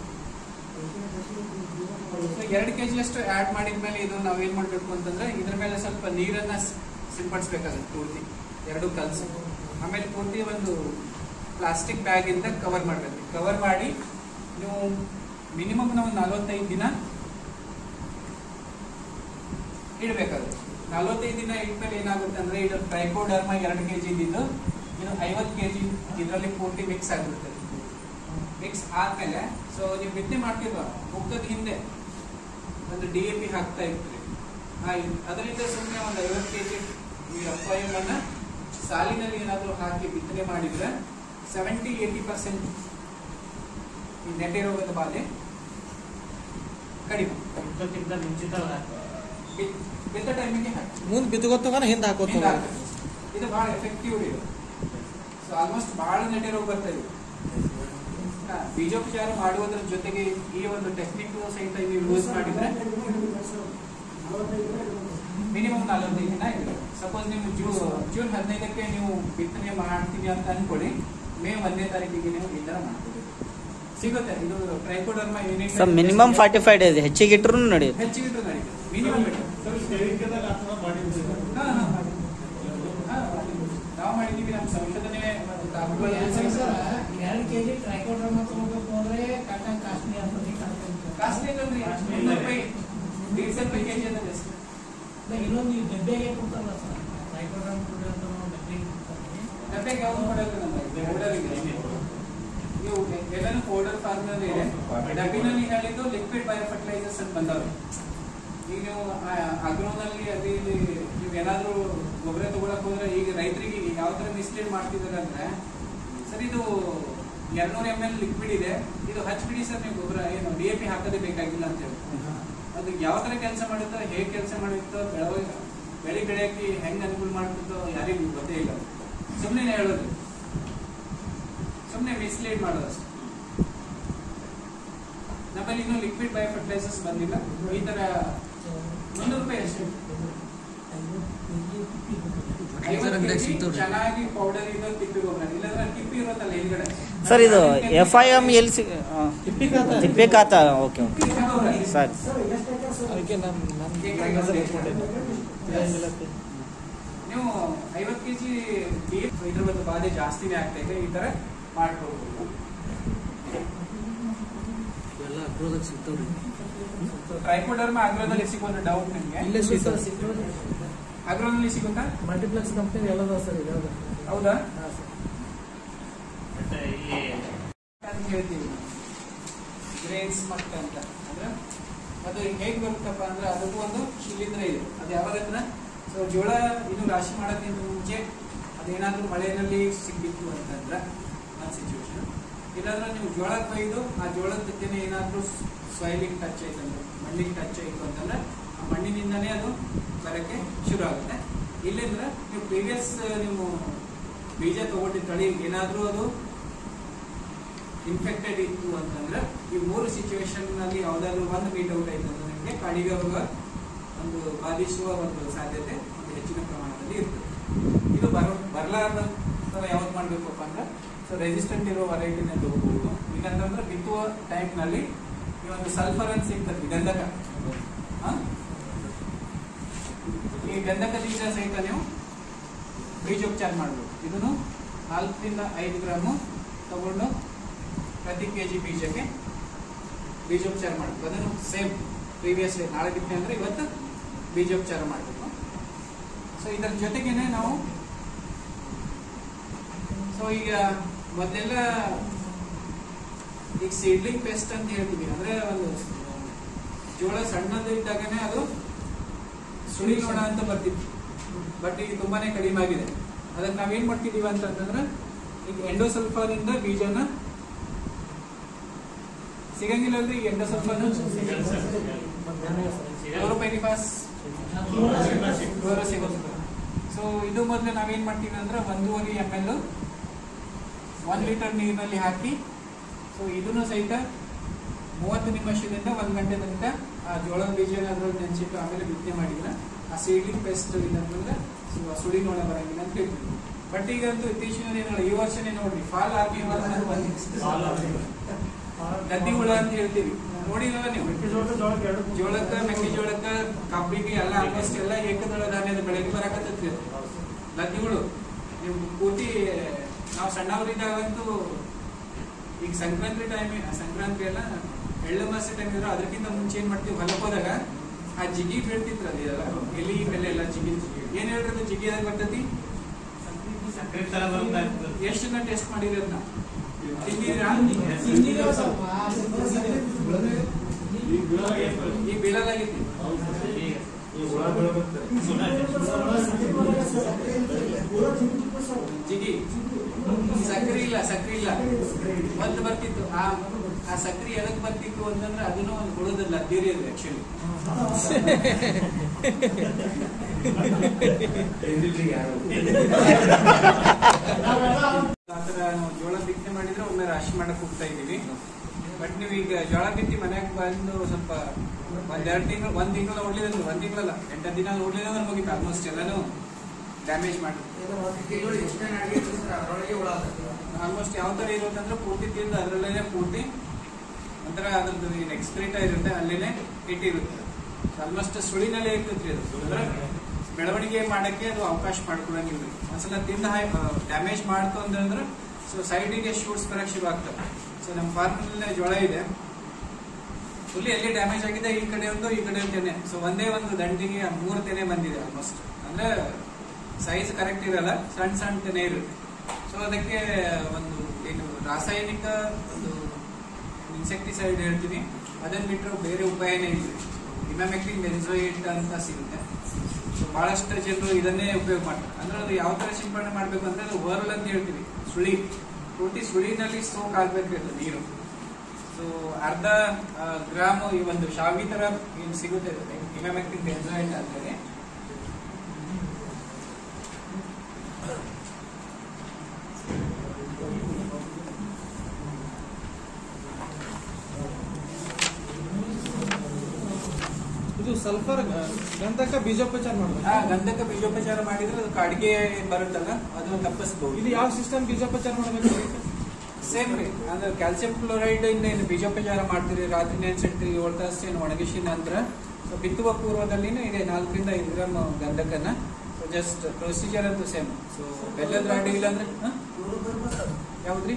ಸೊ ಎರಡು ಕೆ ಅಷ್ಟು ಆಡ್ ಮಾಡಿದ್ಮೇಲೆ ಇದು ನಾವು ಏನ್ ಮಾಡ್ಬೇಕು ಅಂತಂದ್ರೆ ಇದ್ರ ಮೇಲೆ ಸ್ವಲ್ಪ ನೀರನ್ನ ಸ್- ಸಿಂಪಡಿಸ್ಬೇಕಾಗುತ್ತೆ ಪೂರ್ತಿ ಎರಡು ಕಲ್ಸಿ ಆಮೇಲೆ ಪೂರ್ತಿ ಒಂದು ಪ್ಲಾಸ್ಟಿಕ್ ಬ್ಯಾಗ್ ಇಂದ ಕವರ್ ಮಾಡ್ಬೇಕು ಕವರ್ ಮಾಡಿ ನೀವು ಮಿನಿಮಮ್ ನಾವು ನಲವತ್ತೈದು ದಿನ ಇಡಬೇಕಾಗುತ್ತೆ ನಲವತ್ತೈದು ದಿನ ಇಟ್ಮೇಲೆ ಏನಾಗುತ್ತೆ ಅಂದ್ರೆ ಇದು ಟ್ರೈಕೋಡರ್ಮ ಎರಡು ಕೆ ಜಿ ಇದ್ದಿದ್ದು ಇದು ಐವತ್ತು ಕೆ ಜಿ ಇದರಲ್ಲಿ ಪೂರ್ತಿ ಮಿಕ್ಸ್ ಆಗಿಬಿಡ್ತದೆ ಮಿಕ್ಸ್ ಆದ್ಮೇಲೆ ಸೊ ನೀವು ಬಿತ್ತನೆ ಮಾಡ್ತಿಲ್ವಾ ಮುಗ್ಗದ ಹಿಂದೆ ಒಂದು ಡಿ ಎ ಪಿ ಹಾಕ್ತಾ ಇರ್ತೀರಿ ಆ, ಇದ್- ಅದರಿಂದ ಸುಮ್ಮನೆ ಒಂದು ಐವತ್ತು ಕೆ ಜಿ ಈ ಎಫ್ ಐ ಎಮ್ ಅನ್ನ ಸಾಲಿನಲ್ಲಿ ಏನಾದರೂ ಹಾಕಿ ಬಿತ್ತನೆ ಮಾಡಿದ್ರೆ ಸೆವೆಂಟಿ ಏಯ್ಟಿ ಪರ್ಸೆಂಟ್ ಈ ನೆಟೆ ರೋಗದ ಬಾಧೆ ಕಡಿಮೆ ಇದಕ್ಕಿಂತ ಮುಂಚಿತವಾಗಿ ಬಿ- ಬಿತ್ತ ಟೈಮಿಗೆ ಹಾಕಿ ಮುಂದ್ ಬಿತ್ಕೋತಾಗ ಹಿಂದ್ ಹಾಕೋತ ಹಿಂಗ್ ಹಾಕ್ಬೇಕು. ಇದು ಬಹಳ ಎಫೆಕ್ಟಿವ್ ಇದು ಸೊ ಆಲ್ಮೋಸ್ಟ್ ಬಹಳ ನೆಟೆ ರೋಗ ಬರ್ತಾ ಇದೆ ಹಾ, ಬೀಜೋಪಚಾರ ಮಾಡುವುದರ ಜೊತೆಗೆ ಈ ಒಂದು ಟೆಕ್ನಿಕ್ ಸಹಿತ ನೀವು ಯೂಸ್ ಮಾಡಿದ್ರೆ ಮಿನಿಮಮ್ ನಲವತ್ತೈದು ದಿನ ಇದೆ ಸಪೋಸ್ ನೀವು ಜೂ ಜೂನ್ ಹದಿನೈದಕ್ಕೆ ನೀವು ಬಿತ್ತನೆ ಮಾಡ್ತೀನಿ ಅಂತ ಅನ್ಕೊಳ್ಳಿ ಮೇ ಒಂದನೇ ತಾರೀಕಿಗೆ ನೀವು ಈ ತರ ಮಾಡ್ತೀವಿ ಸಿಗುತ್ತೆ ಇದು trichoderma unit sir minimum forty five days ಹೆಚ್ಚಿಗೆ ಇಟ್ರು ನಡೆಯುತ್ತೆ ಹೆಚ್ಚಿಗೆ ನಡೀತದೆ ಮಿನಿಮಮ್ ಸರ್ ಸೇವಿಕೆದಾಗ ಆ ಥರ ಮಾಡಿದ್ದೀವಿ ಹಾ, ಹಾ, ಮಾಡಿ. ಹಾ, ಮಾಡಿ. ನಾವು ಮಾಡಿದ್ದೀವಿ ನಮ್ಮ ಸಂಶೋಧನೆ ಮತ್ತು ದಾಖಲೆ ಎರಡು ಕೆಜಿ ಟ್ರೈಕೋಡ್ರಮ ತಗೋಬೇಕು ಅಂದ್ರೆ ಕಾಟನ್ ಕಾಸ್ಟ್ಲಿ ಆಗ್ತದೆ ಕಾಸ್ಟ್ಲಿ ಅಲ್ರಿ ಮುನ್ನೂರು ರೂಪಾಯಿ ಡೀಸೆಲ್ ರೂಪಾಯಿ ಕೆಜಿ ಅಂತ ಜಾಸ್ತಿ ಇನ್ನೊಂದು ಈ ಡಬ್ಬೆಗೆ ಕೊಡ್ತಾರಲ್ಲ ಸರ್ ಟ್ರೈಕೋಡ್ರಮ ಪುಡಿ ಅಂತ ನಾವು ಡಬ್ಬೆಗೆ ಕೊಡ್ತಾರೆ ಡಬ್ಬೆಗೆ ಯಾವ್ದು ಕೊಡಲ್ಲ ನಮಗೆ ಪೌಡರ್ ಇದೆ ನೀವು ಎಲ್ಲಾನು ಪೌಡರ್ ಫಾರ್ಮ್ನಲ್ಲಿ ಇದೆ ಡಬ್ಬಿನಲ್ಲಿ ಹೇಳಿದ್ದು ಲಿಕ್ವಿಡ್ ಬಯೋ ಫರ್ಟಿಲೈಸರ್ಸ್ ಅಂತ ಬಂದವ್ರು ಈಗ ನೀವು ಅಗ್ರೋನಲ್ಲಿ ಅದು ಇಲ್ಲಿ ನೀವು ಏನಾದರೂ ಗೊಬ್ಬರ ತಗೊಳಕ್ ಹೋದ್ರೆ ಈಗ ರೈತರಿಗೆ ಯಾವ ಥರ ಮಿಸ್ಲೀಡ್ ಮಾಡ್ತಿದ್ದಾರೆ ಅಂದ್ರೆ ಸರ್ ಇದು ಎರಡ್ನೂರು ಎಮ್ ಎಲ್ ಲಿಕ್ವಿಡ್ ಇದೆ ಇದು ಹಚ್ಬಿಡಿ ಸರ್ ನೀವು ಗೊಬ್ಬರ ಏನು ಡಿ ಎ ಪಿ ಹಾಕೋದೇ ಬೇಕಾಗಿಲ್ಲ ಅಂತ ಹೇಳಿ ಅದು ಯಾವ ಥರ ಕೆಲಸ ಮಾಡುತ್ತೋ ಹೇಗೆ ಕೆಲಸ ಮಾಡುತ್ತೋ ಬೆಳವಣಿಗೆ ಬೆಳೆ ಬೆಳೆಯಕ್ಕೆ ಹೆಂಗೆ ಅನುಕೂಲ ಮಾಡ್ತಿತ್ತೋ ಯಾರಿಗೂ ಗೊತ್ತೇ ಇಲ್ಲ ಸುಮ್ಮನೆ ಹೇಳೋದು ಸುಮ್ಮನೆ ಮಿಸ್ಲೀಡ್ ಮಾಡೋದು ಅಷ್ಟೇ ನಮ್ಮಲ್ಲಿ ಇನ್ನೂ ಲಿಕ್ವಿಡ್ ಬಯೋ ಫರ್ಟಿಲೈಸರ್ಸ್ ಬಂದಿಲ್ಲ ಈ ತರ ಮುನ್ನೂರು ರೂಪಾಯಿ ಅಷ್ಟೇ ಐವತ್ತು ಕೆಜಿ ಚೆನ್ನಾಗಿ ಪೌಡರ್ ಇರೋ ತಿಪ್ಪಿ ಗೊಬ್ಬರ ಇಲ್ಲಾಂದ್ರೆ ತಿಪ್ಪಿ ಇರುತ್ತಲ್ಲ ಹಿಂದ್ಗಡೆ ಸರ್ ಇದು F I M L C ತಿಪ್ಪಿ ಖಾತ ತಿಪ್ಪೆ ಖಾತ ಓಕೆ ಓಕೆ ತಿಪ್ಪಿ ಗೊಬ್ಬರ. ಸರಿ ಅದಕ್ಕೆ ನಾನು ನನ್ನ ಎಕರೆಗೆ ಹೆಸರು ಒಂದು ಇಟ್ಕೊಂಡಿದ್ದೆ. ನೀವು ಐವತ್ತು ಕೆಜಿ ಇದ್ರ ಒಂದು ಬಾಧೆ ಜಾಸ್ತಿನೇ ಆಗ್ತಾ ಇದೆ ಈ ತರ ಮಾಡ್ಕೋಬಹುದು ಎಲ್ಲ ಅಗ್ರೋದಾಗ ಸಿಗ್ತಾವ್ರಿ ಟ್ರೈಕೋಡರ್ಮ ಅಗ್ರೋದಲ್ಲಿ ಸಿಗೋದು ಡೌಟ್ ನಿಮ್ಗೆ ಇಲ್ಲೇ ಸಿಗ್ತದೆ. ಅಗ್ರೋನಲ್ಲಿ ಸಿಗುತ್ತಾ ಮಲ್ಟಿಪ್ಲೆಕ್ಸ್ ಕಂಪ್ನಿ ಎಲ್ಲದ ಸರ್ ಇದೆ ಹೌದಾ ಹಾಂ ಸರ್ ಅಂತ ಹೇಳ್ತೀವಿ ಗ್ರೇನ್ಸ್ ಮಟ್ಟ ಅಂತ ಅಂದ್ರೆ ಅದು ಹೇಗೆ ಬರುತ್ತಪ್ಪ ಅಂದ್ರೆ ಅದಕ್ಕೂ ಒಂದು ಶಿಲೀಂಧ್ರ ಇದೆ ಅದು ಯಾವಾಗಂದ್ರೆ ಸೊ ಜೋಳ ಇದು ರಾಶಿ ಮಾಡೋಕ್ಕಿಂತ ಮುಂಚೆ ಅದೇನಾದ್ರೂ ಮಳೆಯಲ್ಲಿ ಸಿಗ್ಬಿತ್ತು ಅಂತಂದ್ರೆ ಒಂದು ಸಿಚುವೇಶನ್ ಇಲ್ಲಾಂದ್ರೆ ನೀವು ಜೋಳ ಕೊಯ್ದು ಆ ಜೋಳದ ಜೊತೆನೆ ಏನಾದ್ರೂ ಸಾಯಿಲಿಗೆ ಟಚ್ ಆಯ್ತಂದ್ರೆ ಮಣ್ಣಿಗೆ ಟಚ್ ಆಯ್ತು ಅಂತಂದ್ರೆ ಆ ಮಣ್ಣಿನಿಂದನೇ ಅದು ಬರಕ್ಕೆ ಶುರು ಆಗುತ್ತೆ ಇಲ್ಲಿಂದ್ರೆ ನೀವು ಪ್ರೀವಿಯಸ್ ನೀವು ಬೀಜ ತಗೊಂಡಿದ್ದ ತಳಿ ಏನಾದ್ರೂ ಅದು ಇನ್ಫೆಕ್ಟೆಡ್ ಇತ್ತು ಅಂತಂದ್ರೆ ಈ ಮೂರು ಸಿಚುವೇಶನ್ ನಲ್ಲಿ ಯಾವ್ದಾದ್ರು ಒಂದು ಮೀಟ್ ಔಟ್ ಆಯ್ತು ಅಂದ್ರೆ ನಿಮಗೆ ಕಾಡಿಗೆ ರೋಗ ಒಂದು ಬಾಧಿಸುವ ಒಂದು ಸಾಧ್ಯತೆ ಒಂದು ಹೆಚ್ಚಿನ ಪ್ರಮಾಣದಲ್ಲಿ ಇರ್ತದೆ ಇದು ಬರ ಬರಲಾರ್ದ ಯಾವತ್ತು ಮಾಡ್ಬೇಕಪ್ಪ ಅಂದ್ರೆ ಸೊ ರೆಸಿಸ್ಟೆಂಟ್ ಇರೋ ವೆರೈಟಿನ ತಗೋಬಹುದು ಇಲ್ಲಂತಂದ್ರೆ ಬಿತ್ತುವ ಟೈಮ್ ನಲ್ಲಿ ಈ ಒಂದು ಸಲ್ಫರ್ ಅಂತ ಸಿಗ್ತದೆ ಗಂಧಕ ಹ? ಈ ಗಂಧಕದಿಂದ ಸಹಿತ ನೀವು ಬೀಜೋಪಚಾರ ಮಾಡಬೇಕು ಇದನ್ನು ನಾಲ್ಕರಿಂದ ಐದು ಗ್ರಾಮು ತಗೊಂಡು ಪ್ರತಿ ಕೆ ಜಿ ಬೀಜಕ್ಕೆ ಬೀಜೋಪಚಾರ ಮಾಡಬೇಕು ಅದನ್ನು ಸೇಮ್ ಪ್ರೀವಿಯಸ್ ನಾಳೆ ಬಿತ್ತನೆ ಅಂದ್ರೆ ಇವತ್ತು ಬೀಜೋಪಚಾರ ಮಾಡಬೇಕು ಸೊ ಇದರ ಜೊತೆಗೇನೆ ನಾವು ಸೊ ಈಗ ಮೊದಲೆಲ್ಲ ಈಗ ಸೀಡ್ಲಿಂಗ್ ಪೆಸ್ಟ್ ಅಂತ ಹೇಳ್ತೀವಿ ಅಂದ್ರೆ ಒಂದು ಜೋಳ ಸಣ್ಣದು ಇದ್ದಾಗನೇ ಅದು ಸುಳಿ ನೋಣ ಅಂತ ಬರ್ತಿತ್ತು ಬಟ್ ಈಗ ತುಂಬಾನೇ ಕಡಿಮೆ ಆಗಿದೆ ಅದಕ್ಕೆ ನಾವೇನ್ ಮಾಡ್ತಿದೀವಿ ಅಂತಂದ್ರೆ ಈಗ ಎಂಡೋಸಲ್ಫಾನ್ ಇಂದ ಬೀಜನ ಸಿಗಂಗಿಲ್ಲ ಅಂದ್ರೆ ಈಗ ಎಂಡೋಸಲ್ಫಾನ್ ಕ್ಲೋರೋಪೈರಿಫಾಸ್ ಕ್ಲೋರೋ ಸಿಗುತ್ತೆ ಸೊ ಇದು ಮೊದಲು ನಾವೇನ್ ಮಾಡ್ತೀವಿ ಅಂದ್ರೆ ಒಂದೂವರೆ ಎಮ್ ಎಲ್ ಒನ್ ಲೀಟರ್ ನೀರಿನಲ್ಲಿ ಹಾಕಿ ಸೊ ಇದನ್ನು ಸಹಿತ ಮೂವತ್ತು ನಿಮಿಷದಿಂದ ಒಂದು ಗಂಟೆ ತನಕ ಆ ಜೋಳದ ಬೀಜ ಅದ್ರಲ್ಲಿ ನೆನೆಸಿಟ್ಟು ಆಮೇಲೆ ಬಿತ್ತನೆ ಮಾಡಿದ್ರೆ ಆ ಸೀಡ್ಲಿಂಗ್ ಪೆಸ್ಟ್ ಇಲ್ಲಂತಂದ್ರೆ ಸೊ ಆ ಸುಳಿ ನೋಡ ಬರಂಗಿಲ್ಲ ಅಂತ ಹೇಳ್ತೀವಿ ಬಟ್ ಈಗಂತೂ ಇತ್ತೀಚಿನ ದಿನಗಳು ಈ ವರ್ಷನೇ ನೋಡ್ರಿ ಫಾಲ್ ಆಗಿ ಗದ್ದಿ ಹುಳ ಅಂತ ಹೇಳ್ತೀವಿ ನೋಡಿರಲ್ಲ ನೀವು ಜೋಳಕ್ಕ ಮೆಕ್ಕೆಜೋಳಕ್ಕ ಕಬ್ಬಿಗೆ ಎಲ್ಲ ಆಲ್ಮೋಸ್ಟ್ ಎಲ್ಲ ಏಕದಳ ಧಾನ್ಯದ ಬೆಳೆಗೆ ಬರಕತ್ತೈತ್ರಿ ಅದು ಲದ್ದಿಗಳು ನೀವು ಪೂರ್ತಿ ನಾವು ಸಣ್ಣವರಿದ್ದಾಗಂತೂ ಈಗ ಸಂಕ್ರಾಂತಿ ಟೈಮ್ ಸಂಕ್ರಾಂತಿ ಎಲ್ಲ ಎಳ್ಳು ಮಾಸ ಟೈಮ್ ಇದ್ರೆ ಅದಕ್ಕಿಂತ ಮುಂಚೆ ಏನ್ ಮಾಡ್ತೀವಿ ಹೊಲಕ್ಕೆ ಹೋದಾಗ ಆ ಜಿಗಿ ಬೀಳ್ತಿತ್ತು ಅದೆಲ್ಲ ಎಲಿ ಬೆಲೆ ಎಲ್ಲ ಜಿಗಿ ಏನ್ ಹೇಳ್ರಿ ಅದು ಜಿಗಿ ಆಗಿ ಬರ್ತೈತಿ ಎಷ್ಟು ಜನ ಟೆಸ್ಟ್ ಮಾಡಿರಿ ಅದನ್ನ ತಿಂದಿರಾ ಈ ಬೀಳಲಾಗಿತ್ತು ಜಿಗಿ ಸಕ್ರಿ ಇಲ್ಲ ಸಕ್ರಿ ಇಲ್ಲ ಒಂದು ಬರ್ತಿತ್ತು ಆ ಆ ಸಕ್ರಿ ಎದಕ್ ಬರ್ತಿತ್ತು ಅಂತಂದ್ರೆ ಅದನ್ನು ಒಂದು ಹುಳದಲ್ಲ ಅದ್ದೀರಿ ಅದು ಆಕ್ಚುಲಿ ಆತರ ನಾವು ಜೋಳ ಬಿತ್ತನೆ ಮಾಡಿದ್ರೆ ಒಮ್ಮೆ ರಾಶಿ ಮಾಡಕ್ ಹೋಗ್ತಾ ಇದೀವಿ ಬಟ್ ನೀವು ಈಗ ಜೋಳ ಬಿತ್ತಿ ಮನ್ಯಾಗ ಬಂದು ಸ್ವಲ್ಪ ಒಂದೆರಡು ತಿಂಗಳು ಒಂದ್ ತಿಂಗಳು ನೋಡ್ಲಿಲ್ಲ ಒಂದ್ ತಿಂಗಳಲ್ಲ ಎಂಟು ದಿನ ನೋಡ್ಲಿಲ್ಲ ಅಂದ್ರೆ ಮುಗಿತು ಆಲ್ಮೋಸ್ಟ್ ಎಲ್ಲಾನು ಡ್ಯಾಮೇಜ್ ಮಾಡಿ ಆಲ್ಮೋಸ್ಟ್ ಯಾವ ತರ ಇರುತ್ತಂದ್ರೆ ಪೂರ್ತಿ ತಿಂದು ಅದರಲ್ಲೇ ಪೂರ್ತಿ ಒಂಥರ ಅದ್ರದ್ದು ಏನು ಎಕ್ಸ್ಕ್ರೀಟ ಇರುತ್ತೆ ಅಲ್ಲೇನೆ ಇಟ್ಟಿರುತ್ತೆ ಆಲ್ಮೋಸ್ಟ್ ಸುಳಿನಲ್ಲೇ ಇರ್ತೈತ್ರಿ ಅದು ಅಂದ್ರೆ ಬೆಳವಣಿಗೆ ಮಾಡಕ್ಕೆ ಅದು ಅವಕಾಶ ಮಾಡ್ಕೊಡಂಗಿಲ್ಲ ಒಂದ್ಸಲ ತಿಂದ ಡ್ಯಾಮೇಜ್ ಮಾಡ್ತು ಅಂತಂದ್ರೆ ಸೊ ಸೈಡಿಗೆ ಶೂಟ್ಸ್ ಬರಕ್ ಶುರು ಆಗ್ತವೆ ಸೊ ನಮ್ಮ ಫಾರ್ಮಲ್ಲೇ ಜೋಳ ಇದೆ ಫುಲ್ಲಿ ಎಲ್ಲಿ ಡ್ಯಾಮೇಜ್ ಆಗಿದೆ ಈ ಕಡೆ ಒಂದು ಈ ಕಡೆ ಒಂದು ತೆನೆ ಸೊ ಒಂದೇ ಒಂದು ದಂಡಿಗೆ ಮೂರು ತೆನೆ ಬಂದಿದೆ ಆಲ್ಮೋಸ್ಟ್ ಅಂದ್ರೆ ಸೈಜ್ ಕರೆಕ್ಟ್ ಇರಲ್ಲ ಸಣ್ಣ ಸಣ್ಣ ತೆನೆ ಇರುತ್ತೆ ಸೊ ಅದಕ್ಕೆ ಒಂದು ಏನು ರಾಸಾಯನಿಕ ಒಂದು ಇನ್ಸೆಕ್ಟಿಸೈಡ್ ಹೇಳ್ತೀನಿ ಅದನ್ನ ಬಿಟ್ಟರೆ ಬೇರೆ ಉಪಾಯನೇ ಇಲ್ಲ ಈ ಇಮ್ಯಾಮೆಕ್ಟಿನ್ ಬೆನ್ಸೋಯಿಟ್ ಅಂತ ಸಿಗುತ್ತೆ ಸೊ ಬಹಳಷ್ಟು ಜನರು ಇದನ್ನೇ ಉಪಯೋಗ ಮಾಡ್ತಾರೆ ಅಂದ್ರೆ ಅದು ಯಾವ ತರ ಸಿಂಪಡಣೆ ಮಾಡ್ಬೇಕು ಅಂದ್ರೆ ಅದು ವರ್ಲ್ ಅಂತ ಹೇಳ್ತೀವಿ ಸುಳಿ ಪೂರ್ತಿ ಸುಳಿನಲ್ಲಿ ಸೋಕ್ ಆಗ್ಬೇಕು ಅದು ನೀರು ಸೊ ಅರ್ಧ ಗ್ರಾಮ್ ಈ ಒಂದು ಶಾವಿ ತರ ಏನು ಸಿಗುತ್ತೆ ಇಮ್ಯಾಮೆಕ್ಟಿನ್ ಬೆನ್ಸೋಯಿಟ್ ಅಂತಾರೆ ಇದು ಸಲ್ಫರ್ ಗಂಧಕ ಬೀಜೋಪಚಾರ ಆ ಮಾಡ್ಬೇಕು ಗಂಧಕ ಬೀಜೋಪಚಾರ ಮಾಡಿದ್ರೆ ಅದು ಅಡಿಗೆ ಬರುತ್ತಲ್ಲ ಅದನ್ನು ತಪ್ಪಿಸಬಹುದು ಇದು ಯಾವ ಸಿಸ್ಟಮ್ ಬೀಜೋಪಚಾರ ಮಾಡ್ಬೇಕು ಸೇಮ್ ರೀ ಅಂದ್ರೆ ಕ್ಯಾಲ್ಸಿಯಂ ಕ್ಲೋರೈಡ್ ಇಂದ ಏನು ಬೀಜೋಪಚಾರ ಮಾಡ್ತೀರಿ ರಾತ್ರಿ ನೆನ್ಸಿಡ್ತೀರಿ ಏಳು ತಾಸು ಏನು ಒಣಗಿಸಿ ನಂತರ ಸೊ ಬಿತ್ತುವ ಪೂರ್ವದಲ್ಲಿನೂ ಇದೆ ನಾಲ್ಕರಿಂದ ಐದು ಗ್ರಾಮ್ ಗಂಧಕನ ಸೊ ಜಸ್ಟ್ ಪ್ರೊಸೀಜರ್ ಅಂತೂ ಸೇಮ್ ಸೊ ಬೆಲ್ಲದ ರಾಡಿ ಇಲ್ಲಾಂದ್ರೆ ಹ? ಯಾವ್ದ್ರಿ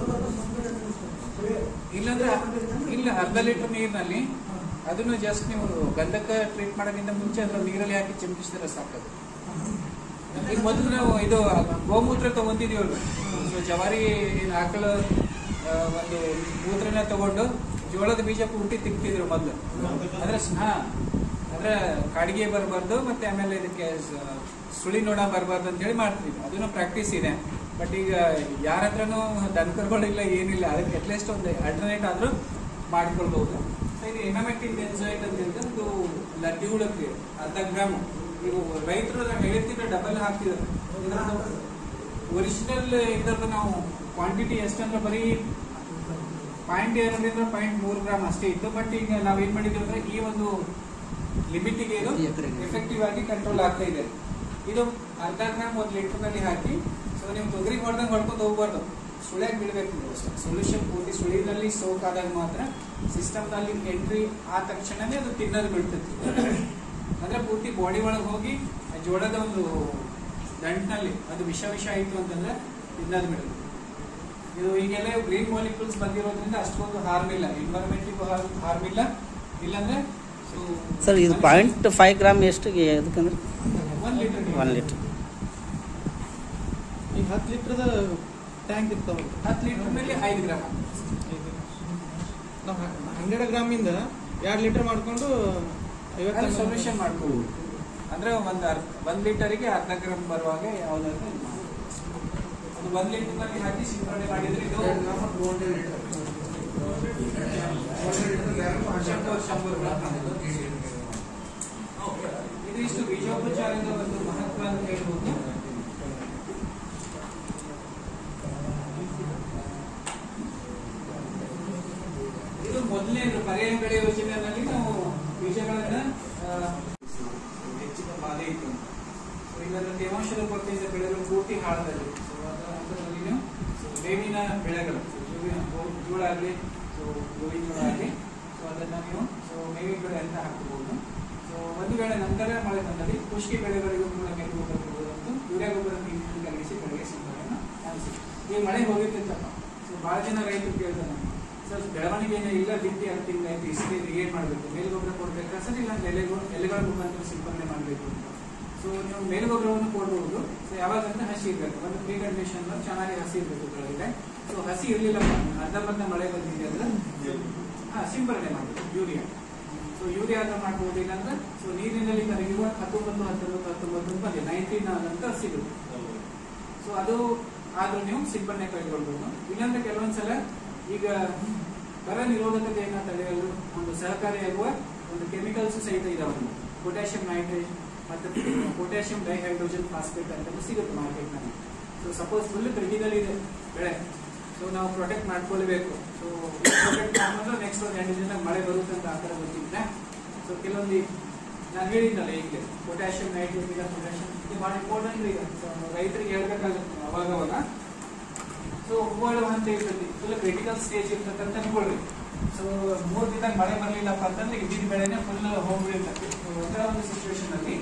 ಇಲ್ಲಾಂದ್ರೆ ಇಲ್ಲ ಅರ್ಧ ಲೀಟರ್ ನೀರಿನಲ್ಲಿ ಅದನ್ನು ಜಸ್ಟ್ ನೀವು ಗಂಧಕ ಟ್ರೀಟ್ ಮಾಡೋಕ್ಕಿಂತ ಮುಂಚೆ ಅದ್ರ ನೀರಲ್ಲಿ ಹಾಕಿ ಚಿಮುಕಿಸಿದ್ರೆ ಸಾಕದು ಈಗ ಮೊದಲು ನಾವು ಇದು ಗೋಮೂತ್ರ ತಗೊಂತಿದೀವಲ್ವ ಸೊ ಜವಾರಿ ಏನ್ ಆಕಳ ಆ, ಒಂದು ಮೂತ್ರನ ತಗೊಂಡು ಜೋಳದ ಬೀಜ ಪೂರ್ತಿ ತಿಕ್ತಿದ್ರು ಮೊದಲು ಅಂದ್ರೆ ಸ್- ಹಾ ಅಂದ್ರೆ ಕಾಡಿಗೆ ಬರಬಾರ್ದು ಮತ್ತೆ ಆಮೇಲೆ ಇದಕ್ಕೆ ಸ- ಸುಳಿ ನೋಡ ಬರಬಾರ್ದು ಅಂತ ಹೇಳಿ ಮಾಡ್ತಿದ್ವಿ ಅದನ್ನು ಪ್ರಾಕ್ಟೀಸ್ ಇದೆ ಬಟ್ ಈಗ ಯಾರ ಹತ್ರನೂ ದನಕರುಗಳಿಲ್ಲ ಏನಿಲ್ಲ ಅದಕ್ಕೆ ಅಟ್ಲೀಸ್ಟ್ ಒಂದು ಅಲ್ಟರ್ನೇಟ್ ಆದ್ರೂ ಮಾಡ್ಕೊಳ್ಬಹುದು ಸೊ ಇದು ಎನಮೆಟಿನ್ ಬೆನ್ಸೋಯಿಟ್ ಅಂತ ಹೇಳಿದ್ರೆ ಇದು ಲಡ್ಡಿ ಹುಳಕ್ಕೆ ಅರ್ಧ ಗ್ರಾಮ್ ನೀವು ರೈತರು ಹೇಳ್ತಿದ್ರೆ ಡಬಲ್ ಹಾಕ್ತಿದ್ದಾರೆ ಒರಿಜಿನಲ್ ಇದ್ರದ್ದು ನಾವು ಕ್ವಾಂಟಿಟಿ ಎಷ್ಟಂದ್ರೆ ಬರೀ ಪಾಯಿಂಟ್ ಎರಡರಿಂದ ಪಾಯಿಂಟ್ ಮೂರು ಗ್ರಾಮ್ ಅಷ್ಟೇ ಇತ್ತು ಬಟ್ ಈಗ ನಾವ್ ಏನ್ ಮಾಡಿದ್ವಿ ಅಂದ್ರೆ ಈ ಒಂದು ಲಿಮಿಟಿಗೆ ಇದು ಎಫೆಕ್ಟಿವ್ ಆಗಿ ಕಂಟ್ರೋಲ್ ಆಗ್ತಾ ಇದೆ ಇದು ಅರ್ಧ ಗ್ರಾಮ್ ಒಂದು ಲೀಟರ್ ನಲ್ಲಿ ಹಾಕಿ ಸೊ ನೀವು ತೊಗರಿ ಹೊಡೆದಂಗೆ ಹೊಡ್ಕೊಂಡು ಹೋಗ್ಬಾರ್ದು ಸುಳ್ಯಾಗಿ ಬಿಡ್ಬೇಕು ನೀವು ಅಷ್ಟೇ ಸೊಲ್ಯೂಷನ್ ಪೂರ್ತಿ ಸುಳಿನಲ್ಲಿ ಸೋಕ್ ಆದಾಗ ಮಾತ್ರ ಸಿಸ್ಟಮ್ ನಲ್ಲಿ ಎಂಟ್ರಿ ಆದ ತಕ್ಷಣನೇ ಅದು ತಿನ್ನೋದು ಬಿಡ್ತೈತಿ ಅಂದ್ರೆ ಪೂರ್ತಿ ಬಾಡಿ ಒಳಗೆ ಹೋಗಿ ಆ ಜೋಳದ ಒಂದು ದಂಟ್ನಲ್ಲಿ ಅದು ವಿಷ ವಿಷ ಆಯಿತು ಅಂತಂದ್ರೆ ತಿನ್ನೋದು ಬಿಡೋದು ಇದು ಈಗೆಲ್ಲ ಗ್ರೀನ್ ಮಾಲಿಕ್ಯೂಲ್ಸ್ ಬಂದಿರೋದ್ರಿಂದ ಅಷ್ಟೊಂದು ಹಾರ್ಮ್ ಇಲ್ಲ ಎನ್ವೈರನ್ಮೆಂಟಿಗೂ ಹಾರ್ಮ್ ಇಲ್ಲ ಇಲ್ಲಾಂದ್ರೆ ಸರ್ ಇದು ಪಾಯಿಂಟ್ ಫೈವ್ ಗ್ರಾಮ್ ಎಷ್ಟು ಅದಕ್ಕಂದ್ರೆ ಒನ್ ಲೀಟರ್ ಒನ್ ಲೀಟ್ರ್ ಈಗ ಹತ್ತು ಲೀಟ್ರದ ಟ್ಯಾಂಕ್ ಇರ್ತಾವ ಹತ್ತು ಲೀಟರ್ ಮೇಲೆ ಐದು ಗ್ರಾಮ್ ನಾವು ಹನ್ನೆರಡು ಗ್ರಾಮಿಂದ ಎರಡು ಲೀಟರ್ ಮಾಡ್ಕೊಂಡು ಐವತ್ತು ಸೊಲ್ಯೂಷನ್ ಮಾಡ್ಕೋಬಹುದು ಅಂದ್ರೆ ಒಂದ್ ಅರ್ಧ ಒಂದ್ ಲೀಟರಿಗೆ ಅರ್ಧ ಗ್ರಾಮ್ ಬರುವಾಗ ಯಾವ್ದಾದ್ರು ಇದ್ ಮಾಡ್ಬೋದು. ಅದು ಒಂದ್ ಲೀಟರ್ ನಲ್ಲಿ ಹಾಕಿ ಸಿಂಪಡಣೆ ಮಾಡಿದ್ರೆ ಇದು ಶಂಭರ್ ಶಂಭರ್ ಗ್ರಾಮ್ ಆಗುತ್ತೆ. ಇದು ಇಷ್ಟು ಬೀಜೋಪಚಾರದ ಒಂದು ಮಹತ್ವ ಅಂತ ಹೇಳ್ಬೋದು ಇದು ಮೊದಲನೇ ಪರ್ಯಾಯ ಬೆಳೆ ಯೋಜನೆಯಲ್ಲಿ ನಾವು ಬೀಜಗಳನ್ನ ಆ, ಹೆಚ್ಚಿನ ಬಾಧೆ ಇತ್ತು ಅಂತ. So, ಇದರ ತೇವಾಂಶದ ಕೊರತೆಯಿಂದ ಬೆಳೆಗಳು ಪೂರ್ತಿ ಹಾಳದಲ್ಲಿ ಸೊ ಅದರಲ್ಲಿ ಬೇವಿನ ಬೆಳೆಗಳು So, ಜೋಳ ಗೋ- ಜೋಳ ಆಗಲಿ ಸೊ ಗೋವಿನ ಜೋಳ ಆಗಲಿ ಸೊ ಅದನ್ನ ನೀವು ಸೊ ಮೇವಿನ ಬೆಳೆ ಅಂತ ಹಾಕಬಹುದು ಸೊ ಒಂದು ವೇಳೆ ನಂತರ ಮಳೆ ಬಂದಲ್ಲಿ ಕೃಷಿ ಬೆಳೆಗಳಿಗೂ ಕೂಡ ಕೆಟ್ಟು ಗೊಬ್ಬರ ಕೊಡುವುದು ಮತ್ತು ಯೂರಿಯಾ ಗೊಬ್ಬರ ನೀರಿನಲ್ಲಿ ಕರಗಿಸಿ ಬೆಳೆಗೆ ಸಿಂಪಡಣೆ ಮಾಡಿಸಿ ಈ ಮಳೆ ಹೋಗಿರ್ತೈತಪ್ಪ ಸೊ ಬಹಳ ಜನ ರೈತರು ಕೇಳ್ತಾರೆ ಸರ್ ಬೆಳವಣಿಗೆ ಏನೂ ಇಲ್ಲ ಬಿತ್ತಿ ಹತ್ತು ತಿಂಗಳಾಯ್ತು ಇಷ್ಟೇ ಇದು ಏನ್ ಮಾಡ್ಬೇಕು ಮೇಲ್ಗೊಬ್ಬರ ಕೊಡ್ಬೇಕಾ ಸರ್ ಇಲ್ಲ ಎಲೆಗಳು ಎಲೆಗಳ ಮುಖಾಂತರ ಸಿಂಪಡಣೆ ಮಾಡಬೇಕು ಅಂತ ಸೊ ನೀವು ಮೇಲ್ಗೊಬ್ಬರವನ್ನು ಕೊಡಬಹುದು ಸೊ ಯಾವಾಗ ಅಂದ್ರೆ ಹಸಿ ಇರಬೇಕು ಒಂದು ಪ್ರೀ ಕಂಡೀಷನ್ ಚೆನ್ನಾಗಿ ಹಸಿ ಇರಬೇಕು ಬೆಳಗ್ಗೆ ಸೊ ಹಸಿ ಇರ್ಲಿಲ್ಲ ಅರ್ಧಂಬರ್ಧ ಮಳೆ ಬಂದಿದೆ ಅಂದ್ರೆ ಹಾ ಸಿಂಪಡಣೆ ಮಾಡಬೇಕು ಯೂರಿಯಾ ಸೊ ಯೂರಿಯಾ ಅಂತ ಮಾಡ್ಬೋದು ಇಲ್ಲಾಂದ್ರೆ ಸೊ ನೀರಿನಲ್ಲಿ ಕರಗಿರುವ ಹತ್ತೊಂಬತ್ತು ಹತ್ತೊಂಬತ್ತು ಹತ್ತೊಂಬತ್ತು ಬಂದಿದೆ ನೈನ್ಟೀನ್ ನಂತರ ಸಿಗುತ್ತೆ ಸೊ ಅದು ಆದ್ರೂ ನೀವು ಸಿಂಪಡಣೆ ಕೈಗೊಳ್ಬಹುದು ಇಲ್ಲಾಂದ್ರೆ ಕೆಲವೊಂದ್ಸಲ ಈಗ ಬರ ನಿರೋಧಕತೆಯನ್ನ ತಡೆಯಲು ಒಂದು ಸಹಕಾರಿಯಾಗುವ ಒಂದು ಕೆಮಿಕಲ್ಸ್ ಸಹಿತ ಇದಾವೆ ಪೊಟ್ಯಾಷಿಯಂ ನೈಟ್ರೇಟ್ ಮತ್ತೆ ಪೊಟ್ಯಾಷಿಯಂ ಡೈಹೈಡ್ರೋಜನ್ ಫಾಸ್ಫೇಟ್ ಅಂತ ಸಿಗುತ್ತೆ ಮಾರ್ಕೆಟ್ ನಲ್ಲಿ ಸೊ ಸಪೋಸ್ ಫುಲ್ ಕ್ರಿಟಿಕಲ್ ಇದೆ ಬೆಳೆ ಸೊ ನಾವು ಪ್ರೊಟೆಕ್ಟ್ ಮಾಡ್ಕೊಳ್ಬೇಕು ಸೊ ಪ್ರೊಟೆಕ್ಟ್ ಮಾಡ್ಕೊಂಡ್ರೆ ನೆಕ್ಸ್ಟ್ ಒಂದು ಎರಡು ದಿನ ಮಳೆ ಬರುತ್ತೆ ಅಂತ ಆ ಥರ ಗೊತ್ತಿಲ್ಲ ಸೊ ಕೆಲವೊಂದು ನಾನು ಹೇಳಿದ್ನಲ್ಲ ಈಗಲೇ ಪೊಟ್ಯಾಷಿಯಂ ನೈಟ್ರೇಟ್ ಈಗ ಪೊಟ್ಯಾಷಿಯಂ ಇದು ಭಾಳ ಇಂಪಾರ್ಟೆಂಟ್ ಈಗ So, ರೈತರಿಗೆ ಹೇಳ್ಬೇಕಾಗುತ್ತೆ ಅವಾಗ ಅವಾಗ ಸೊ ಹೂವಾಳು ಹಂತ ಇರ್ತೈತಿ ಫುಲ್ ಕ್ರಿಟಿಕಲ್ ಸ್ಟೇಜ್ ಇರ್ತೈತೆ ಅಂತ ಅನ್ಕೊಳ್ರಿ ಸೊ ಮೂರ್ ದಿನ ಮಳೆ ಬರ್ಲಿಲ್ಲಪ್ಪ ಅಂತಂದ್ರೆ ಇದ್ದಿದ್ದ ಬೆಳೆನೆ ಫುಲ್ ಹೋಗ್ಬಿಡಿರ್ತೈತಿ So, ಅಂತ ಒಂದು ಸಿಚುವೇಶನ್ ಅಲ್ಲಿ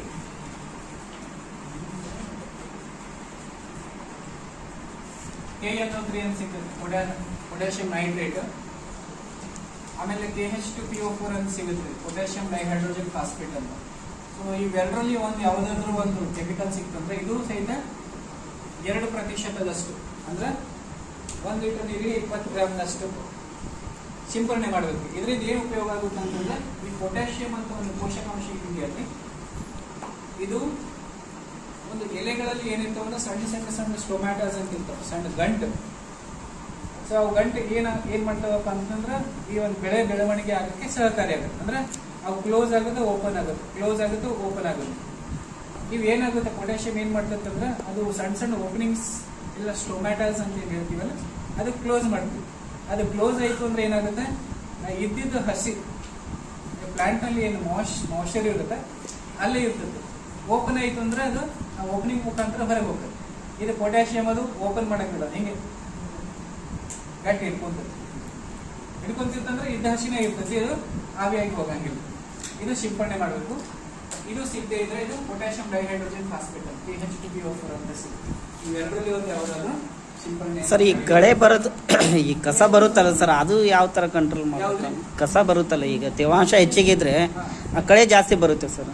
ಕೆ ಎನ್ ತ್ರೀ ಅಂತ ಸಿಗ್ತದೆ ಪೊಟ್ಯಾಷಿಯಂ ನೈಟ್ರೇಟ್ ಆಮೇಲೆ K H two P O four ಅಂತ ಸಿಗುತ್ತೆ ಪೊಟ್ಯಾಷಿಯಂ ಡೈಹೈಡ್ರೋಜನ್ ಫಾಸ್ಫೇಟ್ ಅಂತ ಸೊ ಇವೆರಡರಲ್ಲಿ ಒಂದು ಯಾವುದಾದ್ರೂ ಒಂದು ಕೆಮಿಕಲ್ ಸಿಕ್ತಂದ್ರೆ ಇದು ಸಹಿತ ಎರಡು ಪ್ರತಿಶತದಷ್ಟು ಅಂದ್ರೆ ಒಂದ್ ಲೀಟರ್ ನೀರಿಗೆ ಇಪ್ಪತ್ತು ಗ್ರಾಮ್ನಷ್ಟು ಸಿಂಪರಣೆ ಮಾಡಬೇಕು ಇದರಿಂದ ಏನು ಉಪಯೋಗ ಆಗುತ್ತೆ ಅಂತಂದ್ರೆ ಈ ಪೊಟ್ಯಾಷಿಯಂ ಅಂತ ಒಂದು ಪೋಷಕಾಂಶ ಇದೆಯಲ್ಲಿ ಇದು ಒಂದು ಎಲೆಗಳಲ್ಲಿ ಏನಿರ್ತಾವಲ್ಲ ಸಣ್ಣ ಸಣ್ಣ ಸಣ್ಣ ಸ್ಟೊಮ್ಯಾಟೋಸ್ ಅಂತ ಇರ್ತಾವ ಸಣ್ಣ ಗಂಟು ಸೊ ಅವು ಗಂಟು ಏನ ಏನ್ ಮಾಡ್ತಾವಪ್ಪ ಅಂತಂದ್ರೆ ಈ ಒಂದು ಬೆಳೆ ಬೆಳವಣಿಗೆ ಆಗಕ್ಕೆ ಸಹಕಾರಿ ಆಗುತ್ತೆ ಅಂದ್ರೆ ಅವು ಕ್ಲೋಸ್ ಆಗುತ್ತೆ ಓಪನ್ ಆಗುತ್ತೆ ಕ್ಲೋಸ್ ಆಗುತ್ತೆ ಓಪನ್ ಆಗುತ್ತೆ ಇವು ಏನಾಗುತ್ತೆ ಪೊಟ್ಯಾಷಿಯಂ ಏನ್ ಮಾಡ್ತಂದ್ರೆ ಅದು ಸಣ್ಣ ಸಣ್ಣ ಓಪನಿಂಗ್ಸ್ ಇಲ್ಲ ಸ್ಟೊಮ್ಯಾಟಾಸ್ ಅಂತ ಏನ್ ಹೇಳ್ತೀವಲ್ಲ ಅದು ಕ್ಲೋಸ್ ಮಾಡ್ತೀವಿ ಅದು ಕ್ಲೋಸ್ ಆಯ್ತು ಅಂದ್ರೆ ಏನಾಗುತ್ತೆ ಆ ಇದ್ದಿದ್ದು ಹಸಿ ಪ್ಲಾಂಟ್ ನಲ್ಲಿ ಏನು ಮಾಶ್ ಮಾಯ್ಚರ್ ಇರುತ್ತೆ ಅಲ್ಲೇ ಇರ್ತದೆ ಓಪನ್ ಆಯ್ತು ಅಂದ್ರೆ ಅದು ಆ ಓಪನಿಂಗ್ ಮುಖಾಂತರ ಹೊರಗೆ ಹೋಗ್ತದೆ ಇದು ಪೊಟ್ಯಾಷಿಯಂ ಅದು ಓಪನ್ ಮಾಡಕ್ ಬಿಡೋದು ಹಿಂಗೆ ಗಟ್ಟಿ ಹಿಡ್ಕೊಂತದೆ ಹಿಡ್ಕೊಂತಿರ್ತಂದ್ರೆ ಇದ್ದ ಹಸಿನೇ ಇರ್ತದೆ ಇದು ಆವಿಯಾಗಿ ಹೋಗಂಗಿಲ್ಲ ಇದು ಸಿಂಪಡಣೆ ಮಾಡಬೇಕು ಇದು ಸಿಗದೆ ಇದ್ರೆ ಇದು potassium dihydrogen phosphate T H two B O four ಅಂತ ಸಿಗುತ್ತೆ ಇವೆರಡರಲ್ಲಿ ಒಂದು ಯಾವ್ದಾದ್ರು ಸಿಂಪಡಣೆ ಸರ್ ಈ ಕಳೆ ಬರೋದು ಈ ಕಸ ಬರುತ್ತಲ್ಲ ಸರ್ ಅದು ಯಾವ ಥರ ಕಂಟ್ರೋಲ್ ಯಾವ್ದು? ಮಾಡಬೇಕು ಕಸ ಬರುತ್ತಲ್ಲ ಈಗ ತೇವಾಂಶ ಹೆಚ್ಚಿಗೆ ಇದ್ರೆ ಆ ಕಳೆ ಜಾಸ್ತಿ ಬರುತ್ತೆ ಸರ್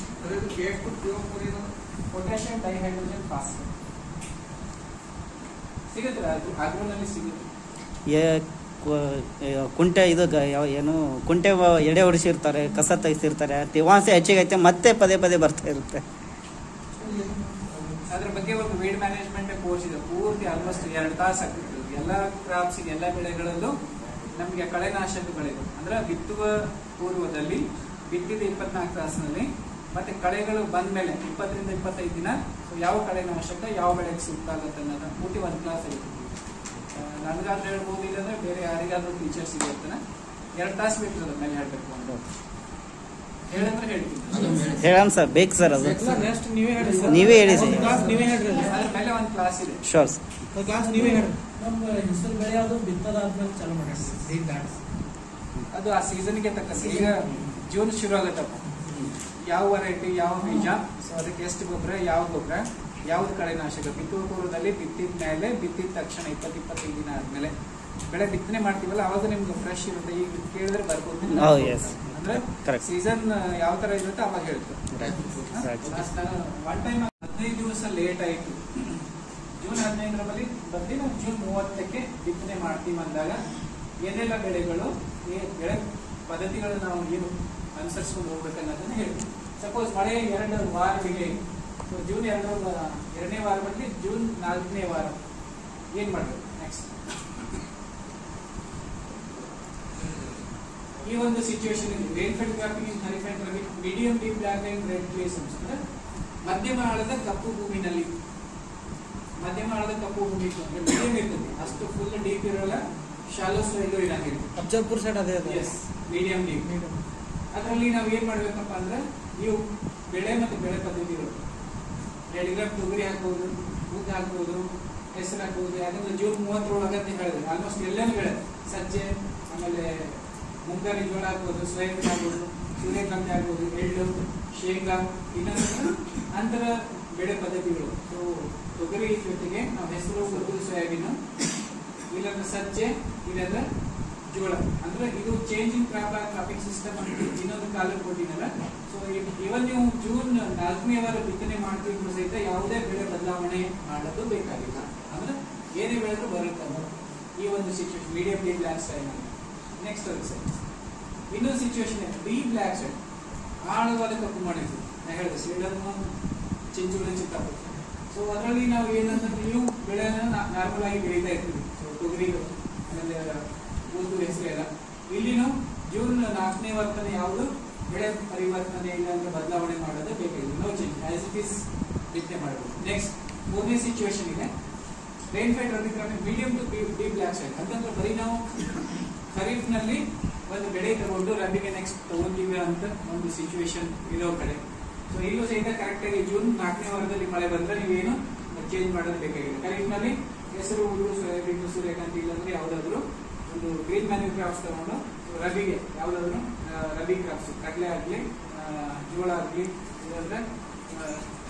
ಪೊಟ್ಯಾಷಿಯಂ ಡೈಹೈಡ್ರೋಜನ್ ಫಾಸ್ಫೇಟ್ ಸಿಗುತ್ತೆ ಅದು ಆಗ್ರೋನಲ್ಲಿ ಸಿಗುತ್ತೆ ಏ- ಕು- ಏ, ಕುಂಟೆ ಇದು ಗ- ಯಾವ ಏನು ಕುಂಟೆ ವ- ಎಡೆ ಹೊಡಿಸಿರ್ತಾರೆ ಕಸ ತೆಗಿಸಿರ್ತಾರೆ ತೇವಾಂಶ ಹೆಚ್ಚಿಗೆ ಐತೆ ಮತ್ತೆ ಪದೇ ಪದೇ ಬರ್ತಾ ಇರುತ್ತೆ ಅದ್ರ ಬಗ್ಗೆ ಒಂದು ವೇಡ್ ಮ್ಯಾನೇಜ್ಮೆಂಟ್ ಕೋರ್ಸ್ ಇದೆ ಪೂರ್ತಿ ಆಲ್ಮೋಸ್ಟ್ ಎರಡು ತಾಸು ಆಗ್ತಿತ್ತು ಎಲ್ಲ ಕ್ರಾಪ್ಸ್ ಎಲ್ಲ ಬೆಳೆಗಳಲ್ಲೂ ನಮಗೆ ಕಳೆನಾಶಕಗಳಿವೆ ಅಂದ್ರೆ ಬಿತ್ತುವ ಪೂರ್ವದಲ್ಲಿ ಬಿತ್ತಿದ ಇಪ್ಪತ್ನಾಲ್ಕು ತಾಸಿನಲ್ಲಿ ಮತ್ತೆ ಕಳೆಗಳು ಬಂದ ಮೇಲೆ ಇಪ್ಪತ್ತರಿಂದ ಇಪ್ಪತ್ತೈದು ದಿನ so ಯಾವ ಕಳೆನಾಶಕ ಯಾವ ಬೆಳೆಗೆ ಸೂಕ್ತ ಆಗುತ್ತೆ ಅನ್ನೋದು ಪೂರ್ತಿ ಒಂದು ಕ್ಲಾಸ್ ಇರುತ್ತೆ ನನಗಾದ್ರೂ ಹೇಳ್ಬೋದು ಇಲ್ಲಾಂದ್ರೆ ಬೇರೆ ಯಾರಿಗಾದ್ರೂ ಟೀಚರ್ಸ್ ಇರ್ತಾನೆ ಎರಡು ತಾಸು ಬೇಕು ಅದ್ರ ಮೇಲೆ ಹೇಳ್ಬೇಕು ಅಂತ ಹೇಳಂದ್ರೆ ಹೇಳ್ತೀನಿ ಹೇಳೋಣ ಸರ್ ಬೇಕು ಸರ್ ಅದು ನೆಕ್ಸ್ಟ್ ನೀವೇ ಹೇಳಿ ಸರ್ ನೀವೇ ಹೇಳಿ ಸರ್. ಒಂದು ಕ್ಲಾಸ್ ನೀವೇ ಹೇಳ್ರಿ ಅದ್ರ ಮೇಲೆ ಒಂದು ಕ್ಲಾಸ್ ಇದೆ ಶೋರ್ ಸರ್ ಒಂದು ಕ್ಲಾಸ್ ನೀವೇ ಹೇಳಿ ನಮ್ಮ ಹೆಸರು ಬೆಳೆ ಅದು ಬಿತ್ತದಾದ್ಮೇಲೆ ಚಾಲು ಮಾಡಿ ಅದು ಆ ಸೀಸನ್ಗೆ ತಕ್ಕಂತೆ ಈಗ ಜೂನ್ ಶುರು ಆಗತ್ತಪ್ಪ ಯಾವ ವೆರೈಟಿ ಯಾವ ಬೀಜ ಸೊ ಅದಕ್ಕೆ ಎಷ್ಟು ಗೊಬ್ಬರ ಯಾವ ಗೊಬ್ಬರ ಯಾವ್ದು ಕಳೆನಾಶಕ ಬಿತ್ತುವ ಪೂರ್ವದಲ್ಲಿ ಬಿತ್ತಿದ ಮೇಲೆ ಬಿತ್ತಿದ ತಕ್ಷಣ ಇಪ್ಪತ್ತು ಇಪ್ಪತ್ತೈದು ದಿನ ಆದ್ಮೇಲೆ ಬೆಳೆ ಬಿತ್ತನೆ ಮಾಡ್ತೀವಲ್ಲ ಅವಾಗ ನಿಮ್ಗೆ ಫ್ರೆಶ್ ಇರುತ್ತೆ ಈಗ ಕೇಳಿದ್ರೆ ಬರ್ಬೋದು Oh, yes. ಅಂದ್ರೆ Correct. ಸೀಸನ್ ಯಾವ ತರ ಇರುತ್ತೆ ಅವಾಗ ಹೇಳ್ತಾರೆ Right. ಲಾಸ್ಟ್ ನಾನು ಒನ್ ಟೈಮ್ ಹದಿನೈದು ದಿವಸ ಲೇಟ್ ಆಯ್ತು ಜೂನ್ ಹದಿನೈದರ ಬಳಿ ಬಂದು ನಾವು ಜೂನ್ ಮೂವತ್ತಕ್ಕೆ ಬಿತ್ತನೆ ಮಾಡ್ತೀವಿ ಅಂದಾಗ ಏನೆಲ್ಲ ಬೆಳೆಗಳು ಈ ಬೆಳೆ ಪದ್ಧತಿಗಳು ನಾವು ಏನು ಅನುಸರಿಸ್ಕೊಂಡು ಹೋಗ್ಬೇಕು ಅನ್ನೋದನ್ನ ಹೇಳಿ ಸಪೋಸ್ ಮಳೆ ಎರಡು ವಾರ ಡಿಲೇ ಸೊ ಜೂನ್ ಎರಡು ಎರಡನೇ ವಾರ ಬಂದು ಜೂನ್ ನಾಲ್ಕನೇ ವಾರ ಏನ್ ಮಾಡ್ಬೇಕು ನೆಕ್ಸ್ಟ್ ಈ ಒಂದು situation rainfed cropping in ಹನಿ fed cropping medium deep black and red place ಅಂದ್ರೆ ಮಧ್ಯಮ ಆಳದ ಕಪ್ಪು ಭೂಮಿನಲ್ಲಿ ಮಧ್ಯಮ ಆಳದ ಕಪ್ಪು ಭೂಮಿ ಇತ್ತು ಅಂದ್ರೆ ಮೀಡಿಯಂ ಇರ್ತದೆ ಅಷ್ಟು ಫುಲ್ ಡೀಪ್ ಇರೋಲ್ಲ ಶಾಲೋ ಸೈಡು ಇರಂಗಿಲ್ಲ ಅಫ್ಜಲ್ಪುರ್ ಸೈಡ್ ಅದೇ ಅದೇ ಎಸ್ ಮೀಡಿಯಂ ಡೀಪ್ ಅದರಲ್ಲಿ ನಾವು ಏನ್ ಮಾಡ್ಬೇಕಪ್ಪ ಅಂದ್ರೆ ನೀವು ಬೆಳೆ ಮತ್ತು ಬೆಳೆ ಪದ್ಧತಿಗಳು ಎರಡು ಗ್ರಾಮ್ ತೊಗರಿ ಹಾಕ್ಬೋದು ಉದ್ದು ಹಾಕ್ಬೋದು ಹೆಸರು ಹಾಕ್ಬೋದು ಯಾಕಂದ್ರೆ ಜೂನ್ ಮೂವತ್ತರೊಳಗೆ ಅಂತ ಹೇಳಿದ್ರೆ ಆಲ್ಮೋಸ್ಟ್ ಎಲ್ಲಾನು ಬೆಳೆ ಸಜ್ಜೆ ಆಮೇಲೆ ಮುಂಗಾರಿ ಜೋಳ ಹಾಕ್ಬೋದು ಸೋಯಾಬೀನ್ ಹಾಕ್ಬೋದು ಸೂರ್ಯಕಾಂತಿ ಹಾಕ್ಬೋದು ಎಳ್ಳು ಶೇಂಗಾ ಇನ್ನೊಂದು ಅಂತರ ಬೆಳೆ ಪದ್ಧತಿಗಳು ಸೊ ತೊಗರಿ ಜೊತೆಗೆ ನಾವು ಹೆಸರು ಉದ್ದು ಸೋಯಾಬೀನು ಇಲ್ಲಾಂದ್ರೆ ಸಜ್ಜೆ ಇಲ್ಲಾಂದ್ರೆ ಜೋಳ ಅಂದ್ರೆ ಇದು ಚೇಂಜಿಂಗ್ ಕ್ರಾಪ್ ಕ್ರಾಪಿಂಗ್ ಸಿಸ್ಟಮ್ ಅಂತ ಇನ್ನೊಂದು ಕಾಲ ಕೊಟ್ಟಿನಲ್ಲ ಸೊ ಇವನ್ ನೀವು ಜೂನ್ ನಾಲ್ಕನೇ ವಾರ ಬಿತ್ತನೆ ಮಾಡ್ತಿದ್ರು ಸಹಿತ ಯಾವುದೇ ಬೆಳೆ ಬದಲಾವಣೆ ಮಾಡೋದು ಬೇಕಾಗಿಲ್ಲ ಅಂದ್ರೆ ಏನೇ ಬೆಳೆದ್ರು ಬರುತ್ತೆ ಈ ಒಂದು situation medium deep black style next sir ಇನ್ನೊಂದು ಸಿಚುವೇಶನ್ ಡಿ ಬ್ಲಾಕ್ ಸೈಡ್ ಆಳವಾದ ಕಪ್ಪು ಮಾಡಿದ್ರು ನಾ ಹೇಳಿದೆ ಶ್ರೀಲಂಕ ಚಿಂಚುಳ ಚಿತ್ತಾಪುರ ಸೊ ಅದರಲ್ಲಿ ನಾವು ಏನಂದ್ರೆ ನೀವು ಬೆಳೆನ ನಾರ್ಮಲ್ ಆಗಿ ಬೆಳೀತಾ ಇರ್ತೀವಿ ಸೊ ತೊಗರಿ ಆಮೇಲೆ ಉದ್ದು ಹೆಸರು ಎಲ್ಲ ಇಲ್ಲಿನೂ ಜೂನ್ ನಾಲ್ಕನೇ ವರ್ತನೆ ಯಾವುದು ಬೆಳೆ ಪರಿವರ್ತನೆ ಇಲ್ಲ ಅಂದ್ರೆ ಬದಲಾವಣೆ ಮಾಡೋದು ಬೇಕಾಗಿಲ್ಲ no change as it is ಬಿತ್ತನೆ ಮಾಡಬೇಕು ನೆಕ್ಸ್ಟ್ ಮೂರನೇ ಸಿಚುವೇಶನ್ ಇದೆ rainfed rabi cropping medium to deep black side ಅಂತಂದ್ರೆ ಬರೀ ನಾವು ಖರೀಫ್ ನಲ್ಲಿ ಒಂದು ಬೆಳೆ ತಗೊಂಡು ರಬಿಗೆ ನೆಕ್ಸ್ಟ್ ತಗೊಂತೀವಿ ಅಂತ ಒಂದು ಸಿಚುವೇಶನ್ ಇರೋ ಕಡೆ ಸೊ ಇಲ್ಲೂ ಸಹಿತ ಕರೆಕ್ಟ್ ಆಗಿ ಜೂನ್ ನಾಲ್ಕನೇ ವಾರದಲ್ಲಿ ಮಳೆ ಬಂದ್ರೆ ನೀವೇನು ಚೇಂಜ್ ಮಾಡೋದು ಬೇಕಾಗಿಲ್ಲ ಖರೀಫ್ ನಲ್ಲಿ ಹೆಸರು ಉದ್ದು ಸೋಯಾಬೀನ್ ಸೂರ್ಯಕಾಂತಿ ಇಲ್ಲಾಂದ್ರೆ ಯಾವ್ದಾದ್ರು ಒಂದು ಗ್ರೀನ್ ಮ್ಯಾನ್ಯೂ ಕ್ರಾಪ್ಸ್ ತಗೊಂಡು ರಬಿಗೆ ಯಾವ್ದಾದ್ರು ಆ, ರಬಿ ಕ್ರಾಪ್ಸ್ ಕಡಲೆ ಆಗ್ಲಿ ಆ, ಜೋಳ ಆಗ್ಲಿ ಇಲ್ಲಾಂದ್ರೆ ಆ,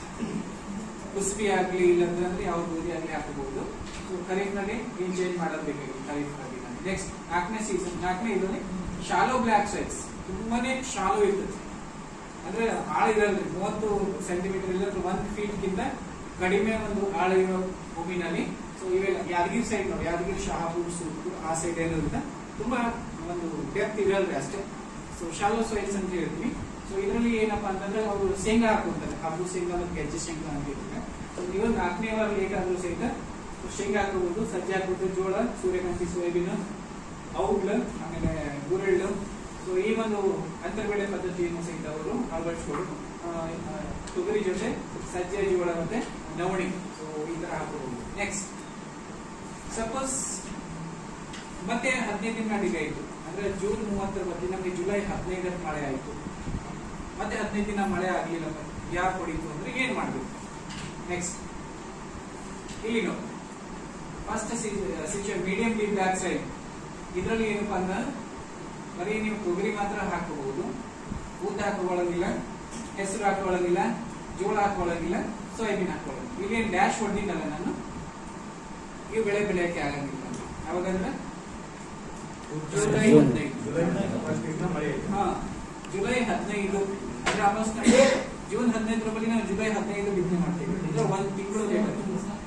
ಕುಸ್ಬಿ ಆಗ್ಲಿ ಇಲ್ಲಾಂದ್ರೆ ಅಂದ್ರೆ ಯಾವ ಗೋಧಿ ಆಗ್ಲಿ ಹಾಕಬಹುದು ಸೊ ಖರೀಫ್ ನಲ್ಲಿ ಏನ್ ಚೇಂಜ್ ಮಾಡೋದು ಬೇಕಾಗಿಲ್ಲ ಖರೀಫ್ ನಲ್ಲಿ ನೆಕ್ಸ್ಟ್ ನಾಲ್ಕನೇ ಸೀಸನ್ ನಾಲ್ಕನೇ ಇದರಲ್ಲಿ ಶಾಲೋ ಬ್ಲಾಕ್ ಸೈಡ್ಸ್ ತುಂಬಾನೇ ಶಾಲೋ ಇರ್ತದೆ ಅಂದ್ರೆ ಆಳ ಇರಲ್ರಿ ಮೂವತ್ತು ಸೆಂಟಿಮೀಟರ್ ಇಲ್ಲ ಒಂದ್ ಫೀಟ್ ಗಿಂತ ಕಡಿಮೆ ಒಂದು ಆಳ ಇರೋ ಭೂಮಿನಲ್ಲಿ ಸೊ ಇವೆಲ್ಲ ಯಾದಗಿರಿ ಸೈಡ್ ನೋಡಿ ಯಾದಗಿರಿ ಶಹಾಪುರ್ ಸೂಪುರ್ ಆ ಸೈಡ್ ಏನಿರುತ್ತೆ ತುಂಬಾ ಒಂದು ಡೆಪ್ತ್ ಇರಲ್ರಿ ಅಷ್ಟೇ ಸೊ ಶಾಲೋ ಸಾಯಿಲ್ಸ್ ಅಂತ ಹೇಳ್ತೀವಿ ಸೊ ಇದರಲ್ಲಿ ಏನಪ್ಪಾ ಅಂತಂದ್ರೆ ಅವರು ಶೇಂಗಾ ಹಾಕೊಂತಾರೆ ಕಬ್ಬು ಶೇಂಗಾ ಮತ್ತು ಗೆಜ್ಜೆ ಶೇಂಗಾ ಅಂತ ಇರುತ್ತೆ ಸೊ ನೀವು ನಾಲ್ಕನೇ ವಾರ ಲೇಟ್ ಆದ್ರೂ ಸಹಿತ ಶೇಂಗಾ ಹಾಕೋಬಹುದು ಸಜ್ಜೆ ಹಾಕೋಬಹುದು ಜೋಳ ಸೂರ್ಯಕಾಂತಿ ಸೋಯಾಬೀನ್ ಔಡ್ಲ ಆಮೇಲೆ ಗುರೆಳ್ಳು ಸೊ ಈ ಒಂದು ಅಂತರ್ಬೆಳೆ ಪದ್ಧತಿಯನ್ನು ಸಹಿತ ಅವರು ಅಳವಡಿಸ್ಕೊಂಡು ಆ, ಆ, ತೊಗರಿ ಜೊತೆ ಸಜ್ಜೆ ಜೋಳ ಮತ್ತೆ ನವಣಿ ಸೊ ಈ ತರ ಹಾಕೋಬಹುದು ನೆಕ್ಸ್ಟ್ ಸಪೋಸ್ ಮತ್ತೆ ಹದಿನೈದು ದಿನ ಡಿಲೇ ಆಯ್ತು ಅಂದ್ರೆ ಜೂನ್ ಮೂವತ್ತರ ಬಗ್ಗೆ ನಮಗೆ ಜುಲೈ ಹದಿನೈದರ ಮಳೆ ಆಯ್ತು ಮತ್ತೆ ಹದಿನೈದು ದಿನ ಮಳೆ ಆಗ್ಲಿಲ್ಲ ಗ್ಯಾಪ್ ಹೊಡಿತು ಅಂದ್ರೆ ಏನ್ ಮಾಡ್ಬೇಕು ನೆಕ್ಸ್ಟ್ ಇಲ್ಲಿ ನೋಡಿ first situation medium deep black side ಇದರಲ್ಲಿ ಏನಪ್ಪಾ ಅಂದ್ರೆ ಬರೀ ನೀವು ತೊಗರಿ ಮಾತ್ರ ಹಾಕಬಹುದು ಉದ್ದ ಹಾಕೊಳ್ಳಂಗಿಲ್ಲ ಹೆಸರು ಹಾಕೊಳ್ಳಂಗಿಲ್ಲ ಜೋಳ ಹಾಕೊಳ್ಳಂಗಿಲ್ಲ ಸೋಯಾಬೀನ್ ಹಾಕೊಳ್ಳಂಗಿಲ್ಲ ಇಲ್ಲೇನು ಡ್ಯಾಶ್ ಹೊಡೆದಿದ್ದಲ್ಲ ನಾನು ಇವು ಬೆಳೆ ಬೆಳೆಯಕ್ಕೆ ಆಗಂಗಿಲ್ಲ ಯಾವಾಗಂದ್ರೆ ಜುಲೈ ಜೂನ್. ಹದಿನೈದು ಹಾ ಜುಲೈ ಹದಿನೈದು ಅಂದ್ರೆ ಆಲ್ಮೋಸ್ಟ್ ಜೂನ್ ಹದಿನೈದರ ಬಳಿ ನಾವು ಜುಲೈ ಹದಿನೈದು ಬಿತ್ತನೆ ಮಾಡ್ತೀವಿ ಅಂದ್ರೆ ಒಂದ್ ತಿಂಗಳು ಲೇಟ್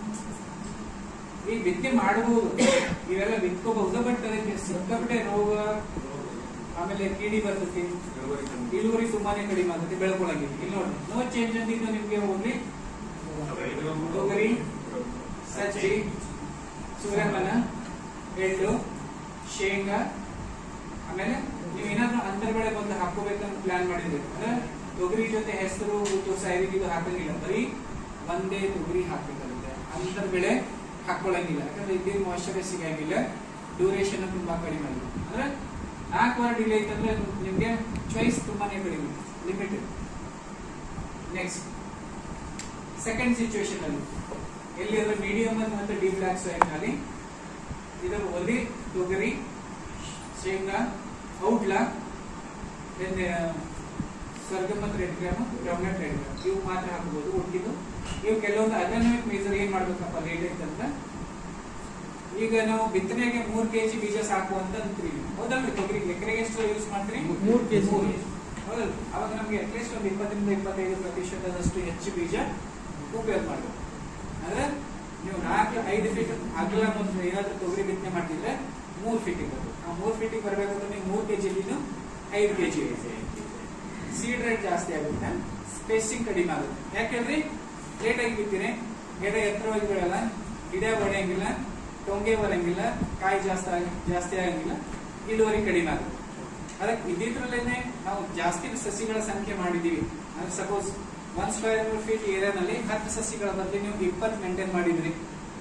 ಈ ಬಿತ್ತನೆ ಮಾಡಬಹುದು ಇವೆಲ್ಲ ಬಿತ್ಕೋಬಹುದು ಬಟ್ ಅದಕ್ಕೆ ಸಿಕ್ಕಾಪಟ್ಟೆ ರೋಗ ಆಮೇಲೆ ಕೀಡಿ ಬರ್ತೈತಿ ಇಳುವರಿ ತುಂಬಾನೇ ಕಡಿಮೆ ಆಗ್ತೈತಿ ಬೆಳ್ಕೊಳಂಗಿಲ್ಲ ಇಲ್ಲಿ ನೋಡಿ ನೋ ಚೇಂಜ್ ಅಂತ ಇದು ನಿಮ್ಗೆ ಓನ್ಲಿ ತೊಗರಿ ಸಜ್ಜಿ ಸೂರ್ಯಪಾನ ಎಳ್ಳು ಶೇಂಗಾ ಆಮೇಲೆ ನೀವು ಏನಾದ್ರೂ ಅಂತರ್ ಬೆಳೆ ಬಂದು ಹಾಕೋಬೇಕಂತ ಪ್ಲಾನ್ ಮಾಡಿದ್ರೆ ಅಂದ್ರೆ ತೊಗರಿ ಜೊತೆ ಹೆಸರು ಉದ್ದು ಸಾಯಿರಿಗೆ ಇದು ಹಾಕಂಗಿಲ್ಲ ಬರೀ ಒಂದೇ ತೊಗರಿ ಹಾಕ್ಬೇಕಾಗುತ್ತೆ ಅಂತರ್ ಬೆಳೆ ಹಾಕೊಳ್ಳಂಗಿಲ್ಲ ಯಾಕಂದ್ರೆ ಇದ್ದಿನ ಮಾಯಿಶ್ಚರೇ ಸಿಗಂಗಿಲ್ಲ ಡ್ಯೂರೇಷನ್ ತುಂಬಾ ಕಡಿಮೆ ಆಗಿದೆ ಅಂದ್ರೆ ನಾಲ್ಕು ವಾರ ಡಿಲೇ ಐತಂದ್ರೆ ನಿಮ್ಗೆ ಚಾಯ್ಸ್ ತುಂಬಾನೇ ಕಡಿಮೆ ಲಿಮಿಟೆಡ್ ನೆಕ್ಸ್ಟ್ ಸೆಕೆಂಡ್ ಸಿಚುವೇಶನ್ ಅಲ್ಲಿ ಎಲ್ಲಿ ಅಂದ್ರೆ ಮೀಡಿಯಂ ಮತ್ತೆ ಡೀಪ್ ಬ್ಲಾಕ್ ಸಾಯಿಲ್ ನಲ್ಲಿ ಇದರ ಒಲಿ ತೊಗರಿ ಶೇಂಗಾ ಔಟ್ಲ ಸ್ವರ್ಗ ಮತ್ತು red gram groundnut red gram ಇವು ಮಾತ್ರ ಹಾಕಬಹುದು ಒಟ್ಟಿದ್ದು ಇವು ಕೆಲವೊಂದು ಅಗ್ರನಮಿಕ್ ಮೇಜರ್ ಏನ್ ಮಾಡ್ಬೇಕಪ್ಪ ಲೇಟ್ ಐತಂತ ಈಗ ನಾವು ಬಿತ್ತನೆಗೆ ಮೂರ್ ಕೆಜಿ ಬೀಜ ಸಾಕು ಅಂತ ಅಂತೀವಿ ಹೌದಲ್ರಿ ತೊಗರಿ ಎಕರೆಗೆ ಎಷ್ಟು ಯೂಸ್ ಮಾಡ್ತೀರಿ ಮೂರ್ kg. ಹೌದಲ್ರಿ ಅವಾಗ ನಮ್ಗೆ ಅಟ್ಲೀಸ್ಟ್ ಒಂದು ಇಪ್ಪತ್ತರಿಂದ ಇಪ್ಪತ್ತೈದು ಪ್ರತಿಶತದಷ್ಟು ಹೆಚ್ಚು ಬೀಜ ಉಪಯೋಗ ಮಾಡಬೇಕು ಅಂದ್ರೆ ನೀವು ನಾಲ್ಕು ಐದು ಫೀಟ್ ಅಗಲ ಮೊದಲು ಏನಾದ್ರೂ ತೊಗರಿ ಬಿತ್ತನೆ ಮಾಡ್ತಿದ್ರೆ ಮೂರ್ ಫೀಟಿಗೆ ಬರಬೇಕು ಆ ಮೂರ್ ಫೀಟಿಗೆ ಬರಬೇಕಂದ್ರೆ ನೀವು ಮೂರ್ ಕೆಜಿ ಐದು ಕೆಜಿ ಸೀಡ್ ರೇಟ್ ಜಾಸ್ತಿ ಆಗುತ್ತೆ ಸ್ಪೇಸಿಂಗ್ ಕಡಿಮೆ ಆಗುತ್ತೆ ಯಾಕೆಂದ್ರೆ ಲೇಟ್ ಆಗಿ ಬಿತ್ತೀನಿ ಗಿಡ ಎತ್ತರವಾಗಿ ಬೆಳೆಯಲ್ಲ ಗಿಡ ಬೆಳೆಯಂಗಿಲ್ಲ ಟೊಂಗೆ ಬರಂಗಿಲ್ಲ ಕಾಯಿ ಜಾಸ್ತಿ ಆಗಿ ಜಾಸ್ತಿ ಆಗಂಗಿಲ್ಲ ಇಳುವರಿ ಕಡಿಮೆ ಆಗುತ್ತೆ ಅದಕ್ಕೆ ಇದ್ದಿದ್ರಲ್ಲೇನೆ ನಾವು ಜಾಸ್ತಿ ಸಸಿಗಳ ಸಂಖ್ಯೆ ಮಾಡಿದೀವಿ ಅಂದ್ರೆ ಸಪೋಸ್ ಒನ್ ಸ್ಕ್ವೇರ್ ಫೀಟ್ ಏರಿಯಾನಲ್ಲಿ ಹತ್ತು ಸಸಿಗಳ ಬದಲು ನೀವು ಇಪ್ಪತ್ತು ಮೇಂಟೈನ್ ಮಾಡಿದ್ರಿ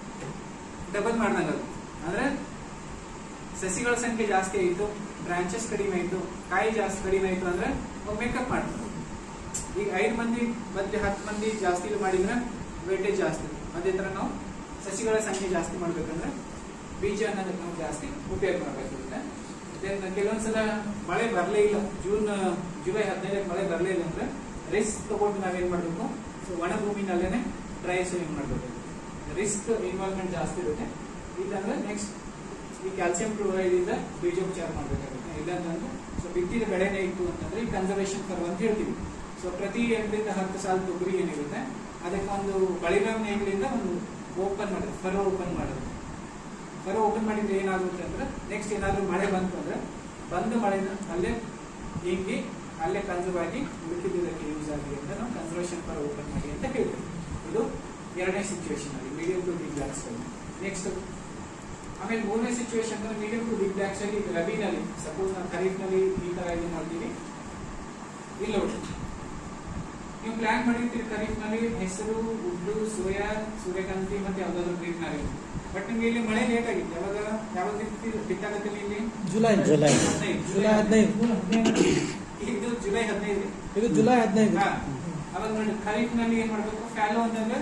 ಡಬಲ್ ಮಾಡ್ದಂಗ ಅದು ಅಂದ್ರೆ ಸಸಿಗಳ ಸಂಖ್ಯೆ ಜಾಸ್ತಿ ಆಯಿತು ಬ್ರಾಂಚಸ್ ಕಡಿಮೆ ಆಯಿತು ಕಾಯಿ ಜಾಸ್ತಿ ಕಡಿಮೆ ಆಯಿತು ಅಂದ್ರೆ ಮೇಕಪ್ ಮಾಡ್ತಾರೆ ಈಗ ಐದು ಮಂದಿ ಬದಲು ಹತ್ತು ಮಂದಿ ಜಾಸ್ತಿ ಮಾಡಿದ್ರೆ ವೇಟೇಜ್ ಜಾಸ್ತಿ ಅದೇ ತರ ನಾವು ಸಸಿಗಳ ಸಂಖ್ಯೆ ಜಾಸ್ತಿ ಮಾಡ್ಬೇಕಂದ್ರೆ ಬೀಜ ಅನ್ನೋದಕ್ಕೆ ನಾವು ಜಾಸ್ತಿ ಉಪಯೋಗ ಮಾಡಬೇಕಾಗುತ್ತೆ ದೆನ್ ಕೆಲವೊಂದ್ಸಲ ಮಳೆ ಬರಲೇ ಇಲ್ಲ ಜೂನ್ ಜುಲೈ ಹದಿನೈದಕ್ಕೆ ಮಳೆ ಬರಲೇ ಇಲ್ಲ ಅಂದ್ರೆ ರಿಸ್ಕ್ ತಗೊಂಡು ನಾವೇನ್ ಮಾಡ್ಬೇಕು ಸೊ ಒಣ ಭೂಮಿನಲ್ಲೇನೆ ಡ್ರೈ ಸೋಯಿಂಗ್ ಮಾಡ್ಬೇಕು ರಿಸ್ಕ್ ಇನ್ವಾಲ್ವ್ಮೆಂಟ್ ಜಾಸ್ತಿ ಇರುತ್ತೆ ಇಲ್ಲಾಂದ್ರೆ ನೆಕ್ಸ್ಟ್ ಈ ಕ್ಯಾಲ್ಸಿಯಂ ಕ್ಲೋರೈಡ್ ಇಂದ ಬೀಜೋಪಚಾರ ಮಾಡಬೇಕಾಗುತ್ತೆ ಇಲ್ಲಾಂತಂದ್ರೆ ಸೊ ಬಿತ್ತಿದ ಬೆಳೆನೇ ಇತ್ತು ಅಂತಂದ್ರೆ ಈ ಕನ್ಸರ್ವೇಷನ್ ಕರ್ವ್ ಅಂತ ಹೇಳ್ತೀವಿ ಸೊ ಪ್ರತಿ ಎಂಟರಿಂದ ಹತ್ತು ಸಾಲ ತೊಗರಿ ಏನಿರುತ್ತೆ ಅದಕ್ಕೆ ಒಂದು ಬಳಿರಾಮ್ ನೇಗಿಲಿಂದ ಒಂದು ಓಪನ್ ಮಾಡೋದು ಫರೋ ಓಪನ್ ಮಾಡೋದು ಫರೋ ಓಪನ್ ಮಾಡಿದ್ರೆ ಏನಾಗುತ್ತೆ ಅಂದ್ರೆ ನೆಕ್ಸ್ಟ್ ಏನಾದ್ರೂ ಮಳೆ ಬಂತು ಅಂದ್ರೆ ಬಂದ ಮಳೆನ ಅಲ್ಲೇ ಹಿಂಗಿ ಅಲ್ಲೇ ಕನ್ಸರ್ವ್ ಆಗಿ ಉಳಿದಿದ್ದಕ್ಕೆ ಯೂಸ್ ಆಗಲಿ ಅಂತ ನಾವು ಕನ್ಸರ್ವೇಷನ್ ಫರ್ ಓಪನ್ ಮಾಡಿ ಅಂತ ಹೇಳ್ತೀವಿ ಇದು ಎರಡನೇ ಸಿಚುವೇಶನ್ ಅಲ್ಲಿ ಮೀಡಿಯಂ ಟು ಬಿಗ್ ಬ್ಲಾಕ್ಸ್ ಅಲ್ಲಿ ನೆಕ್ಸ್ಟ್ ಆಮೇಲೆ ಮೂರನೇ ಸಿಚುವೇಶನ್ ಅಂದ್ರೆ ಮೀಡಿಯಂ ಟು ಬಿಗ್ ಬ್ಲಾಕ್ಸ್ ಅಲ್ಲಿ ರಬಿನಲ್ಲಿ ಸಪೋಸ್ ನಾವು ಖರೀಫ್ ನಲ್ಲಿ ಈ ತರ ಇದು ಮಾಡ್ತೀವಿ ಇಲ್ಲ ನೋಡಿ ನೀವು ಪ್ಲಾನ್ ಮಾಡಿರ್ತೀರಿ ಖರೀಫ್ ನಲ್ಲಿ ಹೆಸರು ಉದ್ದು ಸೋಯಾ ಸೂರ್ಯಕಾಂತಿ ಮತ್ತೆ ಯಾವ್ದಾದ್ರು ಗ್ರೀನ್ ನಲ್ಲಿ ಬಟ್ ನಿಮ್ಗೆ ಇಲ್ಲಿ ಮಳೆ ಲೇಟ್ ಆಗಿತ್ತು ಯಾವಾಗ ಯಾವಾಗ ಬಿತ್ತಿ- ಬಿತ್ತಾಗತ್ತಿಲ್ಲ ಇಲ್ಲಿ ಜುಲೈ ಜುಲೈ. ಹದಿನೈದು. ಜುಲೈ ಹದಿನೈದು ಇದು ಜುಲೈ ಹದಿನೈದು ಇದು ಜುಲೈ ಹದಿನೈದು ಹಾ. ಅವಾಗ ನೋಡಿ ಖರೀಫ್ ನಲ್ಲಿ ಏನ್ ಮಾಡ್ಬೇಕು ಫ್ಯಾಲೋ ಅಂತಂದ್ರೆ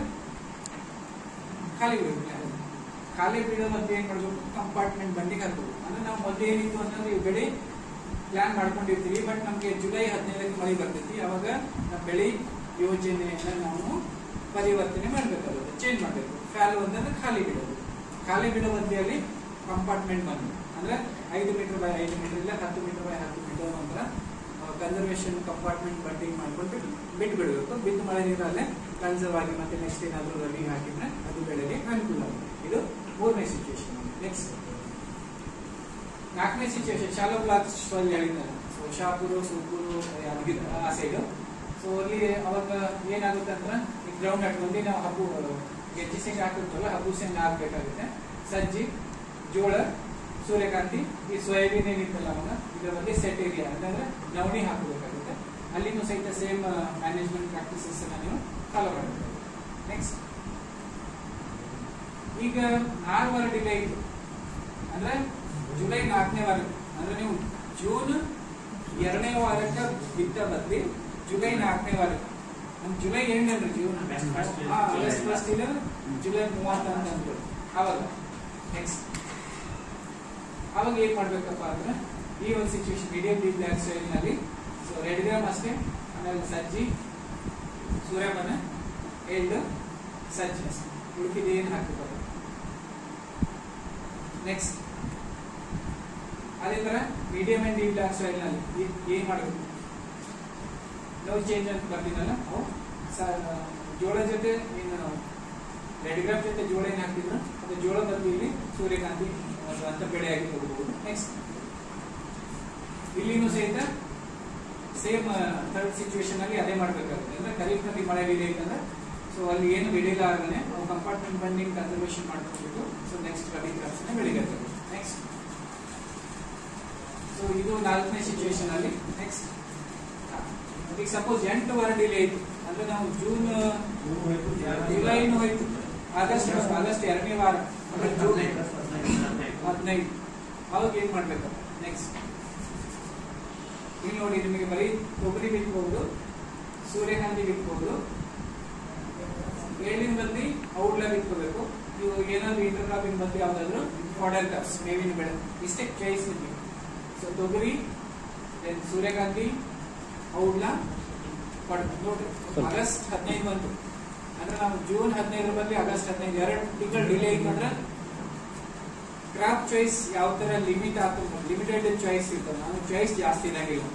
ಖಾಲಿ ಬಿಡಬೇಕು ಖಾಲಿ ಬಿಡೋ ಮತ್ತೆ ಏನ್ ಮಾಡ್ಬೇಕು ಕಂಪಾರ್ಟ್ಮೆಂಟ್ ಬಂಡಿಗೆ ಹಾಕ್ಬೇಕು ಅಂದ್ರೆ ನಾವು ಮೊದಲು ಏನಿತ್ತು ಅಂತಂದ್ರೆ ಈ ಬೆಳೆ ಪ್ಲಾನ್ ಮಾಡ್ಕೊಂಡಿರ್ತೀವಿ ಬಟ್ ನಮ್ಗೆ ಜುಲೈ ಹದಿನೈದಕ್ಕೆ ಮಳೆ ಬರ್ತೈತಿ ಅವಾಗ ನಮ್ಮ ಬೆಳೆ ಯೋಜನೆಯನ್ನ ನಾವು ಪರಿವರ್ತನೆ ಮಾಡ್ಬೇಕಾಗುತ್ತೆ ಚೇಂಜ್ ಮಾಡ್ಬೇಕು ಫ್ಯಾಲೋ ಅಂತಂದ್ರೆ ಖಾಲಿ ಬಿಡೋದು ಖಾಲಿ ಬಿಡೋ ಮಧ್ಯೆಯಲ್ಲಿ ಕಂಪಾರ್ಟ್ಮೆಂಟ್ ಬಂದು ಅಂದ್ರೆ ಐದು ಮೀಟರ್ ಬೈ ಐದು ಮೀಟರ್ ಇಲ್ಲ ಹತ್ತು ಮೀಟರ್ ಬೈ ಹತ್ತು ಮೀಟರ್ ನಂತರ ಕನ್ಸರ್ವೇಷನ್ ಕಂಪಾರ್ಟ್ಮೆಂಟ್ ಬಂಡಿಂಗ್ ಮಾಡ್ಕೊಂಡು ಬಿಟ್ಟು ಬಿಡಬೇಕು ಬಿದ್ದು ಮಳೆ ನೀರಲ್ಲೇ ಕನ್ಸರ್ವ್ ಆಗಿ ಮತ್ತೆ ನೆಕ್ಸ್ಟ್ ಏನಾದರೂ ರವಿ ಹಾಕಿದ್ರೆ ಅದು ಬೆಳೆಗೆ ಅನುಕೂಲ ಆಗುತ್ತೆ ಇದು ಮೂರನೇ ಸಿಚುವೇಶನ್ ನೆಕ್ಸ್ಟ್ ನಾಲ್ಕನೇ ಸಿಚುವೇಶನ್ ಶಾಲೋ ಬ್ಲಾಕ್ಸ್ ಅಲ್ಲಿ ಹೇಳಿದ್ನಲ್ಲ ಸೊ ಶಾಪುರು ಸೂಪೂರು ಯಾದಗಿರಿ ಆ ಸೈಡು ಸೊ ಅಲ್ಲಿ ಅವಾಗ ಏನಾಗುತ್ತೆ ಅಂದ್ರೆ ಈ ಗ್ರೌಂಡ್ ಹಾಕೊಂಡು ನಾವು ಹಬ್ಬು ಗೆಜ್ಜೆ ಶೇಂಗ ಹಾಕಿರ್ತಾರಲ್ಲ ಹಬ್ಬು ಶೇಂಗ ಹಾಕ್ಬೇಕಾಗುತ್ತೆ ಸಜ್ಜಿ ಜೋಳ ಸೂರ್ಯಕಾಂತಿ ಈ ಸೋಯಾಬೀನ್ ಏನಿತ್ತಲ್ಲ ಅವಾಗ ಇದರ ಬಗ್ಗೆ ಸೆಟ್ ಏರಿಯಾ ಅಂತಂದ್ರೆ ನವಣಿ ಹಾಕಬೇಕಾಗುತ್ತೆ ಅಲ್ಲಿನೂ ಸಹಿತ ಸೇಮ್ ಮ್ಯಾನೇಜ್ಮೆಂಟ್ ಪ್ರಾಕ್ಟೀಸಸ್ ನೀವು ಫಾಲೋ ಮಾಡಬೇಕು ನೆಕ್ಸ್ಟ್ ಈಗ ಆರು ವಾರ ಡಿಲೇ ಇತ್ತು ಅಂದ್ರೆ ಜುಲೈ ನಾಲ್ಕನೇ ವಾರ ಅಂದ್ರೆ ನೀವು ಜೂನ್ ಎರಡನೇ ವಾರಕ್ಕೆ ಬಿತ್ತ ಬದ್ಲಿ ಜುಲೈ ನಾಲ್ಕನೇ ವಾರಕ್ಕೆ ನಮ್ ಜುಲೈ ಏಳನೇ ಜೂನ್ August first ಇಲ್ಲ. ಹಾ, ಆಗಸ್ಟ್ ಫಸ್ಟ್ ಇಲ್ಲ ಜುಲೈ ಮೂವತ್ತ ಅಂತ ಅಂದ್ಬಿಡು ಅವಾಗ ನೆಕ್ಸ್ಟ್ ಅವಾಗ ಏನ್ ಮಾಡ್ಬೇಕಪ್ಪ ಅಂದ್ರೆ ಈ ಒಂದು situation medium deep black style ನಲ್ಲಿ ಸೊ ರೆಡ್ ಗ್ರಾಮ್ ಅಷ್ಟೇ ಆಮೇಲೆ ಸಜ್ಜಿ ಸೂರ್ಯಪಾನ ಎಳ್ಳು ಸಜ್ಜಿ ಅಷ್ಟೇ ಉಳಿದಿದ್ದು ಏನು ಹಾಕಬೇಕು ನೆಕ್ಸ್ಟ್ ಅದೇ ತರ medium and deep black style ನಲ್ಲಿ ಈ- ಏನ್ ಮಾಡಬೇಕು ನೋ ಚೇಂಜ್ ಅಂತ ಬರ್ತೀನಲ್ಲ ಅವು ಸ- ಜೋಳ ಜೊತೆ ಏನು ರೆಡ್ ಗ್ರಾಮ್ ಜೊತೆ ಜೋಳ ಏನ್ ಹಾಕ್ತಿದ್ರು ಅದು ಜೋಳ ಬಂದು ಇಲ್ಲಿ ಸೂರ್ಯಕಾಂತಿ ಒಂದು ಅಂತ ಬೆಳೆಯಾಗಿ ಹೋಗಬಹುದು ನೆಕ್ಸ್ಟ್ ಇಲ್ಲಿನೂ ಸಹಿತ ಸೇಮ್ ಥರ್ಡ್ ಸಿಚುವೇಶನ್ ಅಲ್ಲಿ ಅದೇ ಮಾಡ್ಬೇಕಾಗುತ್ತೆ ಅಂದ್ರೆ ಖರೀಫ್ ನಲ್ಲಿ ಮಳೆ ಇದೆ ಅಂತಂದ್ರೆ ಸೊ ಅಲ್ಲಿ ಏನು ಬೆಳೆಯಲ್ಲ ಆಗನೆ ನಾವು ಕಂಪಾರ್ಟ್ಮೆಂಟ್ ಬಂಡಿಂಗ್ ಕನ್ಸರ್ವೇಷನ್ ಮಾಡ್ಕೊಬೇಕು ಸೊ ನೆಕ್ಸ್ಟ್ ರಬಿ ಕ್ರಾಪ್ಸ್ ಬೆಳಿಬೇಕು ನೆಕ್ಸ್ಟ್ ಸೊ ಇದು ನಾಲ್ಕನೇ ಸಿಚುವೇಶನ್ ಅಲ್ಲಿ ನೆಕ್ಸ್ಟ್ ಈಗ ಸಪೋಸ್ ಎಂಟು ವಾರ ಡಿಲೇ ಇತ್ತು ಅಂದ್ರೆ ನಾವು ಜೂನ್ ಜುಲೈನು ಹೋಯ್ತು ಆಗಸ್ಟ್ ಆಗಸ್ಟ್ ಎರಡನೇ ವಾರ ಅಂದ್ರೆ ಜೂನ್ ಹದಿನೈದು ಅವಾಗ ಏನ್ ಮಾಡ್ಬೇಕು ನೆಕ್ಸ್ಟ್ ಇಲ್ಲಿ ನೋಡಿ ನಿಮಗೆ ಬರೀ ಕೊಬ್ಬರಿ ಬಿತ್ಬಹುದು ಸೂರ್ಯಕಾಂತಿ ಬಿತ್ಬಹುದು ಏಳಿನ ಬದ್ಲಿ ಔಡ್ಲ ಬಿತ್ಕೋಬೇಕು ನೀವು ಏನಾದ್ರು ಇಂಟರ್ ಕ್ರಾಪಿಂಗ್ ಬದ್ಲಿ ಯಾವ್ದಾದ್ರು ಫಾಡರ್ ಕ್ರಾಪ್ಸ್ ಮೇವಿನ ಬೆಳೆ ಇಷ್ಟೇ ಚಾಯ್ಸ್ ನಿಮಗೆ ಸೊ ತೊಗರಿ then ಸೂರ್ಯಕಾಂತಿ ಔಡ್ಲ ಫಾಡರ್ ನೋಡ್ರಿ ಆಗಸ್ಟ್ ಹದಿನೈದು ಬಂತು ಅಂದ್ರೆ ನಾವು ಜೂನ್ ಹದಿನೈದರ ಬದಲಿ ಆಗಸ್ಟ್ ಹದಿನೈದು ಎರಡು ತಿಂಗಳು ಡಿಲೇ ಇತ್ತು ಅಂದ್ರೆ ಕ್ರಾಪ್ ಚಾಯ್ಸ್ ಯಾವ ತರ ಲಿಮಿಟ್ ಆಗ್ತದೆ ಲಿಮಿಟೆಡ್ ಚಾಯ್ಸ್ ಇರ್ತದೆ ನಾವು ಚಾಯ್ಸ್ ಜಾಸ್ತಿ ಇರಂಗಿಲ್ಲ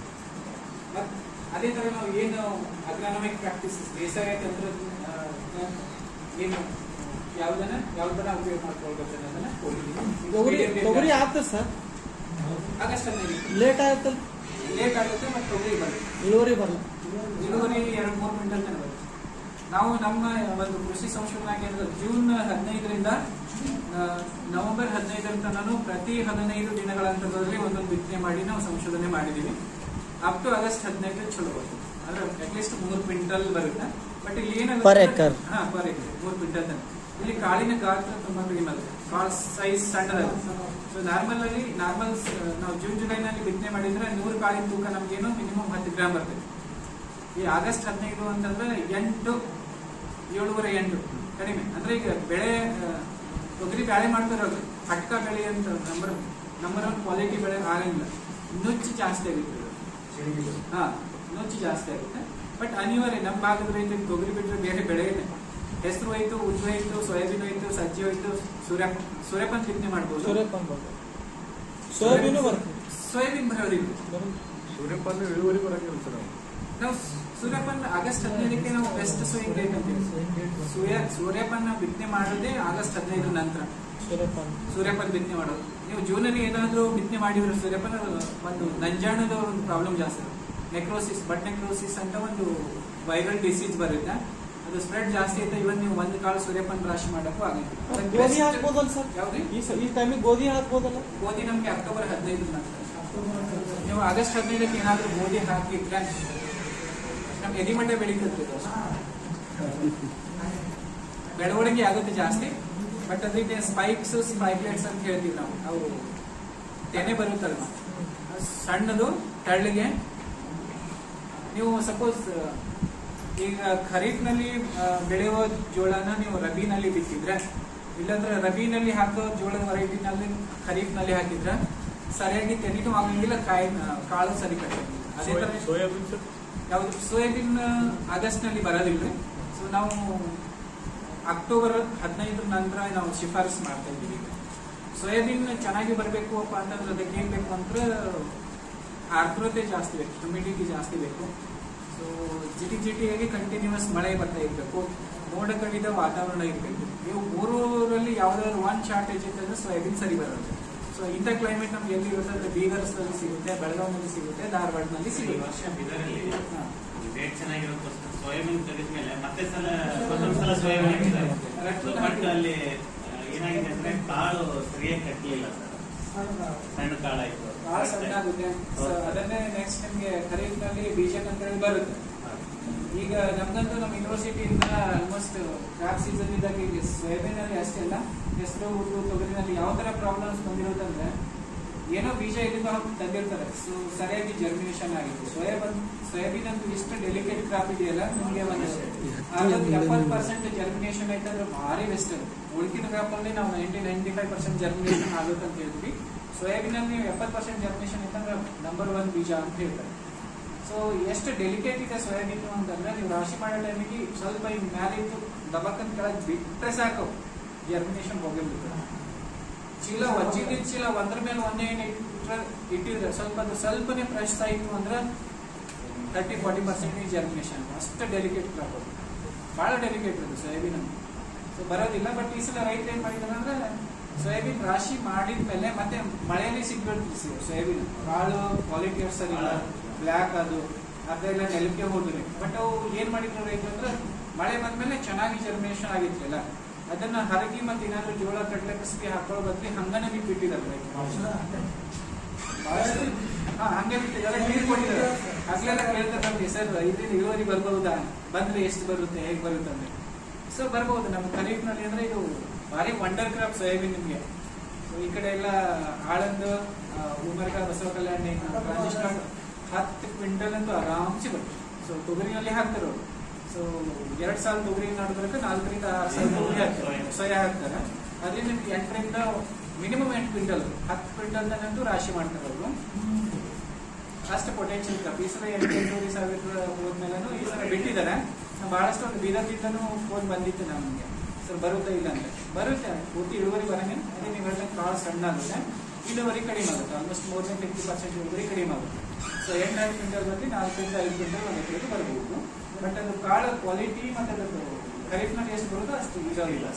ಮತ್ ಅದೇ ತರ ನಾವು ಏನು ಅಗ್ರಾನಮಿಕ್ ಪ್ರಾಕ್ಟೀಸ್ ಬೇಸಾಯ ತಂತ್ರ ಆ, ಏನು ಯಾವ್ದನ್ನ ಯಾವ ತರ ಉಪಯೋಗ ಮಾಡ್ಕೊಳ್ಬೇಕು ಅನ್ನೋದನ್ನ ಕೊಟ್ಟಿದ್ದೀನಿ. ಇದು ತೊಗರಿ medium ತೊಗರಿ data. ಆಗ್ತದೆ ಸರ್ ಆಗಸ್ಟ್ ಹದಿನೈದು ಲೇಟ್ ಆಗುತ್ತಲ್ಲ ಲೇಟ್ ಆಗುತ್ತೆ ಮತ್ತೆ ತೊಗರಿ ಬರುತ್ತೆ ಇಳುವರಿ ಬರಲ್ಲ ಇಳುವರಿ ಎರಡು ಮೂರು ಕ್ವಿಂಟಲ್ ತನಕ ಬರುತ್ತೆ ನಾವು ನಮ್ಮ ಒಂದು ಕೃಷಿ ಸಂಶೋಧನಾ ಕೇಂದ್ರ ಜೂನ್ ಹದಿನೈದರಿಂದ ಆ, ನವೆಂಬರ್ ಹದಿನೈದರ ತನಕ ಪ್ರತಿ ಹದಿನೈದು ದಿನಗಳ ಅಂತರದಲ್ಲಿ ಒಂದೊಂದು ಬಿತ್ತನೆ ಮಾಡಿ ನಾವು ಸಂಶೋಧನೆ ಮಾಡಿದೀವಿ ಅಪ್ ಟು ಆಗಸ್ಟ್ ಹದಿನೈದು ಚಲೋ ಬರ್ತದೆ ಅಂದ್ರೆ ಅಟ್ಲೀಸ್ಟ್ ಮೂರು ಕ್ವಿಂಟಲ್ ಬರುತ್ತೆ ಬಟ್ ಇಲ್ಲಿ ಏನಾಗುತ್ತೆ Per acre. ಹಾ ಪರ್ ಎಕರ್ ಮೂರು ಕ್ವಿಂಟಲ್ ತನಕ ಇಲ್ಲಿ ಕಾಳಿನ ಗಾತ್ರ ತುಂಬಾ ಕಡಿಮೆ ಆಗುತ್ತೆ ಕಾಳು ಸೈಜ್ ಸಣ್ಣದಾಗುತ್ತೆ ಸೊ ನಾರ್ಮಲ್ ಅಲ್ಲಿ ನಾರ್ಮಲ್ ನಾವು ಜೂನ್ ಜುಲೈನಲ್ಲಿ ಬಿತ್ತನೆ ಮಾಡಿದ್ರೆ ನೂರು ಕಾಳಿನ ತೂಕ ನಮ್ಗೇನು ಮಿನಿಮಮ್ ಹತ್ತು ಗ್ರಾಮ್ ಬರ್ತದೆ ಈ ಆಗಸ್ಟ್ ಹದಿನೈದು ಅಂತಂದ್ರೆ ಎಂಟು ಏಳುವರೆ ಎಂಟು ಕಡಿಮೆ ಅಂದ್ರೆ ಈಗ ಬೆಳೆ ಆ, ತೊಗರಿ ಬೆಳೆ ಮಾಡ್ತಿರೋದು ಪಟ್ಕ ಬೆಳೆ ಅಂತ ನಂಬರ್ ನಂಬರ್ ಒನ್ ಕ್ವಾಲಿಟಿ ಬೆಳೆ ಆಗಂಗಿಲ್ಲ ನುಚ್ಚು ಜಾಸ್ತಿ ಆಗುತ್ತೆ ಇದು. ಹಾ ನುಚ್ಚು ಜಾಸ್ತಿ ಆಗುತ್ತೆ ಬಟ್ ಅನಿವಾರ್ಯ ನಮ್ಮ ಭಾಗದ ರೈತರಿಗೆ ತೊಗರಿ ಬಿಟ್ಟರೆ ಬೇರೆ ಬೆಳೆ ಇಲ್ಲ ಹೆಸರು ಹೋಯ್ತು ಉದ್ದು ಹೋಯ್ತು ಸೋಯಾಬೀನ್ ಹೋಯ್ತು ಸಜ್ಜಿ ಹೋಯ್ತು ಸೂರ್ಯ ಸೂರ್ಯಪಾನ ಬಿತ್ತನೆ ಮಾಡ್ಬೋದು ಸೂರ್ಯಪಾನ ಬರ್ತದೆ ಸೋಯಾಬೀನು ಬರ್ತದೆ ಸೋಯಾಬೀನ್ ಬರೋದಿಲ್ಲ ಬರುತ್ತೆ. ಸೂರ್ಯಪಾನ ಇಳುವರಿ ಬರಂಗಿಲ್ಲ ಸರ್ ನಾವು ಸೂರ್ಯಪಾನ ಆಗಸ್ಟ್ ಹದಿನೈದಕ್ಕೆ ನಾವು ಬೆಸ್ಟ್ ಸೋಯಿಂಗ್ ಡೇಟ್ ಅಂತೀವಿ ಸೂರ್ಯ ಸೂರ್ಯಪಾನ ಬಿತ್ತನೆ ಮಾಡೋದೇ ಆಗಸ್ಟ್ ಹದಿನೈದರ ನಂತರ ಸೂರ್ಯಪಾನ ಸೂರ್ಯಪಾನ ಬಿತ್ತನೆ ಮಾಡೋದು ನೀವು ಜೂನಲ್ಲಿ ಏನಾದರೂ ಬಿತ್ತನೆ ಮಾಡಿದ್ರೆ ಸೂರ್ಯಪಾನ ಒಂದು ನಂಜಾಣದ ಒಂದು ಪ್ರಾಬ್ಲಮ್ ಜಾಸ್ತಿ ನೆಕ್ರೋಸಿಸ್ ಬಟ್ ನೆಕ್ರೋಸಿಸ್ ಅಂತ ಒಂದು ವೈರಲ್ ಡಿಸೀಸ್ ಬರುತ್ತೆ ಅದು ಸ್ಪ್ರೆಡ್ ಜಾಸ್ತಿ ಐತೆ ಇವನ್ ನೀವು ಒಂದು ಕಾಳು ಸೂರ್ಯಪಾನ ರಾಶಿ ಮಾಡಕ್ಕೂ ಆಗಂಗಿಲ್ಲ ಅದಕ್ಕೆ ಗೋಧಿ best- ಹಾಕ್ಬೋದಲ್ಲ ಸರ್ ಯಾವ್ದು ಈ ಸ- ಈ ಟೈಮಿಗೆ ಗೋಧಿ ಹಾಕ್ಬೋದಲ್ಲ ಗೋಧಿ ನಮ್ಗೆ ಅಕ್ಟೋಬರ್ ಹದಿನೈದು ನಂತರ ನೀವು ಆಗಸ್ಟ್ ಹದಿನೈದಕ್ಕೆ ಏನಾದರೂ ಗೋಧಿ ಹಾಕಿದ್ರೆ ನಮ್ ಎದಿಮಂಡೆ ಬೆಳೀತದೆ ಇದು. ಬೆಳವಣಿಗೆ ಆಗುತ್ತೆ ಜಾಸ್ತಿ ಬಟ್ ಅದಕ್ಕೆ ಸ್ಪೈಕ್ಸ್ ಸ್ಪೈಕ್ಲೆಟ್ಸ್ ಅಂತ ಹೇಳ್ತೀವಿ ನಾವು ಅವು ತೆನೆ ಬರುತ್ತಲ್ವ ಅದು ಸಣ್ಣದು ತಳ್ಳಿಗೆ ನೀವು ಸಪೋಸ್ ಈಗ ಖರೀಫ್ನಲ್ಲಿ ಆ, ಬೆಳೆಯುವ ಜೋಳನ ನೀವು ರಬಿನಲ್ಲಿ ಬಿತ್ತಿದ್ರೆ ಇಲ್ಲಾಂದ್ರೆ ರಬಿನಲ್ಲಿ ಹಾಕೋ ಜೋಳದ ವೆರೈಟಿನಲ್ಲಿ ಖರೀಫ್ನಲ್ಲಿ ಹಾಕಿದ್ರೆ ಸರಿಯಾಗಿ ತೆನೆನೂ ಆಗಂಗಿಲ್ಲ ಕಾಯಿ ಕಾಳು ಸರಿ ಕಟ್ಟಂಗಿಲ್ಲ ಅದೇ ತರ ಸೋಯಾಬೀನ್ ಸರ್ ಯಾವುದು ಸೋಯಾಬೀನ್ ಆಗಸ್ಟ್ ನಲ್ಲಿ ಬರೋದಿಲ್ಲ ಸೊ ನಾವು ಅಕ್ಟೋಬರ್ ಹದಿನೈದರ ನಂತರ ನಾವು ಶಿಫಾರಸು ಮಾಡ್ತಾ ಇದ್ದೀವಿ ಸೋಯಾಬೀನ್ ಚೆನ್ನಾಗಿ ಬರಬೇಕು ಅಪ್ಪ ಅಂತಂದ್ರೆ ಅದಕ್ಕೆ ಏನ್ ಬೇಕು ಅಂದ್ರೆ ಆರ್ದ್ರತೆ ಜಾಸ್ತಿ ಬೇಕು ಹ್ಯುಮಿಡಿಟಿ ಜಾಸ್ತಿ ಬೇಕು ಸೊ ಜಿಟಿ ಜಿಟಿಯಾಗಿ ಕಂಟಿನ್ಯೂಸ್ ಮಳೆ ಬರ್ತಾ ಇರಬೇಕು ಮೋಡ ಕವಿದ ವಾತಾವರಣ ಇರಬೇಕು ನೀವು ಮೂರರಲ್ಲಿ ಯಾವ್ದಾದ್ರು ಒನ್ ಶಾರ್ಟೇಜ್ ಇತ್ತಂದ್ರೆ ಸೋಯಾಬೀನ್ ಸರಿ ಬರುತ್ತೆ ಸೊ ಇಂಥ ಕ್ಲೈಮೇಟ್ ನಮ್ಗೆ ಎಲ್ಲಿ ಇರುತ್ತೆ ಅಂದ್ರೆ ಬೀದರ್ಸ್ನಲ್ಲಿ ಸಿಗುತ್ತೆ ಬೆಳಗಾವಿನಲ್ಲಿ ಸಿಗುತ್ತೆ ಧಾರವಾಡನಲ್ಲಿ ಈ ಸಿಗುತ್ತೆ ವರ್ಷ ಬಿದರಲ್ಲಿ ಹಾ. ರೇಟ್ ಚೆನ್ನಾಗಿರೋದಕ್ಕೋಸ್ಕರ ಸೋಯಾಬೀನ್ ತೆಗೆದ್ಮೇಲೆ ಮತ್ತೆ ಸಲ ಮತ್ತೊಂದು ಸಲ ಸೋಯಾಬೀನ್ ಹಾಕಿದ್ದಾರೆ So, ಬಟ್ ಅಲ್ಲಿ ಆ, ಏನಾಗಿದೆ ಅಂದ್ರೆ ಕಾಳು ಸರಿಯಾಗಿ ಕಟ್ಟಲಿಲ್ಲ ಸರ್ ಸಣ್ಣ ಕಾಳಾಯ್ತು ಬಹಳ ಸಣ್ಣ ಆಗುತ್ತೆ ಸೊ ಅದನ್ನೇ ನೆಕ್ಸ್ಟ್ ನಿಮ್ಗೆ ಖರೀಫ್ನಲ್ಲಿ ಬೀಜಕ್ ಅಂತ ಹೇಳಿ ಬರುತ್ತೆ ಈಗ ನಮ್ಗಂತೂ ನಮ್ಮ ಯೂನಿವರ್ಸಿಟಿಯಿಂದ ಆಲ್ಮೋಸ್ಟ್ ಕ್ರಾಪ್ ಸೀಸನ್ ಇದ್ದಾಗ ಈಗ ಸೋಯಾಬೀನ್ ಅಲ್ಲಿ ಅಷ್ಟೇ ಅಲ್ಲ ಹೆಸರು ಉದ್ದು ತೊಗರಿನಲ್ಲಿ ಯಾವ ತರ ಪ್ರಾಬ್ಲಮ್ಸ್ ಬಂದಿರೋದಂದ್ರೆ ಏನೋ ಬೀಜ ಇಲ್ಲಿಂದ ಹೋಗಿ ತಂದಿರ್ತಾರೆ ಸೊ ಸರಿಯಾಗಿ ಜರ್ಮಿನೇಷನ್ ಆಗಿತ್ತು ಸೋಯಾಬೀನ್ ಸೋಯಾಬೀನ್ ಅಂತೂ ಇಷ್ಟು ಡೆಲಿಕೇಟ್ ಕ್ರಾಪ್ ಇದೆಯಲ್ಲ ನಿಮಗೆ ಒಂದು ಅರವತ್ತು ಎಪ್ಪತ್ತು ಪರ್ಸೆಂಟ್ ಜರ್ಮಿನೇಷನ್ ಆಯ್ತಂದ್ರೆ ಭಾರಿ ಬೆಸ್ಟ್ ಉಳಿಕಿದ ಕ್ರಾಪ್ ಅಲ್ಲಿ ನಾವು ninety ninety five percent germination ಆಗುತ್ತೆ ಅಂತ ಹೇಳ್ತೀವಿ ಸೋಯಾಬೀನ್ ಅಲ್ಲಿ ನೀವು ಎಪ್ಪತ್ತು ಪರ್ಸೆಂಟ್ ಜರ್ಮಿನೇಷನ್ ಇತ್ತಂದ್ರೆ ನಂಬರ್ ಒನ್ ಬೀಜ ಅಂತ ಹೇಳ್ತಾರೆ ಸೊ ಎಷ್ಟು ಡೆಲಿಕೇಟ್ ಇದೆ ಸೋಯಾಬೀನ್ ಅಂತಂದ್ರೆ ನೀವು ರಾಶಿ ಮಾಡೋ ಟೈಮಿಗೆ ಸ್ವಲ್ಪ ಈಗ ಮ್ಯಾಲಿದ್ದು ದಬಕ್ಕನ್ ಕೆಳಗೆ ಬಿಟ್ಟರೆ ಸಾಕು ಜರ್ಮಿನೇಷನ್ ಹೋಗಿರ್ಬೇಕು ಚೀಲ ವಜ್ಜಿದ ಚೀಲ ಒಂದ್ರ ಮೇಲೆ ಒಂದೇ ಏನು ಇಟ್ರೆ ಇಟ್ಟಿದ್ರೆ ಸ್ವಲ್ಪ ಅದು ಸ್ವಲ್ಪನೇ ಫ್ರೆಶ್ ಆಯಿತು ಅಂದ್ರೆ ತರ್ಟಿ ಫಾರ್ಟಿ ಪರ್ಸೆಂಟೇಜ್ ಜರ್ಮಿನೇಷನ್ ಅಷ್ಟು ಡೆಲಿಕೇಟ್ ಕ್ರಾಪ್ ಅದು ಭಾಳ ಡೆಲಿಕೇಟ್ ಅದು ಸೋಯಾಬೀನ್ ಸೊ ಬರೋದಿಲ್ಲ ಬಟ್ ಈ ಸಲ ರೈತ ಏನ್ ಮಾಡಿದಾರೆ ಅಂದ್ರೆ ಸೋಯಾಬೀನ್ ರಾಶಿ ಮಾಡಿದ್ಮೇಲೆ ಮತ್ತೆ ಮಳೆಯಲ್ಲಿ ಸಿಗ್ಬಿಡ್ತು ಸೋಯಾಬೀನ್ ಕಾಳು ಕ್ವಾಲಿಟಿ ಸರಿ ಇಲ್ಲ ಬ್ಲ್ಯಾಕ್ ಅದು ಅದೆಲ್ಲ ನೆಲಕ್ಕೆ ಹೋದ್ರೆ ಬಟ್ ಅವು ಏನ್ ಮಾಡಿದ್ರು ರೈತ ಅಂದ್ರೆ ಮಳೆ ಬಂದ್ಮೇಲೆ ಚೆನ್ನಾಗಿ ಜರ್ಮಿನೇಷನ್ ಆಗಿರ್ಲಿಲ್ಲ ಅದನ್ನ ಹರಗಿ ಮತ್ತೆ ಏನಾದ್ರು ಜೋಳ ಕಡಲೆ ಕಸಬಿ ಹಾಕೊಳ್ಳೋ ಬದ್ಲಿ ಹಂಗನೇ ಬಿಟ್ಟು ಬಿಟ್ಟಿದ್ದಾರೆ ರೈತರು ಬಹಳಷ್ಟು ಹಾ ಹಂಗೆ ಬಿಟ್ಟಿದ್ದಾರೆ ನೀರು ಕೊಟ್ಟಿದ್ದಾರೆ ಹಗ್ಲೆಲ್ಲ ಕೇಳ್ತಾರೆ ನಮ್ಗೆ ಸರ್ ಇದರಿಂದ ಇಳುವರಿ ಬರ್ಬಹುದಾ ಬಂದ್ರೆ ಎಷ್ಟು ಬರುತ್ತೆ ಹೇಗೆ ಬರುತ್ತೆ ಅಂದ್ರೆ ಸೊ ಬರ್ಬೋದು ನಮ್ಮ ಖರೀಫ್ನಲ್ಲಿ ಅಂದ್ರೆ ಇದು ಭಾರಿ ವಂಡರ್ ಕ್ರಾಪ್ ಸೋಯಾಬೀನ್ ನಿಮ್ಗೆ ಸೊ ಈ ಕಡೆ ಎಲ್ಲ ಆಳಂದು ಉಮರ್ಗ ಬಸವ ಕಲ್ಯಾಣ ರಾಜಸ್ಥಾನ ಹತ್ತು ಕ್ವಿಂಟಲ್ ಅಂತೂ ಆರಾಮ್ಸಿ ಬರುತ್ತೆ ಸೊ ತೊಗರಿನಲ್ಲಿ ಹಾಕ್ತಾರೆ ಅವರು ಸೊ ಎರಡ್ ಸಾಲ ತೊಗರಿ ಮಾಡಿದ್ರೆ ನಾಲ್ಕರಿಂದ ಆರು ಸಾಲ ತೊಗರಿ ಹಾಕ್ತಾರೆ ಸೋಯಾ ಹಾಕ್ತಾರೆ ಅದರಿಂದ ನಿಮ್ಗೆ ಎಂಟರಿಂದ ಮಿನಿಮಮ್ ಎಂಟು ಕ್ವಿಂಟಲ್ ಹತ್ತು ಕ್ವಿಂಟಲ್ ತನಂತೂ ರಾಶಿ ಮಾಡ್ತಾರೆ ಅವರು ಅಷ್ಟು ಪೊಟೆನ್ಶಿಯಲ್ ಕ್ರಾಪ್ ಈ ಸಲ ಎಂಟು ಎಂಟೂವರೆ ಸಾವಿರ ಹೋದ್ಮೇಲೆ ಈ ಸಲ ಬಿಟ್ಟಿದ್ದಾರೆ ನಾವು ಬಹಳಷ್ಟು ಒಂದು ಬೀದರ್ದಿಂದನೂ ಫೋನ್ ಬಂದಿತ್ತು ನಮಗೆ ಸರ್ ಬರುತ್ತೆ ಇಲ್ಲ ಅಂತ ಬರುತ್ತೆ ಪೂರ್ತಿ ಇಳುವರಿ ಬರಂಗೆ ಅದೇ ನೀವು ಹೇಳಿದ ಕಾಳು ಸಣ್ಣ ಆಗುತ್ತೆ ಇಳುವರಿ ಕಡಿಮೆ ಆಗುತ್ತೆ almost more than fifty percent ಇಳುವರಿ ಕಡಿಮೆ ಆಗುತ್ತೆ ಸೊ ಎಂಟು ಕ್ವಿಂಟಲ್ ಬಂದು ನಾಲ್ಕರಿಂದ ಐದು ಕ್ವಿಂಟಲ್ ಒಂದು ಎಕರೆಗೆ ಬರ್ಬೋದು ಬಟ್ ಅದು ಕಾಳು ಕ್ವಾಲಿಟಿ ಮತ್ತೆ ಅದಕ್ಕೆ ಖರೀಫ್ನಲ್ಲಿ ಎಷ್ಟು ಬರುತ್ತೋ ಅಷ್ಟು ಇರೋದಿಲ್ಲ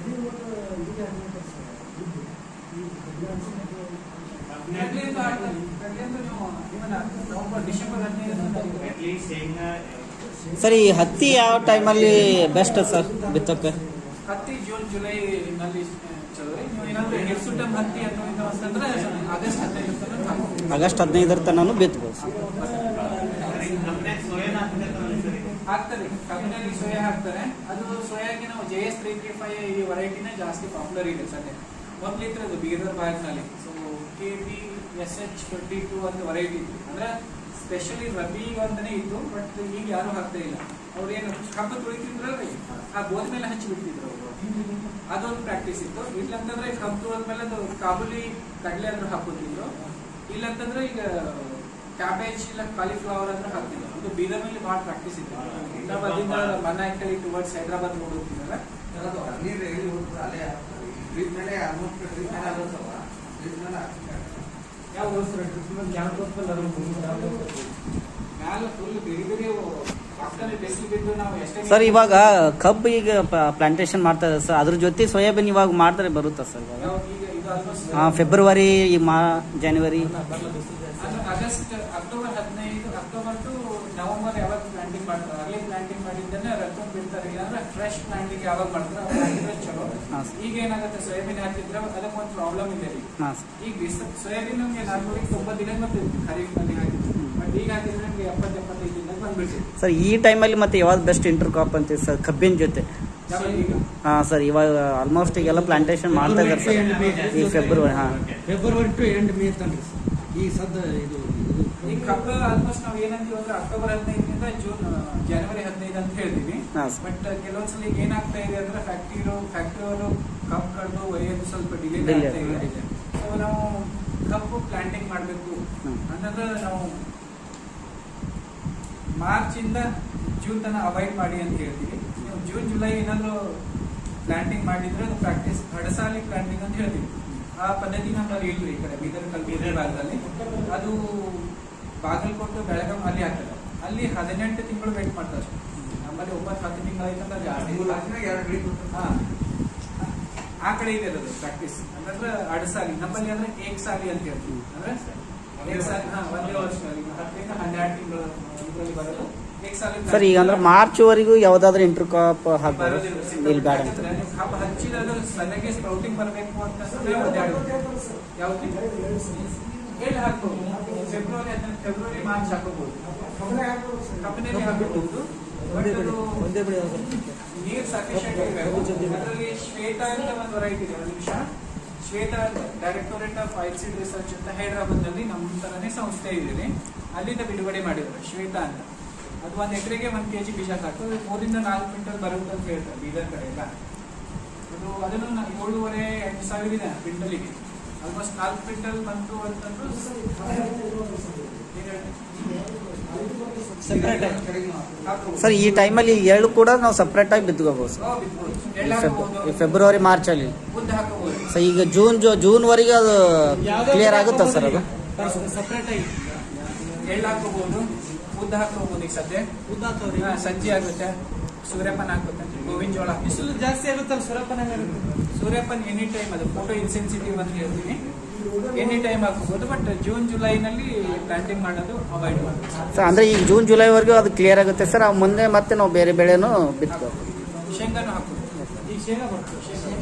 ಕಡ್ಲೆಯಿಂದ ಆಡ್ತಾರೆ. ಕಡ್ಲೆಯಿಂದ ನೀವು ಇವನ್ ನವೆಂಬರ್ ಡಿಸೆಂಬರ್ ಹದಿನೈದರಿಂದ ಕಡ್ಲಿ ಶೇಂಗಾ ಸರ್ ಈ ಹತ್ತಿ ಯಾವ ಟೈಮಲ್ಲಿ ಬೆಸ್ಟ್ ಸರ್ ಬಿತ್ತಕ್ಕೆ ಹತ್ತಿ ಜೂನ್ ಜುಲೈ ನಲ್ಲಿ ಚಲೋ ರೀ. ನೀವು ಏನಾದ್ರು ಹಿರ್ಸುಟಮ್ ಹತ್ತಿ ಅನ್ನೋದು ಅಂತಂದ್ರೆ ಆಗಸ್ಟ್ ಹದಿನೈದು ತನಕ ಹಾಕ್ಬೋದು. ಆಗಸ್ಟ್ ಹದಿನೈದರ ತನಕ ಬಿತ್ಬೋದು ಸರ್ ನಮ್ಮನೆ ಸೋಯಾನ ಹಾಕ್ತಿರ್ತಾರಲ್ಲ ಸರ್ ಈಗ. ಹಾಕ್ತಾರೆ ಕಬ್ಬಿನಲ್ಲಿ ಸೋಯಾ ಹಾಕ್ತಾರೆ ಅದು ಸೋಯಾಗೆ ನಾವು J S three three five ಈ ವೆರೈಟಿನೇ ಜಾಸ್ತಿ ಪಾಪ್ಯುಲರ್ ಇದೆ ಸದ್ಯ ಮೊದ್ಲಿತ್ತು ಅದು ಬೀದರ್ ಭಾಗದಲ್ಲಿ so K B S H twenty two ಅಂತ ವೆರೈಟಿ ಇತ್ತು ಅಂದ್ರೆ ಸ್ಪೆಷಲಿ ರಬಿ ಒಂದನೇ ಇತ್ತು ಬಟ್ ಈಗ ಯಾರು ಹಾಕ್ತಾ ಇಲ್ಲ ಅವ್ರೇನು ಕಬ್ಬು ತುಳಿತಿದ್ರಲ್ರಿ ಆ ಗೋದ್ ಮೇಲೆ ಹಚ್ಚಿ ಬಿಡ್ತಿದ್ರು ಅವರು ಅದೊಂದು ಪ್ರಾಕ್ಟೀಸ್ ಇತ್ತು ಇಲ್ಲಂತಂದ್ರೆ ಕಬ್ಬು ತುಳಿದ್ಮೇಲೆ ಅದು ಕಾಬುಲಿ ಕಡಲೆ ಅಂದ್ರೆ ಹಾಕೋತಿದ್ರು ಇಲ್ಲಂತಂದ್ರೆ ಈಗ ಕ್ಯಾಬೇಜ್ ಇಲ್ಲ ಕಾಲಿಫ್ಲವರ್ ಅಂದ್ರೆ ಹಾಕ್ತಿದ್ರು ಅದು ಬೀದರ್ನಲ್ಲಿ ಭಾಳ ಪ್ರಾಕ್ಟೀಸ್ ಇತ್ತು ನಾವು ಅದರಿಂದ ಮನ ಕಡೆ ಟುವರ್ಡ್ಸ್ ಹೈದ್ರಾಬಾದ್ ಹೋಗ್ತಿದ್ರಲ್ಲ ಯಾವ ಮ್ಯಾಲ ಫುಲ್ ಬಿರಿ ಬಿರಿ ಪಕ್ಕದಲ್ಲಿ ಬಿಸಿಲು ಬಿದ್ದು ನಾವು ಎಷ್ಟೇ ಸರ್ ಇವಾಗ ಕಬ್ಬು ಈಗ ಪ್ಲಾಂಟೇಶನ್ ಮಾಡ್ತಾ ಇದೆ ಸರ್ ಅದ್ರ ಜೊತೆ ಸೋಯಾಬೀನ್ ಇವಾಗ ಮಾಡಿದ್ರೆ ಬರುತ್ತಾ ಸರ್ ಇವಾಗ ಯಾವ ಈಗ ಇದು ಆಲ್ಮೋಸ್ಟ್ ಹಾಂ ಫೆಬ್ರವರಿ ಈ ಮಾ ಜಾನ್ವರಿ ಅದು ಆಗಸ್ಟ್ ಅಕ್ಟೋಬರ್ ಹದಿನೈದು ಅಕ್ಟೋಬರ್ ಟು ನವೆಂಬರ್ ಯಾವಾಗ ಪ್ಲಾಂಟಿಂಗ್ ಮಾಡ್ತಾರೆ ಅರ್ಲಿ ಪ್ಲಾಂಟಿಂಗ್ ಮಾಡಿದ್ದನ್ನ ರತ್ನ ಬಿಡ್ತಾರೆ ಇಲ್ಲಾಂದ್ರೆ ಫ್ರೆಶ್ ಪ್ಲಾಂಟಿಂಗ್ ಯಾವಾಗ ಮಾಡ್ತಾರೆ ಅವಾಗ ಹಾಕಿದ್ರೆ ಚಲೋ ಹಾಂ ಈಗ ಏನಾಗುತ್ತೆ ಸೋಯಾಬೀನ್ ಹಾಕಿದ್ರೆ ಅದಕ್ಕೆ ಒಂದು ಪ್ರಾಬ್ಲಮ್ ಇದೆ ರೀ ಹಾಂ ಸರ್ ಈಗ ಬಿಸ ಸೋಯಾಬೀನ್ ನಮಗೆ ನಾಲ್ಕೂವರೆಗೆ ತೊಂಬತ್ತು ದಿನ ಬರ್ತಿತ್ತು ಖರೀಫ್ನಲ್ಲಿ ಹಾಕಿದ್ರು ಬಟ್ ಈಗ ಹಾಕಿದ್ರೆ ನಮಗೆ ಎಪ್ಪತ್ತು ಎಪ್ಪತ್ತೈದು ದಿನ ಬಂದ್ಬಿಡ್ತಿತ್ತು ಸರ್ ಈ ಟೈಮಲ್ಲಿ ಮತ್ತೆ ಯಾವ್ದು ಬೆಸ್ಟ್ ಇಂಟರ್ ಕ್ರಾಪ್ ಅಂತೀವಿ ಸರ್ ಕಬ್ಬಿನ ಜೊತೆ ಯಾವಾಗ ಈಗ ಹಾಂ ಸರ್ ಇವಾಗ ಆಲ್ಮೋಸ್ಟ್ ಈಗೆಲ್ಲ ಪ್ಲಾಂಟೇಶನ್ ಮಾಡ್ತಾ ಇದ್ದಾರೆ ಸರ್ ಈ ಫೆಬ್ರವರಿ ಹಾಂ ಫೆಬ್ರವರಿ ಟು ಎಂಡ್ ಮೇ ತನ್ರಿ ಈ ಸದ್ದ ಇದು ಈ ಕಬ್ಬು ಆಲ್ಮೋಸ್ಟ್ ನಾವು ಏನಂತೀವಿ ಅಂದ್ರೆ ಅಕ್ಟೋಬರ್ ಹದಿನೈದರಿಂದ ಜೂನ್ ಜನವರಿ ಹದಿನೈದು ಅಂತ ಹೇಳ್ತೀವಿ ಹಾಂ ಸರ್ ಬಟ್ ಕೆಲವೊಂದ್ಸಲ ಈಗ ಏನಾಗ್ತಾ ಇದೆ ಅಂದ್ರೆ ಫ್ಯಾಕ್ಟ್ರಿ ಫ್ಯಾಕ್ಟ್ರಿ ಅವರು ಕಬ್ಬು ಕಡ್ದು ಒಯ್ಯೋದು ಸ್ವಲ್ಪ ಡಿಲೇ Delay ಆಗ್ತಾ ಇದೆ ಆಗ್ತಾ ಇದೆ. ಸೊ ನಾವು ಕಬ್ಬು ಪ್ಲಾಂಟಿಂಗ್ ಮಾಡಬೇಕು ಹ್ಮ್. ಅಂತಂದ್ರೆ ನಾವು ಮಾರ್ಚ್ ಇಂದ ಜೂನ್ ತನಕ ಅವಾಯ್ಡ್ ಮಾಡಿ ಅಂತ ಹೇಳ್ತೀವಿ ನೀವು ಜೂನ್ ಜುಲೈ ಏನಾದ್ರು ಪ್ಲಾಂಟಿಂಗ್ ಮಾಡಿದ್ರೆ ಅದು ಪ್ರಾಕ್ಟೀಸ್ ಹಡಸಾಲಿ ಪ್ಲಾಂಟಿಂಗ್ ಅಂತ ಹೇಳ್ತೀವಿ ಆ ಪದ್ಧತಿ ನಮ್ಮಲ್ಲಿ ಇಲ್ರಿ ಈ ಕಡೆ ಬೀದರ್ ಕಲ್ಬೀದರ್ ಭಾಗದಲ್ಲಿ ಅದು ಬಾಗಲಕೋಟೆ ಬೆಳಗಾಂ ಅಲ್ಲಿ ಆಗ್ತದೆ ಅಲ್ಲಿ ಹದಿನೆಂಟು ತಿಂಗಳು ವೇಟ್ ಮಾಡ್ತಾರೆ ನಮ್ಮಲ್ಲಿ ಒಂಬತ್ತು ಹತ್ತು ತಿಂಗಳು ಆಯ್ತಂದ್ರೆ ಜಾಸ್ತಿ ಹಾ. ಆ ಕಡೆ ಇದೆ ಅದು ಪ್ರಾಕ್ಟೀಸ್ ಅಂತಂದ್ರೆ ಅಡಸಾಲಿ ನಮ್ಮಲ್ಲಿ ಅಂದ್ರೆ ಏಕ್ ಸಾಲಿ ಅಂತ ಹೇಳ್ತೀವಿ ಅಂದ್ರೆ ಏಕ್ ಸಾಲಿ ಹಾ ಒಂದೇ ವರ್ಷ ಈಗ ಹತ್ತರಿಂದ ಹನ್ನೆರಡು ತಿಂಗಳು ಇದರಲ್ಲಿ ಬರೋದು ಏಕ್ ಸಾಲಿ ಸರ್ ಈಗ ಅಂದ್ರೆ ಮಾರ್ಚ್ ವರೆಗೂ ಯಾವ್ದಾದ್ರು ಇಂಟರ್ ಕಾಪ್ ಹಾಕ್ಬೋದು ಬರೋದಿಲ್ಲ. ಇಲ್ಲಿ ಬೇಡ ಅಂತ ಯಾಕಂದ್ರೆ ನೀವು ಹಬ್ಬ ಹಚ್ಚಿದ್ರೆ ಸಣ್ಣಗೆ ಸ್ಪ್ರೌಟಿಂಗ್ ಬರಬೇಕು ಅಂತಂದ್ರೆ ಒಂದೆರಡು ಯಾವ ತಿಂಗಳು ಎಲ್ಲಿ ಹಾಕ್ಬೋದು ಫೆಬ್ರವರಿ ಅಥವಾ ಫೆಬ್ರವರಿ ಮಾರ್ಚ್ ಹಾಕೋಬಹುದು ಕಂಪನಿಯಲ್ಲಿ ಹಾಕಬಹುದು ಬಟ್ ಅದು ಒಂದೇ ಬೆಳೆ ಯಾವ್ದು? ನೀರ್ ಸಫಿಶಿಯಂಟ್ ಇರಬೇಕು ಅದರಲ್ಲಿ ಶ್ವೇತಾ ಅಂತ ಒಂದು ವೆರೈಟಿ ಇದೆ ಒಂದು ನಿಮಿಷ Shweta directorate of oilseed research ಅಂತ ಹೈದರಾಬಾದ್ ನಲ್ಲಿ ನಮ್ಮ ತರನೇ ಸಂಸ್ಥೆ ಇದೆ ಅಲ್ಲಿಂದ ಬಿಡುಗಡೆ ಮಾಡಿದ್ರು ಶ್ವೇತಾ ಅಂತ ಅದು ಒಂದ್ ಎಕರೆಗೆ ಒಂದ್ ಕೆಜಿ ಬೀಜ ಸಾಕು ಅದು ಮೂರಿಂದ ನಾಲ್ಕು ಕ್ವಿಂಟಲ್ ಬರುತ್ತೆ ಅಂತ ಹೇಳ್ತಾರೆ ಬೀದರ್ ಕಡೆ ಎಲ್ಲ ಅದು ಅದನ್ನು ನಾ- ಏಳೂವರೆ ಎಂಟು ಸಾವಿರ ಇದೆ ಕ್ವಿಂಟಲಿಗೆ ಆಲ್ಮೋಸ್ಟ್ ನಾಲ್ಕು ಕ್ವಿಂಟಲ್ ಬಂತು ಅಂತಂದ್ರು ಏನ್ ಹೇಳ್ತಾರೆ? Separate ಆಗಿ. ಹಾಕ್ಬೋದು. ಸರ್ ಈ ಟೈಮಲ್ಲಿ ಎಳ್ಳು ಕೂಡ ನಾವು ಸಪ್ರೇಟ್ ಆಗಿ ಬಿತ್ಕೋಬಹುದು ಸರ್ ಹೌದು, ಬಿತ್ಬೋದು. ಎಳ್ಳು ಈ ಫೆಬ್- ಹಾಕ್ಬೋದು. ಈ ಫೆಬ್ರವರಿ ಮಾರ್ಚ್ ಅಲ್ಲಿ ಉದ್ದ ಹಾಕಬಹುದು ಸೊ ಈಗ ಜೂನ್ ಜೂ ಜೂನ್ ವರೆಗೆ ಅದು ಕ್ಲಿಯರ್ ಆಗುತ್ತಾ ಸರ್ ಅದು ಸಪ್ರೇಟ್ ಆಗಿ ಎಳ್ಳು ಹಾಕೋಬಹುದು ಉದ್ದ ಹಾಕೋಬಹುದು ಈಗ ಸದ್ಯ ಉದ್ದ ಹಾಕ್ತವ್ರಿ. ಹಾ, ಸಜ್ಜಿ ಆಗುತ್ತೆ ಸೂರ್ಯಪಾನ ಹಾಕುತ್ತೆ ಗೋವಿನ ಜೋಳ ಬಿಸಿಲು ಜಾಸ್ತಿ ಆಗುತ್ತಲ್ಲ ಸೂರ್ಯಪಾನ ಆಗುತ್ತೆ ಸೂರ್ಯಪಾನ ಎನಿ ಟೈಮ್ ಅದು ಫೋಟೋ ಇನ್ಸೆನ್ಸಿಟಿವ್ ಅಂತ ಹೇಳ್ತೀನಿ ಎನಿ ಟೈಮ್ ಹಾಕೋಬಹುದು ಬಟ್ ಜೂನ್ ಜುಲೈನಲ್ಲಿ ಪ್ಲಾಂಟಿಂಗ್ ಮಾಡೋದು ಅವಾಯ್ಡ್ ಮಾಡಬೇಕು ಸೊ ಅಂದ್ರೆ ಈಗ ಜೂನ್ ಜುಲೈವರೆಗೂ ಅದು ಕ್ಲಿಯರ್ ಆಗುತ್ತೆ ಸರ್ ಆ ಮುಂದೆ ಮತ್ತೆ ನಾವು ಬೇರೆ ಬೆಳೆನೂ ಬಿತ್ಕೋಬಹುದು ಶೇಂಗಾನು ಹಾಕೋದು ಈಗ ಶೇಂಗಾ ಬರ್ತದೆ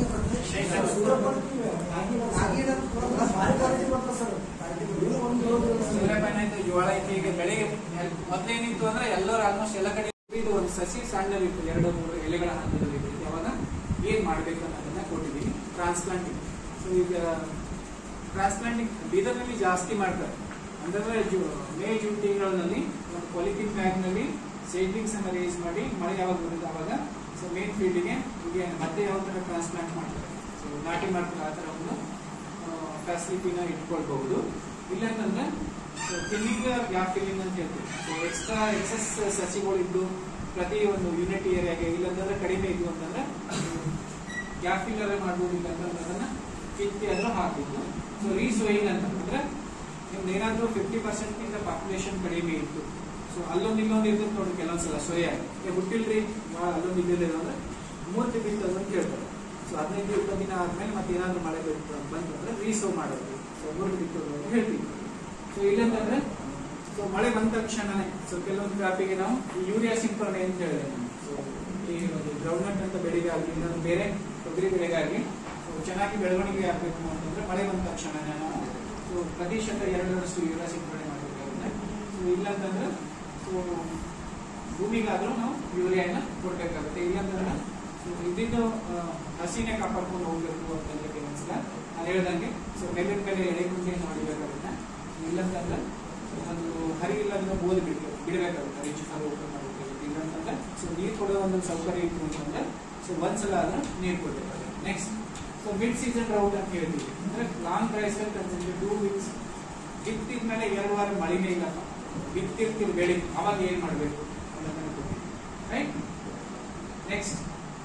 ಸೂರ್ಯಪಾನ ಆಯ್ತು ಜೋಳ ಐತಿ ಈಗ ಬೆಳೆಗೆ ಮೊದಲೇನಿತ್ತು ಅಂದ್ರೆ ಎಲ್ಲರೂ ಆಲ್ಮೋಸ್ಟ್ ಎಲ್ಲ ಕಡೆ ಇದು ಒಂದು ಸಸಿ ಸಣ್ಣದಿತ್ತು ಎರಡು ಮೂರು ಎಲೆಗಳ ಹಂತದಲ್ಲಿ ಇತ್ತು ಅವಾಗ ಏನ್ ಮಾಡ್ಬೇಕು ಅನ್ನೋದನ್ನ ಕೊಟ್ಟಿದ್ದೀವಿ ಟ್ರಾನ್ಸ್ಪ್ಲಾಂಟಿಂಗ್ ಸೊ ಈಗ ಟ್ರಾನ್ಸ್ಪ್ಲಾಂಟಿಂಗ್ ಬೀದರ್ನಲ್ಲಿ ಜಾಸ್ತಿ ಮಾಡ್ತಾರೆ ಅಂದ್ರೆ ಜೂ- ಮೇ ಜೂನ್ ತಿಂಗಳಲ್ಲಿ ಒಂದು ಪಾಲಿಥಿನ್ ಬ್ಯಾಗ್ ನಲ್ಲಿ ಸೇಡ್ಲಿಂಗ್ಸ್ ಅನ್ನ ರೇಸ್ ಮಾಡಿ ಮಳೆ ಯಾವಾಗ ಬರುತ್ತೆ ಅವಾಗ ಸೊ ಮೇನ್ ಫೀಲ್ಡ್ಗೆ ಈಗ ಮತ್ತೆ ಯಾವ ತರ ಟ್ರಾನ್ಸ್ಪ್ಲಾಂಟ್ ಮಾಡ್ತಾರೆ ಸೊ ನಾಟಿ ಮಾಡ್ತಾರೆ ಆ ತರ ಒಂದು ಫ್ಯಾಸಿಲಿಟಿನ ಇಟ್ಕೊಳ್ಬಹುದು ಇಲ್ಲಂತಂದ್ರೆ ಫಿಲ್ಲಿಂಗ್ ಗ್ಯಾಪ್ ಫಿಲ್ಲಿಂಗ್ ಅಂತ ಹೇಳ್ತೀವಿ ಸೊ ಎಕ್ಸ್ಟ್ರಾ ಎಕ್ಸಸ್ ಸಸಿಗಳು ಇದ್ದು ಪ್ರತಿ ಒಂದು ಯೂನಿಟ್ ಏರಿಯಾಗೆ ಇಲ್ಲಂತಂದ್ರೆ ಕಡಿಮೆ ಇದ್ದು ಅಂತಂದ್ರೆ ಗ್ಯಾಪ್ ಫಿಲ್ಲರ್ ಮಾಡ್ಬೋದು ಇಲ್ಲಂತಂದ್ರೆ ಅದನ್ನ ಕಿತ್ತಿ ಆದ್ರೂ ಹಾಕ್ಬೇಕು ಸೊ ರೀಸೋಯಿಂಗ್ ಅಂತ ಅಂದ್ರೆ ನಿಮ್ದು ಏನಾದ್ರೂ ಫಿಫ್ಟಿ ಪರ್ಸೆಂಟ್ ಗಿಂತ ಪಾಪ್ಯುಲೇಷನ್ ಕಡಿಮೆ ಇತ್ತು ಸೊ ಅಲ್ಲೊಂದು ಇಲ್ಲೊಂದು ಇರ್ತದೆ ನೋಡಿ ಕೆಲವೊಂದ್ಸಲ ಸೋಯ ಏ ಹುಟ್ಟಿಲ್ರಿ ಭಾಳ ಅಲ್ಲೊಂದು ಇದ್ದಿಲ್ಲ ಅಂದ್ರೆ ಮೂರ್ತಿ ಬಿತ್ತದು ಅಂತ ಕೇಳ್ತಾರೆ ಸೊ ಹದಿನೈದು ಇಪ್ಪತ್ತು ದಿನ ಆದ್ಮೇಲೆ ಮತ್ತೆ ಏನಾದ್ರು ಮಳೆ ಬಿತ್ತು ಬಂತಂದ್ರೆ ರೀಸೋ ಮಾಡೋದು ಸೊ ಮೂರ್ತಿ ಬಿತ್ತೋದು ಅಂತ ಹೇಳ್ತೀವಿ ಸೊ ಇಲ್ಲಂತಂದ್ರೆ ಸೊ ಮಳೆ ಬಂದ ತಕ್ಷಣನೇ ಸೊ ಕೆಲವೊಂದು ಕ್ರಾಪಿಗೆ ನಾವು ಯೂರಿಯಾ ಸಿಂಪರಣೆ ಅಂತ ಹೇಳಿದೆ ನಾನು ಸೊ ಈ ಗ್ರೌಂಡ್ನಟ್ ಅಂತ ಬೆಳೆಗಾಗಲಿ ಇನ್ನೊಂದು ಬೇರೆ ತೊಗರಿ ಬೆಳೆಗಾಗಲಿ ಸೊ ಚೆನ್ನಾಗಿ ಬೆಳವಣಿಗೆ ಆಗಬೇಕು ಅಂತಂದ್ರೆ ಮಳೆ ಬಂದ ತಕ್ಷಣನೇ ನಾವು ಸೊ ಪ್ರತಿಶತ ಎರಡರಷ್ಟು ಯೂರಿಯಾ ಸಿಂಪರಣೆ ಮಾಡಬೇಕಾಗುತ್ತೆ ಸೊ ಇಲ್ಲಂತಂದ್ರೆ ಸೊ ಭೂಮಿಗಾದ್ರೂ ನಾವು ಯೂರಿಯಾನ ಕೊಡ್ಬೇಕಾಗುತ್ತೆ ಇಲ್ಲಂತಂದ್ರೆ ಸೊ ಇದ್ದಿದ್ದು ಆ, ಹಸಿನೇ ಕಾಪಾಡ್ಕೊಂಡು ಹೋಗ್ಬೇಕು ಅಂತಂದ್ರೆ ಕೆಲವೊಂದ್ಸಲ ನಾನು ಹೇಳ್ದಂಗೆ ಸೊ ಮೇಲಿನ ಮೇಲೆ ಎಳೆ ಕುಂಟೆಯನ್ನು ಹೊಡಿಬೇಕಾಗುತ್ತೆ ಇಲ್ಲಂತಂದ್ರೆ ಒಂದು ಹರಿ ಇಲ್ಲಂದ್ರೆ ಬೋದ್ ಬಿಡ್ಬೇಕು ಬಿಡಬೇಕಾಗುತ್ತೆ ರೀಚ್ ಫಾರ್ ಓಪನ್ ಮಾಡಬೇಕಾಗುತ್ತೆ ಇಲ್ಲಂತಂದ್ರೆ ಸೊ ನೀರು ಕೊಡೋ ಒಂದು ಸೌಕರ್ಯ ಇತ್ತು ಅಂತಂದ್ರೆ ಸೊ ಒಂದ್ಸಲ ಆದ್ರೆ ನೀರು ಕೊಡ್ಬೇಕಾಗುತ್ತೆ next so mid season drought ಅಂತ ಹೇಳ್ತೀವಿ ಅಂದ್ರೆ long dry spell consider two weeks ಬಿತ್ತಿದ್ಮೇಲೆ ಎರಡು ವಾರ ಮಳಿನೇ ಇಲ್ಲಪ್ಪ ಬಿತ್ತಿರ್ತೀವಿ ಬೆಳಿ ಅವಾಗ ಏನ್ ಮಾಡ್ಬೇಕು ಅನ್ನೋದನ್ನ ಕೊಡ್ತೀವಿ right next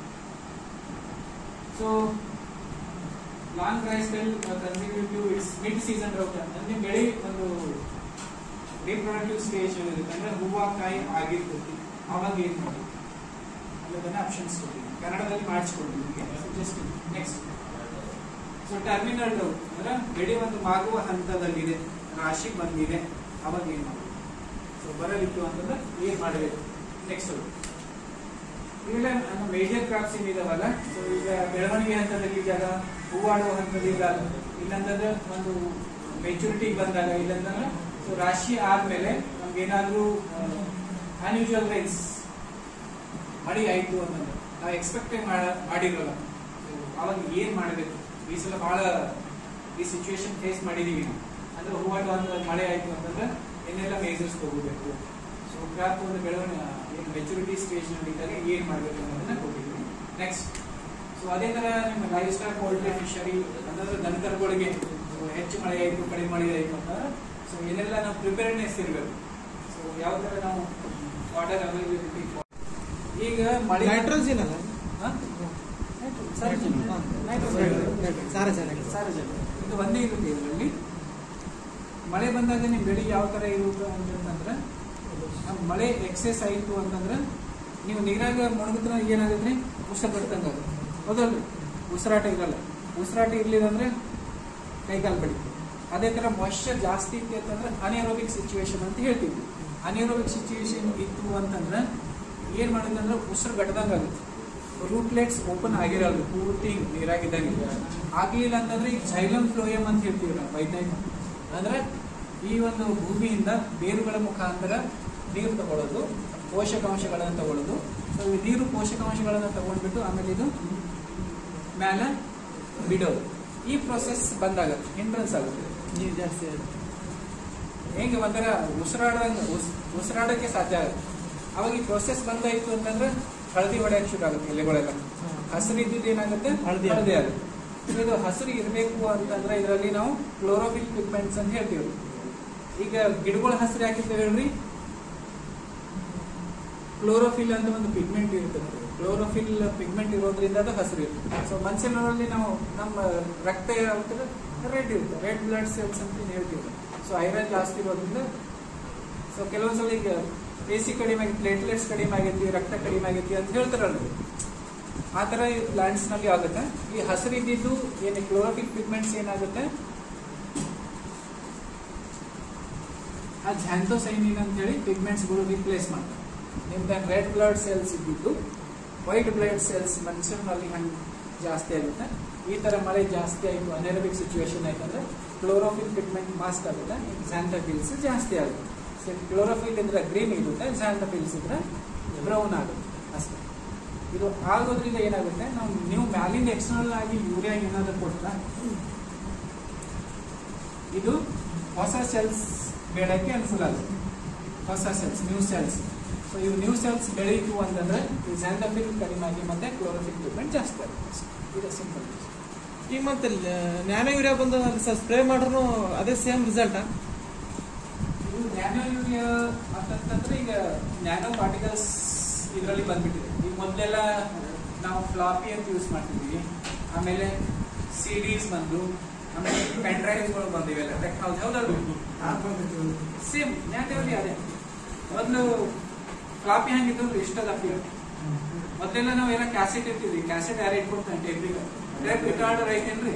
so long dry spell consecutive it's mid season drought ಅಂದ್ರೆ ಬೆಳೆ ಒಂದು ರೀಪ್ರೊಡಕ್ಟಿವ್ ಸ್ಟೇಜ್ ಇರುತ್ತೆ ಅಂದ್ರೆ ಹೂವ ಕಾಯಿ ಆಗಿರ್ತೈತಿ ಅವಾಗ ಏನ್ ಮಾಡಿ ಅನ್ನೋದನ್ನ ಆಪ್ಷನ್ಸ್ ಕೊಟ್ಟಿದ್ದೀನಿ ಕನ್ನಡದಲ್ಲಿ ಮಾಡಿಸ್ಕೊಡ್ತೀನಿ ಜಸ್ಟ್ ನೆಕ್ಸ್ಟ್ ಸೊ ಟರ್ಮಿನಲ್ ಡೌಟ್ ಅಂದ್ರೆ ಬೆಳೆ ಒಂದು ಮಾಗುವ ಹಂತದಲ್ಲಿದೆ ರಾಶಿ ಬಂದಿದೆ ಅವಾಗ ಏನ್ ಮಾಡಬೇಕು ಸೊ ಬರಲಿತ್ತು ಅಂತಂದ್ರೆ ಏನ್ ಮಾಡಬೇಕು ನೆಕ್ಸ್ಟ್ ಇವೆಲ್ಲ ನಮ್ಮ ಮೇಜರ್ ಕ್ರಾಪ್ಸ್ ಏನಿದಾವಲ್ಲ ಸೊ ಈಗ ಬೆಳವಣಿಗೆ ಹಂತದಲ್ಲಿ ಇದ್ದಾಗ ಹೂವಾಡುವ ಹಂತದಿದ್ದಾಗ ಇಲ್ಲಂತಂದ್ರೆ ಒಂದು ಮೆಚುರಿಟಿ ಬಂದಾಗ ಇಲ್ಲಂತಂದ್ರೆ ಸೊ ರಾಶಿ ಆದ್ಮೇಲೆ ನಮ್ಗೆ ಏನಾದ್ರೂ ಅನ್ಯೂಜುವಲ್ ರೈನ್ಸ್ ಮಳಿ ಆಯ್ತು ಅಂತಂದ್ರೆ ನಾವು ಎಕ್ಸ್ಪೆಕ್ಟ್ ಮಾಡಿರಲ್ಲ So, ಅವಾಗ ಏನ್ ಮಾಡಬೇಕು ಈ ಸಲ ಬಹಳ ಈ ಸಿಚುವೇಶನ್ ಫೇಸ್ ಮಾಡಿದೀವಿ ನಾವು ಅಂದ್ರೆ ಹೂವಾಡುವ ಹಂತದಲ್ಲಿ ಮಳೆ ಆಯ್ತು ಅಂತಂದ್ರೆ ಏನೆಲ್ಲ ಮೇಜರ್ಸ್ ತಗೋಬೇಕು ಸೊ ಕ್ರಾಪ್ ಒಂದು ಬೆಳವಣಿಗೆ ಏನು ಮೆಚುರಿಟಿ ಸ್ಟೇಜ್ ನಲ್ಲಿ ಇದ್ದಾಗ ಏನ್ ಮಾಡ್ಬೇಕು ಅನ್ನೋದನ್ನ ಕೊಟ್ಟಿದ್ವಿ ನೆಕ್ಸ್ಟ್ ಸೊ ಅದೇ ತರ ನಿಮ್ಮ ಲೈಫ್ ಸ್ಟಾಕ್ ಪೋಲ್ಟ್ರಿ ಫಿಶರಿ ಅಂತಂದ್ರೆ ದನಕರುಗಳಿಗೆ so ಹೆಚ್ಚು ಮಳೆ ಆಯ್ತು ಕಡಿಮೆ ಮಳೆ ಆಯ್ತು ಅಂತಂದ್ರೆ ಸೊ ಏನೆಲ್ಲ ನಾವು ಪ್ರಿಪೇರ್ನೆಸ್ ಇರಬೇಕು ಸೊ ಯಾವ ತರ ನಾವು ವಾಟರ್ ಅವೈಲಬಿಲಿಟಿ ಈಗ ಮಳೆ ನೈಟ್ರೋಜಿನ್ ಅಲ್ಲ ಹಾ? ಸಾರಜನಕ. ನೈಟ್ರೋಜನ್ ಸಾರಜನಕ ಸಾರಜನಕ. ಇದು ಒಂದೇ ಇರುತ್ತೆ ಇದರಲ್ಲಿ ಮಳೆ ಬಂದಾಗ ನಿಮ್ ಬೆಳೆ ಯಾವ ತರ ಇರುತ್ತೆ ಅಂತಂದ್ರೆ ನಮ್ ಮಳೆ ಎಕ್ಸೆಸ್ ಆಯ್ತು ಅಂತಂದ್ರೆ ನೀವು ನೀರಾಗ ಮುಳುಗಿದ್ರೆ ಏನಾಗುತ್ತೆ ಉಷ್ಟ ಬರ್ತಂಗ ಹೌದಲ್ರಿ ಉಸಿರಾಟ ಇರಲ್ಲ ಉಸಿರಾಟ ಇರಲಿಲ್ಲ ಅಂದ್ರೆ ಕೈಕಾಲು ಬಡಿ ಅದೇ ಥರ ಮಾಯ್ಶ್ಚರ್ ಜಾಸ್ತಿ ಇತ್ತು ಅಂತಂದ್ರೆ ಅನಿರೋಬಿಕ್ ಸಿಚುವೇಶನ್ ಅಂತ ಹೇಳ್ತೀವಿ ಅನಿರೋಬಿಕ್ ಸಿಚುವೇಶನ್ ಇತ್ತು ಅಂತಂದ್ರೆ ಏನು ಮಾಡೋದಂದ್ರೆ ಉಸಿರು ಗಡ್ದಂಗೆ ಆಗುತ್ತೆ ರೂಟ್ಲೆಟ್ಸ್ ಓಪನ್ ಆಗಿರಲ್ಲ ಪೂರ್ತಿ ನೀರಾಗಿದ್ದಂಗೆ ಆಗಲಿಲ್ಲ ಅಂತಂದ್ರೆ ಈಗ ಜೈಲಮ್ ಫ್ಲೋಯಮ್ ಅಂತ ಹೇಳ್ತೀವಿ ನಾವು ವೈಜ್ಞಾನಿಕ ಅಂದ್ರೆ ಈ ಒಂದು ಭೂಮಿಯಿಂದ ಬೇರುಗಳ ಮುಖಾಂತರ ನೀರು ತಗೊಳ್ಳೋದು ಪೋಷಕಾಂಶಗಳನ್ನು ತಗೊಳ್ಳೋದು ಸೊ ಈ ನೀರು ಪೋಷಕಾಂಶಗಳನ್ನು ತಗೊಂಡ್ಬಿಟ್ಟು ಆಮೇಲೆ ಇದು ಮೇಲೆ ಬಿಡೋದು ಈ ಪ್ರೊಸೆಸ್ ಬಂದಾಗುತ್ತೆ ಹಿಂಡ್ರನ್ಸ್ ಆಗುತ್ತೆ ನೀರು ಜಾಸ್ತಿ ಆಗುತ್ತೆ ಹೆಂಗೆ ಒಂಥರ ಉಸಿರಾಡಂಗೆ ಉಸಿರಾಡಕ್ಕೆ ಸಾಧ್ಯ ಆಗುತ್ತೆ ಅವಾಗ ಈ ಪ್ರೊಸೆಸ್ ಬಂದಾಯ್ತು ಅಂತಂದ್ರೆ ಹಳದಿ ಹೊಡೆಯಕ್ಕೆ ಶುರು ಆಗುತ್ತೆ ಎಲೆಗಳೆಲ್ಲ ಹಸಿರು ಇದ್ದಿದ್ದು ಏನಾಗುತ್ತೆ ಹಳದಿ ಹಳದಿ ಆಗುತ್ತೆ So ಇದು ಹಸಿರು ಇರಬೇಕು ಅಂತಂದ್ರೆ ಇದರಲ್ಲಿ ನಾವು ಕ್ಲೋರೋಫಿಲ್ ಪಿಗ್ಮೆಂಟ್ಸ್ ಅಂತ ಹೇಳ್ತೀವಿ ಈಗ ಗಿಡಗಳ ಹಸಿರು ಯಾಕಿರ್ತೇವೆ ಹೇಳ್ರಿ ಕ್ಲೋರೋಫಿಲ್ ಅಂತ ಒಂದು ಪಿಗ್ಮೆಂಟ್ ಇರುತ್ತೆ ಕ್ಲೋರೋಫಿಲ್ ಪಿಗ್ಮೆಂಟ್ ಇರೋದ್ರಿಂದ ಅದು ಹಸಿರು ಇರುತ್ತೆ ಸೊ ಮನುಷ್ಯನಲ್ಲಿ ನಾವು ನಮ್ಮ ರಕ್ತ ಯಾವ್ದು ರೆಡ್ ಇರುತ್ತೆ ರೆಡ್ ಬ್ಲಡ್ ಸೆಲ್ಸ್ ಅಂತ ಏನ್ ಹೇಳ್ತೀವಿ ಸೊ ಐರನ್ ಜಾಸ್ತಿ ಇರೋದ್ರಿಂದ ಸೊ ಕೆಲವೊಂದ್ಸಲ ಈಗ ಎಸಿ ಕಡಿಮೆ ಆಗಿ ಪ್ಲೇಟ್ಲೆಟ್ಸ್ ಕಡಿಮೆ ಆಗೈತಿ ರಕ್ತ ಕಡಿಮೆ ಆಗೈತಿ ಅಂತ ಹೇಳ್ತಾರಲ್ರಿ ಆ ಥರ ಈ ಪ್ಲಾಂಟ್ಸ್ ನಲ್ಲಿ ಆಗುತ್ತೆ ಈ ಹಸಿರು ಇದ್ದಿದ್ದು ಏನು ಕ್ಲೋರೋಫಿಲ್ ಪಿಗ್ಮೆಂಟ್ಸ್ ಏನಾಗುತ್ತೆ ಆ ಝ್ಯಾಂಥೋಸೈನಿನ್ ಅಂತ ಹೇಳಿ ಪಿಗ್ಮೆಂಟ್ಸ್ಗಳು ರಿಪ್ಲೇಸ್ ಮಾಡ್ತಾರೆ ನಿಮ್ದು ರೆಡ್ ಬ್ಲಡ್ ಸೆಲ್ಸ್ ಇದ್ದಿದ್ದು ವೈಟ್ ಬ್ಲಡ್ ಸೆಲ್ಸ್ ಮನುಷ್ಯನಲ್ಲಿ ಹಂಗೆ ಜಾಸ್ತಿ ಆಗುತ್ತೆ ಈ ತರ ಮಳೆ ಜಾಸ್ತಿ ಆಯಿತು ಅನೆರಬಿಕ್ ಸಿಚುವೇಶನ್ ಆಯ್ತಂದ್ರೆ ಕ್ಲೋರೋಫಿಲ್ ಪಿಗ್ಮೆಂಟ್ ಮಾಸ್ಕ್ ಆಗುತ್ತೆ ಝ್ಯಾಂಥೋಫಿಲ್ಸ್ ಜಾಸ್ತಿ ಆಗುತ್ತೆ ಸೊ ಕ್ಲೋರೋಫಿಲ್ ಇದ್ರೆ ಗ್ರೀನ್ ಇರುತ್ತೆ ಝ್ಯಾಂಥೋಫಿಲ್ಸ್ ಇದ್ರೆ ಬ್ರೌನ್ ಆಗುತ್ತೆ ಅಷ್ಟೇ ಇದು ಆಗೋದ್ರಿಂದ ಏನಾಗುತ್ತೆ ನಾವು ನೀವು ಮ್ಯಾಲಿಂದ ಎಕ್ಸ್ಟರ್ನಲ್ ಆಗಿ ಯೂರಿಯಾ ಏನಾದ್ರು ಕೊಟ್ರ ಇದು ಹೊಸ ಸೆಲ್ಸ್ ಬೆಳೆಯಕ್ಕೆ ಅನುಕೂಲ ಆಗುತ್ತೆ ಹೊಸ ಸೆಲ್ಸ್ ನ್ಯೂ ಸೆಲ್ಸ್ ಸೊ ಇವು ನ್ಯೂ ಸೆಲ್ಸ್ ಬೆಳೀತು ಅಂತಂದ್ರೆ ಈ ಝ್ಯಾಂಥೋಫಿಲ್ ಕಡಿಮೆ ಆಗಿ ಮತ್ತೆ ಕ್ಲೋರೋಫಿಲ್ ಟ್ರೀಟ್ಮೆಂಟ್ ಜಾಸ್ತಿ ಆಗುತ್ತೆ ಇದು ಸಿಂಪಲ್ ಈಗ ಮತ್ತೆ ನ್ಯಾನೋ ಯೂರಿಯಾ ಬಂದ ಸರ್ ಸ್ಪ್ರೇ ಮಾಡ್ರು ಅದೇ ಸೇಮ್ ರಿಸಲ್ಟಾ ಇದು ನ್ಯಾನೋ ಯೂರಿಯಾ ಅಂತಂದ್ರೆ ಈಗ ನ್ಯಾನೋ ಪಾರ್ಟಿಕಲ್ಸ್ ಇದರಲ್ಲಿ ಬಂದ್ಬಿಟ್ಟಿದೆ ಈಗ ಮೊದಲೆಲ್ಲ ನಾವು ಫ್ಲಾಪಿ ಅಂತ ಯೂಸ್ ಮಾಡ್ತಿದ್ವಿ ಆಮೇಲೆ ಸಿ ಡಿಸ್ ಬಂದು ಆಮೇಲೆ ಪೆನ್ ಡ್ರೈವ್ಸ್ಗಳು ಬಂದು ಇವೆಲ್ಲ ಟೆಕ್ನಾಲಜಿ ಹೌದಲ್ರಿ ಸೇಮ್ ನ್ಯಾನೋ ಯೂರಿಯಾ ಅದೇ ಮೊದಲು ಫ್ಲಾಪಿ ಹಂಗಿದ್ದು ಇಷ್ಟದ ಫೀಲ್ ಮೊದಲೆಲ್ಲ ನಾವು ಎಲ್ಲ ಕ್ಯಾಸೆಟ್ ಇರ್ತಿದ್ವಿ ಕ್ಯಾಸೆಟ್ ಯಾರು ಇಟ್ಕೊಡ್ತಾನೆ ಟೇಪ್ರಿಗೆ ಟೇಪ್ ರಿಕಾರ್ಡರ್ ಐತೇನ್ರಿ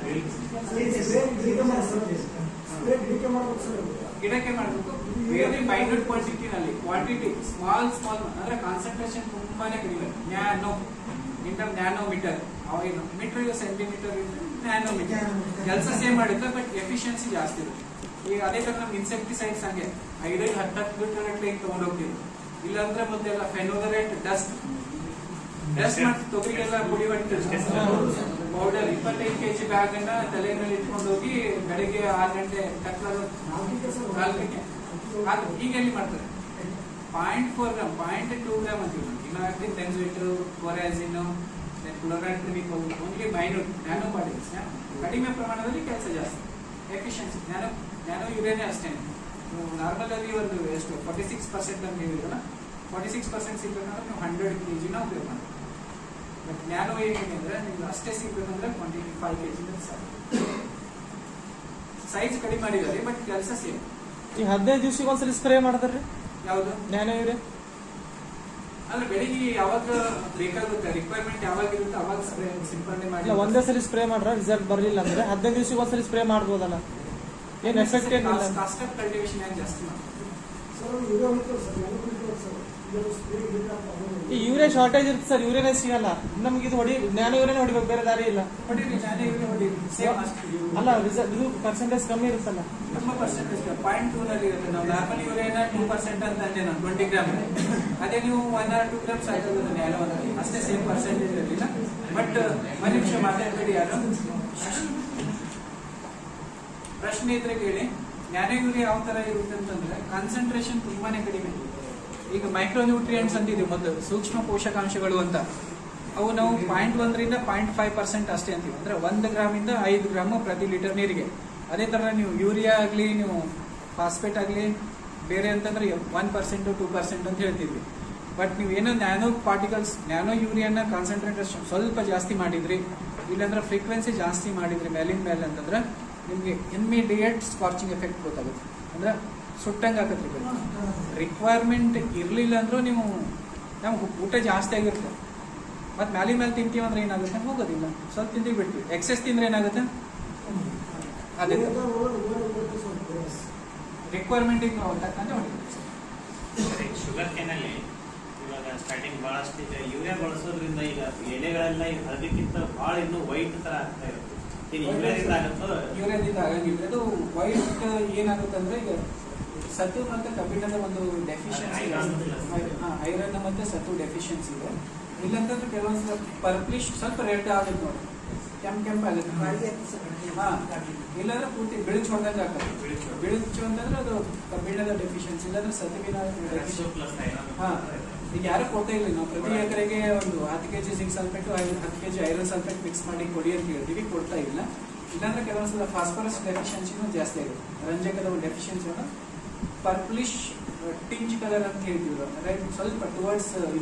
ಗಿಡಕ್ಕೆ ಮಾಡಬೇಕು ವೆರಿ ಮೈನ್ಯೂಟ್ ಕ್ವಾಂಟಿಟಿನಲ್ಲಿ ಕ್ವಾಂಟಿಟಿ ಸ್ಮಾಲ್ ಸ್ಮಾಲ್ ಅಂದ್ರೆ ಕಾನ್ಸಂಟ್ರೇಷನ್ ತುಂಬಾನೇ ಕಡಿಮೆ ನ್ಯಾನೋ ಇಂಟರ್ ನ್ಯಾನೋ ಮೀಟರ್ ಅವೇನು ಮೀಟರ್ ಸೆಂಟಿಮೀಟರ್ ನ್ಯಾನೋ ಮೀಟರ್ ಕೆಲಸ ಸೇಮ್ ಮಾಡುತ್ತೆ ಬಟ್ ಎಫಿಷಿಯನ್ಸಿ ಜಾಸ್ತಿ ಇರುತ್ತೆ ಈಗ ಅದೇ ತರ ನಮ್ಗೆ ಇನ್ಸೆಕ್ಟಿಸೈಡ್ಸ್ ಹಂಗೆ ಐದೈದು ಹತ್ತು ಹತ್ತು ಲೀಟರ್ ಗಟ್ಟಲೆ ತಗೊಂಡು ಹೋಗ್ತೀವಿ ಇಲ್ಲಾಂದ್ರೆ ಮೊದಲೆಲ್ಲ ಫೆನೋದರೇಟ್ ಡಸ್ಟ್ ಡಸ್ಟ್ ಮಾಡಿ ತೊಗರಿಗೆಲ್ಲ ಪುಡಿ ಪೌಡರ್ ಇಪ್ಪತ್ತೈದು ಕೆಜಿ ಬ್ಯಾಗ್ ಅನ್ನ ತಲೆ ಮೇಲೆ ಇಟ್ಕೊಂಡು ಹೋಗಿ ಬೆಳಿಗ್ಗೆ ಆರು ಗಂಟೆ ಕತ್ಲಾಗ ನಾಲ್ಕು ಗಂಟೆ ಅದು ಈಗ ಎಲ್ಲಿ ಮಾಡ್ತಾರೆ point four gram point two gram ಅಂತೀವಿ ಇನ್ನು ಟೆನ್ ಲೀಟರ್ ಕೊರಾಜಿನ್ ಕ್ಲೋರಾಟ್ರಿನಿಕಲ್ ಓನ್ಲಿ ಮೈನ್ಯೂಟ್ ನ್ಯಾನೋ ಪಾರ್ಟಿಕಲ್ಸ್ ಕಡಿಮೆ ಪ್ರಮಾಣದಲ್ಲಿ ಕೆಲಸ ಜಾಸ್ತಿ ಎಫಿಷಿಯನ್ಸಿ ನ್ಯಾನೋ ನ್ಯಾನೋ ಯೂರಿಯಾನೇ ಅಷ್ಟೇ ನಾರ್ಮಲ್ ಆಗಿ ಒಂದು ಎಷ್ಟು ಫಾರ್ಟಿ ಸಿಕ್ಸ್ ಪರ್ಸೆಂಟ್ ಅಂತ ಹೇಳಿದ್ರಲ್ಲ ಫಾರ್ಟಿ ಸಿಕ್ಸ್ ಪರ್ಸೆಂಟ್ ಸಿಗ್ಬೇಕಂದ್ರೆ ನೀವು ಹಂಡ್ರೆಡ್ ಕೆ ಜಿನ ಉಪಯೋಗ ಮಾಡಿ ಬಟ್ ನ್ಯಾನೋ ಏನಿದೆ ಅಂದ್ರೆ ನಿಮ್ಗೆ ಅಷ್ಟೇ ಸಿಗ್ಬೇಕಂದ್ರೆ quantity five K G size ಕಡಿಮೆ ಮಾಡಿದ್ದಾರೆ ಬಟ್ ಕೆಲಸ ಸೇಮ್ ಈ ಹದಿನೈದು ದಿವ್ಸಕ್ಕೆ ಒಂದ್ಸಲಿ ಸ್ಪ್ರೇ ಮಾಡ್ತಾರ್ರಿ ಯಾವುದು ನ್ಯಾನೋ ಯೂರಿಯಾ ಅಂದ್ರೆ ಬೆಳಿಗ್ಗೆ ಯಾವಾಗ ಬೇಕಾಗುತ್ತೆ ರಿಕ್ವೈರ್ಮೆಂಟ್ ಯಾವಾಗ ಇರುತ್ತೆ ಅವಾಗ ಸ್ಪ್ರೇ ಸಿಂಪಡಣೆ ಮಾಡಿ ಇಲ್ಲ ಒಂದೇ ಸಲ ಸ್ಪ್ರೇ ಮಾಡ್ರ ರಿಸಲ್ಟ್ ಬರಲಿಲ್ಲ ಅಂದ್ರೆ ಹದಿನೈದು ದಿವ್ಸಕ್ಕೆ ಒಂದ್ಸಲಿ ಸ್ಪ್ರೇ ಮಾಡ್ಬೋದಲ್ಲ ಏನ್ ಎಫೆಕ್ಟ್ ಏನಿಲ್ಲ ಕಾಸ್ಟ್ ಆಫ್ ಕಲ್ಟಿವೇಶನ್ ಯಾಕೆ ಜಾಸ್ತಿ ಮಾಡಿ ಈ ಯೂರಿಯಾ ಶಾರ್ಟೇಜ್ ಇರುತ್ತೆ ಸರ್ ಯೂರಿಯಾನೇ ಸಿಗಲ್ಲ ನಮ್ಗೆ ಇದು ಹೊಡಿ ನ್ಯಾನೋ ಯೂರಿಯಾನೇ ಹೊಡಿಬೇಕು ಬೇರೆ ದಾರಿ ಇಲ್ಲ ಹೊಡೀರಿ ನ್ಯಾನೋ ಯೂರಿಯಾ ಹೊಡೀರಿ ಸೇಮ್ ಅಷ್ಟು ಅಲ್ಲ ರಿಸಲ್ಟ್ ಇದು ಪರ್ಸೆಂಟೇಜ್ ಕಮ್ಮಿ ಇರುತ್ತಲ್ಲ ತುಂಬಾ ಪರ್ಸೆಂಟೇಜ್ ಪಾಯಿಂಟ್ ಟೂ ನಲ್ಲಿ ಇರುತ್ತೆ ನಾವು ನಾರ್ಮಲ್ ಯೂರಿಯಾನ ಟೂ ಪರ್ಸೆಂಟ್ ಅಂತ ಅಂದೆ ನಾನು ಟ್ವೆಂಟಿ ಗ್ರಾಮ್ ಅದೇ ನೀವು ಒನ್ ಆರ್ ಟೂ ಗ್ರಾಮ್ಸ್ ಹಾಕೋದು ನ್ಯಾನೋ ಅಂದ್ರೆ ಅಷ್ಟೇ ಸೇಮ್ ಪರ್ಸೆಂಟೇಜ್ ಇರಲಿಲ್ಲ ಬಟ್ ಒಂದು ನಿಮಿಷ ಮಾತಾಡ್ಬೇಡಿ ಯಾರು ಪ್ರಶ್ನೆ ಇದ್ರೆ ಕೇಳಿ ನ್ಯಾನೋ ಯೂರಿಯಾ ಯಾವ ತರ ಇರುತ್ತೆ ಅಂತಂದ್ರೆ ಕಾನ್ಸಂಟ್ರೇಷನ್ ತುಂಬಾನೇ ಕಡಿಮೆ ಈಗ ಮೈಕ್ರೋ ನ್ಯೂಟ್ರಿಯೆಂಟ್ಸ್ ಅಂತಿದ್ವಿ ಮೊದಲು ಸೂಕ್ಷ್ಮ ಪೋಷಕಾಂಶಗಳು ಅಂತ ಅವು ನಾವು ಪಾಯಿಂಟ್ ಒಂದರಿಂದ ಪಾಯಿಂಟ್ ಫೈವ್ ಪರ್ಸೆಂಟ್ ಅಷ್ಟೇ ಅಂತೀವಿ ಅಂದ್ರೆ ಒಂದು ಗ್ರಾಮಿಂದ ಐದು ಗ್ರಾಮ್ ಪ್ರತಿ ಲೀಟರ್ ನೀರಿಗೆ ಅದೇ ತರ ನೀವು ಯೂರಿಯಾ ಆಗಲಿ ನೀವು ಫಾಸ್ಫೇಟ್ ಆಗಲಿ ಬೇರೆ ಅಂತಂದ್ರೆ ಒನ್ ಪರ್ಸೆಂಟ್ ಟೂ ಪರ್ಸೆಂಟ್ ಅಂತ ಹೇಳ್ತಿದ್ವಿ ಬಟ್ ನೀವು ಏನೋ ನ್ಯಾನೋ ಪಾರ್ಟಿಕಲ್ಸ್ ನ್ಯಾನೋ ಯೂರಿಯಾನ ಕಾನ್ಸಂಟ್ರೇಟೇಷನ್ ಸ್ವಲ್ಪ ಜಾಸ್ತಿ ಮಾಡಿದ್ರಿ ಇಲ್ಲಾಂದ್ರೆ ಫ್ರೀಕ್ವೆನ್ಸಿ ಜಾಸ್ತಿ ಮಾಡಿದ್ರಿ ಮೇಲಿನ ಮೇಲೆ ಅಂತಂದ್ರೆ ನಿಮಗೆ ಇಮ್ಮಿಡಿಯೇಟ್ ಸ್ಕಾರ್ಚಿಂಗ್ ಎಫೆಕ್ಟ್ ಗೊತ್ತಾಗುತ್ತೆ ಅಂದ್ರೆ ಸುಟ್ಟಂಗೆ ಆಗತ್ರಿ ರಿಕ್ವೈರ್ಮೆಂಟ್ ಇರಲಿಲ್ಲ ಅಂದ್ರೂ ನೀವು ನಮ್ಗೆ ಊಟ ಜಾಸ್ತಿ ಆಗಿರುತ್ತೆ ಮತ್ತೆ ಮ್ಯಾಲಿ ಮೇಲೆ ತಿಂತೀವಿ ಅಂದ್ರೆ ಏನಾಗುತ್ತೆ ಹೋಗೋದಿಲ್ಲ ಸ್ವಲ್ಪ ತಿಂತೀವಿ ಬಿಡ್ತೀವಿ ಎಕ್ಸೆಸ್ ತಿಂದ್ರೆ ಏನಾಗುತ್ತೆ ಅದೇ ರಿಕ್ವೈರ್ಮೆಂಟಿಗೆ ನಾವು ತಕ್ಕಂತೆ ಹೊಡಿತೀವಿ ಶುಗರ್ ಕೇನಲ್ಲಿ ಇವಾಗ ಸ್ಟಾರ್ಟಿಂಗ್ ಬಹಳಷ್ಟು ಈಗ ಯೂರಿಯಾ ಬಳಸೋದ್ರಿಂದ ಈಗ ಎಲೆಗಳೆಲ್ಲ ಈಗ ಹಳದಿಕ್ಕಿಂತ ಬಹಳ ಇನ್ನೂ ವೈಟ್ ತರ ಆಗ್ತಾ ಇರುತ್ತೆ ಈಗ ಯೂರಿಯಾದಿಂದ ಆಗುತ್ತೋ ಯೂರಿಯಾದಿಂದ ಆಗಂಗಿಲ್ಲ ಅದು ವೈಟ್ ಏನಾಗುತ್ತೆ ಅಂದ್ರೆ ಈಗ ಸತು ಮತ್ತೆ ಕಬ್ಬಿಣದ ಒಂದು ಡೆಫಿಷಿಯನ್ಸಿ Iron plus. ಐರನ್ ಮತ್ತೆ ಸತು ಡೆಫಿಷಿಯನ್ಸಿ ಇದೆ ಇಲ್ಲಂತಂದ್ರೆ ಕೆಲವೊಂದು ಪರ್ಪ್ಲಿಶ್ ಸ್ವಲ್ಪ ರೆಡ್ ಆಗುತ್ತೆ ನೋಡಿ ಕೆಂಪ್ ಕೆಂಪ್ ಆಗುತ್ತೆ ಹಾ ಇಲ್ಲಾಂದ್ರೆ ಪೂರ್ತಿ ಬಿಳಿಚ್ ಹೊಡೆದಂಗೆ ಆಗ್ತದೆ ಬಿಳಿಚು. ಬಿಳಿಚು ಅಂತಂದ್ರೆ ಅದು ಕಬ್ಬಿಣದ ಡೆಫಿಷಿಯನ್ಸಿ ಇಲ್ಲಾಂದ್ರೆ ಸತುವಿನ ಡೆಫಿಷಿಯನ್ಸಿ ಪ್ಲಸ್ ಹಾ ಈಗ ಯಾರು ಕೊಡ್ತಾ ಇಲ್ಲ ನಾವು ಪ್ರತಿ ಎಕರೆಗೆ ಒಂದು ಹತ್ತು ಕೆಜಿ ಜಿಂಕ್ ಸಲ್ಫೇಟ್ ಹತ್ತು ಕೆಜಿ ಐರನ್ ಸಲ್ಫೇಟ್ ಮಿಕ್ಸ್ ಮಾಡಿ ಕೊಡಿ ಅಂತ ಹೇಳ್ತೀವಿ ಕೊಡ್ತಾ ಇಲ್ಲ ಇಲ್ಲಾಂದ್ರೆ ಕೆಲವೊಂದ್ಸಲ ಫಾಸ್ಫರಸ್ ಡೆಫಿಷಿಯನ್ಸಿನೂ ಜಾಸ್ತಿ ಆಗುತ್ತೆ ರಂಜಕದ ಒಂದು ಡೆಫಿಷಿಯನ್ಸಿ ಪರ್ಪ್ಲಿಶ್ ಟಿಂಚ್ ಕಲರ್ ಅಂತ ಹೇಳ್ತೀವಿ ರೆಡ್ ಸ್ವಲ್ಪ ಟುವರ್ಡ್ಸ್ ಇದು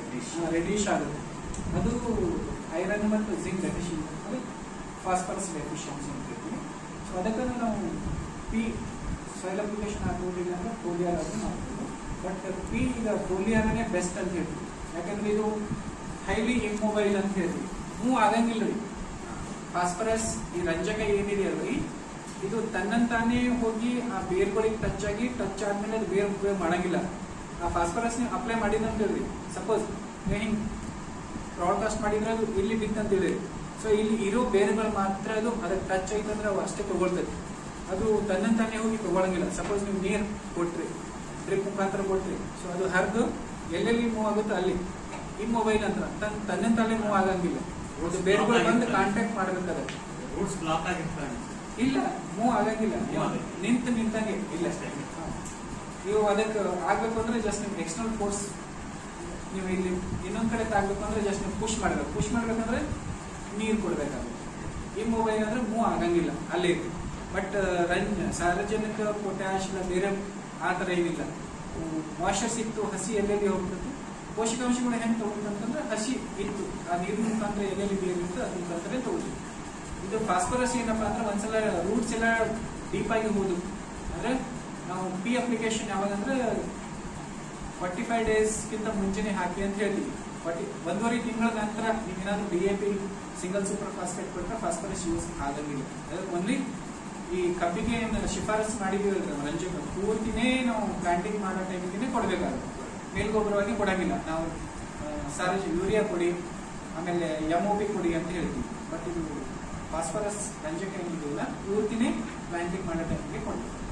ರೆಡಿಶ್ ಆಗುತ್ತೆ ಅದು ಐರನ್ ಮತ್ತು ಜಿಂಕ್ ಡೆಫಿಷಿಯನ್ಸಿ ಅದು ಫಾಸ್ಫರಸ್ ಡೆಫಿಷಿಯನ್ಸಿ ಅಂತ ಹೇಳ್ತೀವಿ ಸೊ ಅದಕ್ಕೆ ನಾವು ಪಿ ಸಾಯಿಲ್ ಅಪ್ಲಿಕೇಶನ್ ಹಾಕೋದಿಲ್ಲ ಅಂದ್ರೆ ಪೋಲಿಯಾರ್ ಅದು ಮಾಡ್ಬೋದು ಬಟ್ ಪಿ ಈಗ ಪೋಲಿಯಾರನೇ ಬೆಸ್ಟ್ ಅಂತ ಹೇಳ್ತೀವಿ ಯಾಕಂದ್ರೆ ಇದು ಹೈಲಿ ಇಮ್ಮೊಬೈಲ್ ಅಂತ ಹೇಳ್ತೀವಿ ಮೂವ್ ಆಗಂಗಿಲ್ಲ ರೀ ಫಾಸ್ಫರಸ್ ಈ ರಂಜಕ ಏನಿದೆಯಲ್ರಿ ಇದು ತನ್ನಂತಾನೇ ಹೋಗಿ ಆ ಬೇರ್ಗಳಿಗೆ ಟಚ್ ಆಗಿ ಟಚ್ ಆದ್ಮೇಲೆ ಅದು ಬೇರ್ ಬೇರ್ ಮಾಡಂಗಿಲ್ಲ ಆ ಫಾಸ್ಫರಸ್ ನೀವು ಅಪ್ಲೈ ಮಾಡಿದಂತ ಹೇಳ್ರಿ ಸಪೋಸ್ ನೀವು ಹಿಂಗ್ ಬ್ರಾಡ್ಕಾಸ್ಟ್ ಮಾಡಿದ್ರೆ ಅದು ಇಲ್ಲಿ ಬಿತ್ತಂತ ಹೇಳಿ ಸೊ ಇಲ್ಲಿ ಇರೋ ಬೇರುಗಳು ಮಾತ್ರ ಅದು ಅದಕ್ಕೆ ಟಚ್ ಆಯ್ತಂದ್ರೆ ಅವು ಅಷ್ಟೇ ತಗೊಳ್ತದೆ ಅದು ತನ್ನಂತಾನೇ ಹೋಗಿ ತಗೊಳಂಗಿಲ್ಲ ಸಪೋಸ್ ನೀವು ನೀರು ಕೊಟ್ರಿ ಡ್ರಿಪ್ ಮುಖಾಂತರ ಕೊಟ್ರಿ ಸೊ ಅದು ಹರಿದು ಎಲ್ಲೆಲ್ಲಿ ಮೂವ್ ಆಗುತ್ತೋ ಅಲ್ಲಿ ಇಮ್ಮೊಬೈಲ್ ಅಂತ ತನ್ನ ತನ್ನಂತಾನೇ ಮೂವ್ ಆಗಂಗಿಲ್ಲ ಅದು ಬೇರುಗಳು ಬಂದು ಕಾಂಟ್ಯಾಕ್ಟ್ ಮಾಡ್ಬೇಕು ಅದಕ್ಕೆ ರೂಟ್ಸ್ ಬ್ಲಾಕ್ ಆಗಿರ್ತಾವೆ ಇಲ್ಲ ಮೂವ್ ಆಗಂಗಿಲ್ಲ Move ಆಗಂಗಿಲ್ಲ. ನಿಂತು ನಿಂತಂಗೆ ಇಲ್ಲ ಅಷ್ಟೇ. ಹಾ. ನೀವು ಅದಕ್ಕೆ ಆಗ್ಬೇಕು ಅಂದ್ರೆ ಜಸ್ಟ್ ನೀವು ಎಕ್ಸ್ಟರ್ನಲ್ ಫೋರ್ಸ್ ನೀವು ಇಲ್ಲಿ ಇನ್ನೊಂದ್ ಕಡೆ ತಾಗ್ಬೇಕು ಅಂದ್ರೆ ಜಸ್ಟ್ ನೀವು ಪುಷ್ ಮಾಡ್ಬೇಕು ಪುಷ್ ಮಾಡ್ಬೇಕಂದ್ರೆ ನೀರು ಕೊಡ್ಬೇಕಾಗುತ್ತೆ ಈ ಮೊಬೈಲ್ ಅಂದ್ರೆ ಮೂವ್ ಆಗಂಗಿಲ್ಲ ಅಲ್ಲೇ ಬಟ್ ರನ್ ಸಾರ್ವಜನಿಕ ಪೊಟ್ಯಾಶ್ ಇಲ್ಲ ಬೇರೆ ಆ ಥರ ಏನಿಲ್ಲ ವಾಷರ್ ಸಿಕ್ತು ಹಸಿ ಎಲ್ಲೆಲ್ಲಿ ಹೋಗ್ತದೆ ಪೋಷಕಾಂಶಗಳು ಹೆಂಗೆ ತಗೊಂತಂದ್ರೆ ಹಸಿ ಇತ್ತು ಆ ನೀರಿನ ಮುಖಾಂತರ ಎಲ್ಲೆಲ್ಲಿ ಬೇರೆ ಇತ್ತು ಅದ್ರ ಮುಖಾಂತರ ತಗೋತೀವಿ ಇದು ಫಾಸ್ಫರಸ್ ಏನಪ್ಪಾ ಅಂದ್ರೆ ಒಂದ್ಸಲ ರೂಟ್ಸ್ ಎಲ್ಲ ಡೀಪ್ ಆಗಿ ಹೋದು ಅಂದ್ರೆ ನಾವು ಪಿ ಅಪ್ಲಿಕೇಶನ್ ಯಾವಾಗಂದ್ರೆ ಫಾರ್ಟಿ ಫೈವ್ ಡೇಸ್ಗಿಂತ ಮುಂಚೆನೆ ಹಾಕಿ ಅಂತ ಹೇಳ್ತೀವಿ ಫಾರ್ಟಿ ಒಂದೂವರೆ ತಿಂಗಳ ನಂತರ ನೀವೇನಾದ್ರೂ D A P single super phosphate ಕೊಟ್ಟರೆ ಫಾಸ್ಫರಸ್ ಯೂಸ್ ಆಗಂಗಿಲ್ಲ ಅದಕ್ಕೆ ಓನ್ಲಿ ಈ ಕಬ್ಬಿಗೆ ಏನು ಶಿಫಾರಸ್ ಮಾಡಿದೀವಲ್ರಿ ನಾವು ರಂಜಕ ಪೂರ್ತಿನೇ ನಾವು ಪ್ಲಾಂಟಿಂಗ್ ಮಾಡೋ ಟೈಮಿಗೆ ಕೊಡಬೇಕಾಗುತ್ತೆ ಮೇಲ್ಗೊಬ್ಬರವಾಗಿ ಕೊಡಂಗಿಲ್ಲ ನಾವು ಸಾರಜ ಯೂರಿಯಾ ಕೊಡಿ ಆಮೇಲೆ ಎಮ್ ಒ ಪಿ ಕೊಡಿ ಅಂತ ಹೇಳ್ತೀವಿ ಬಟ್ ಇದು ಫಾಸ್ಫರಸ್ ರಂಜಕ ಏನಿದೆಯಲ್ಲ ಪೂರ್ತಿನೇ ಪ್ಲಾಂಟಿಂಗ್ ಮಾಡೋ ಟೈಮಿಗೆ ಕೊಡ್ಬೇಕು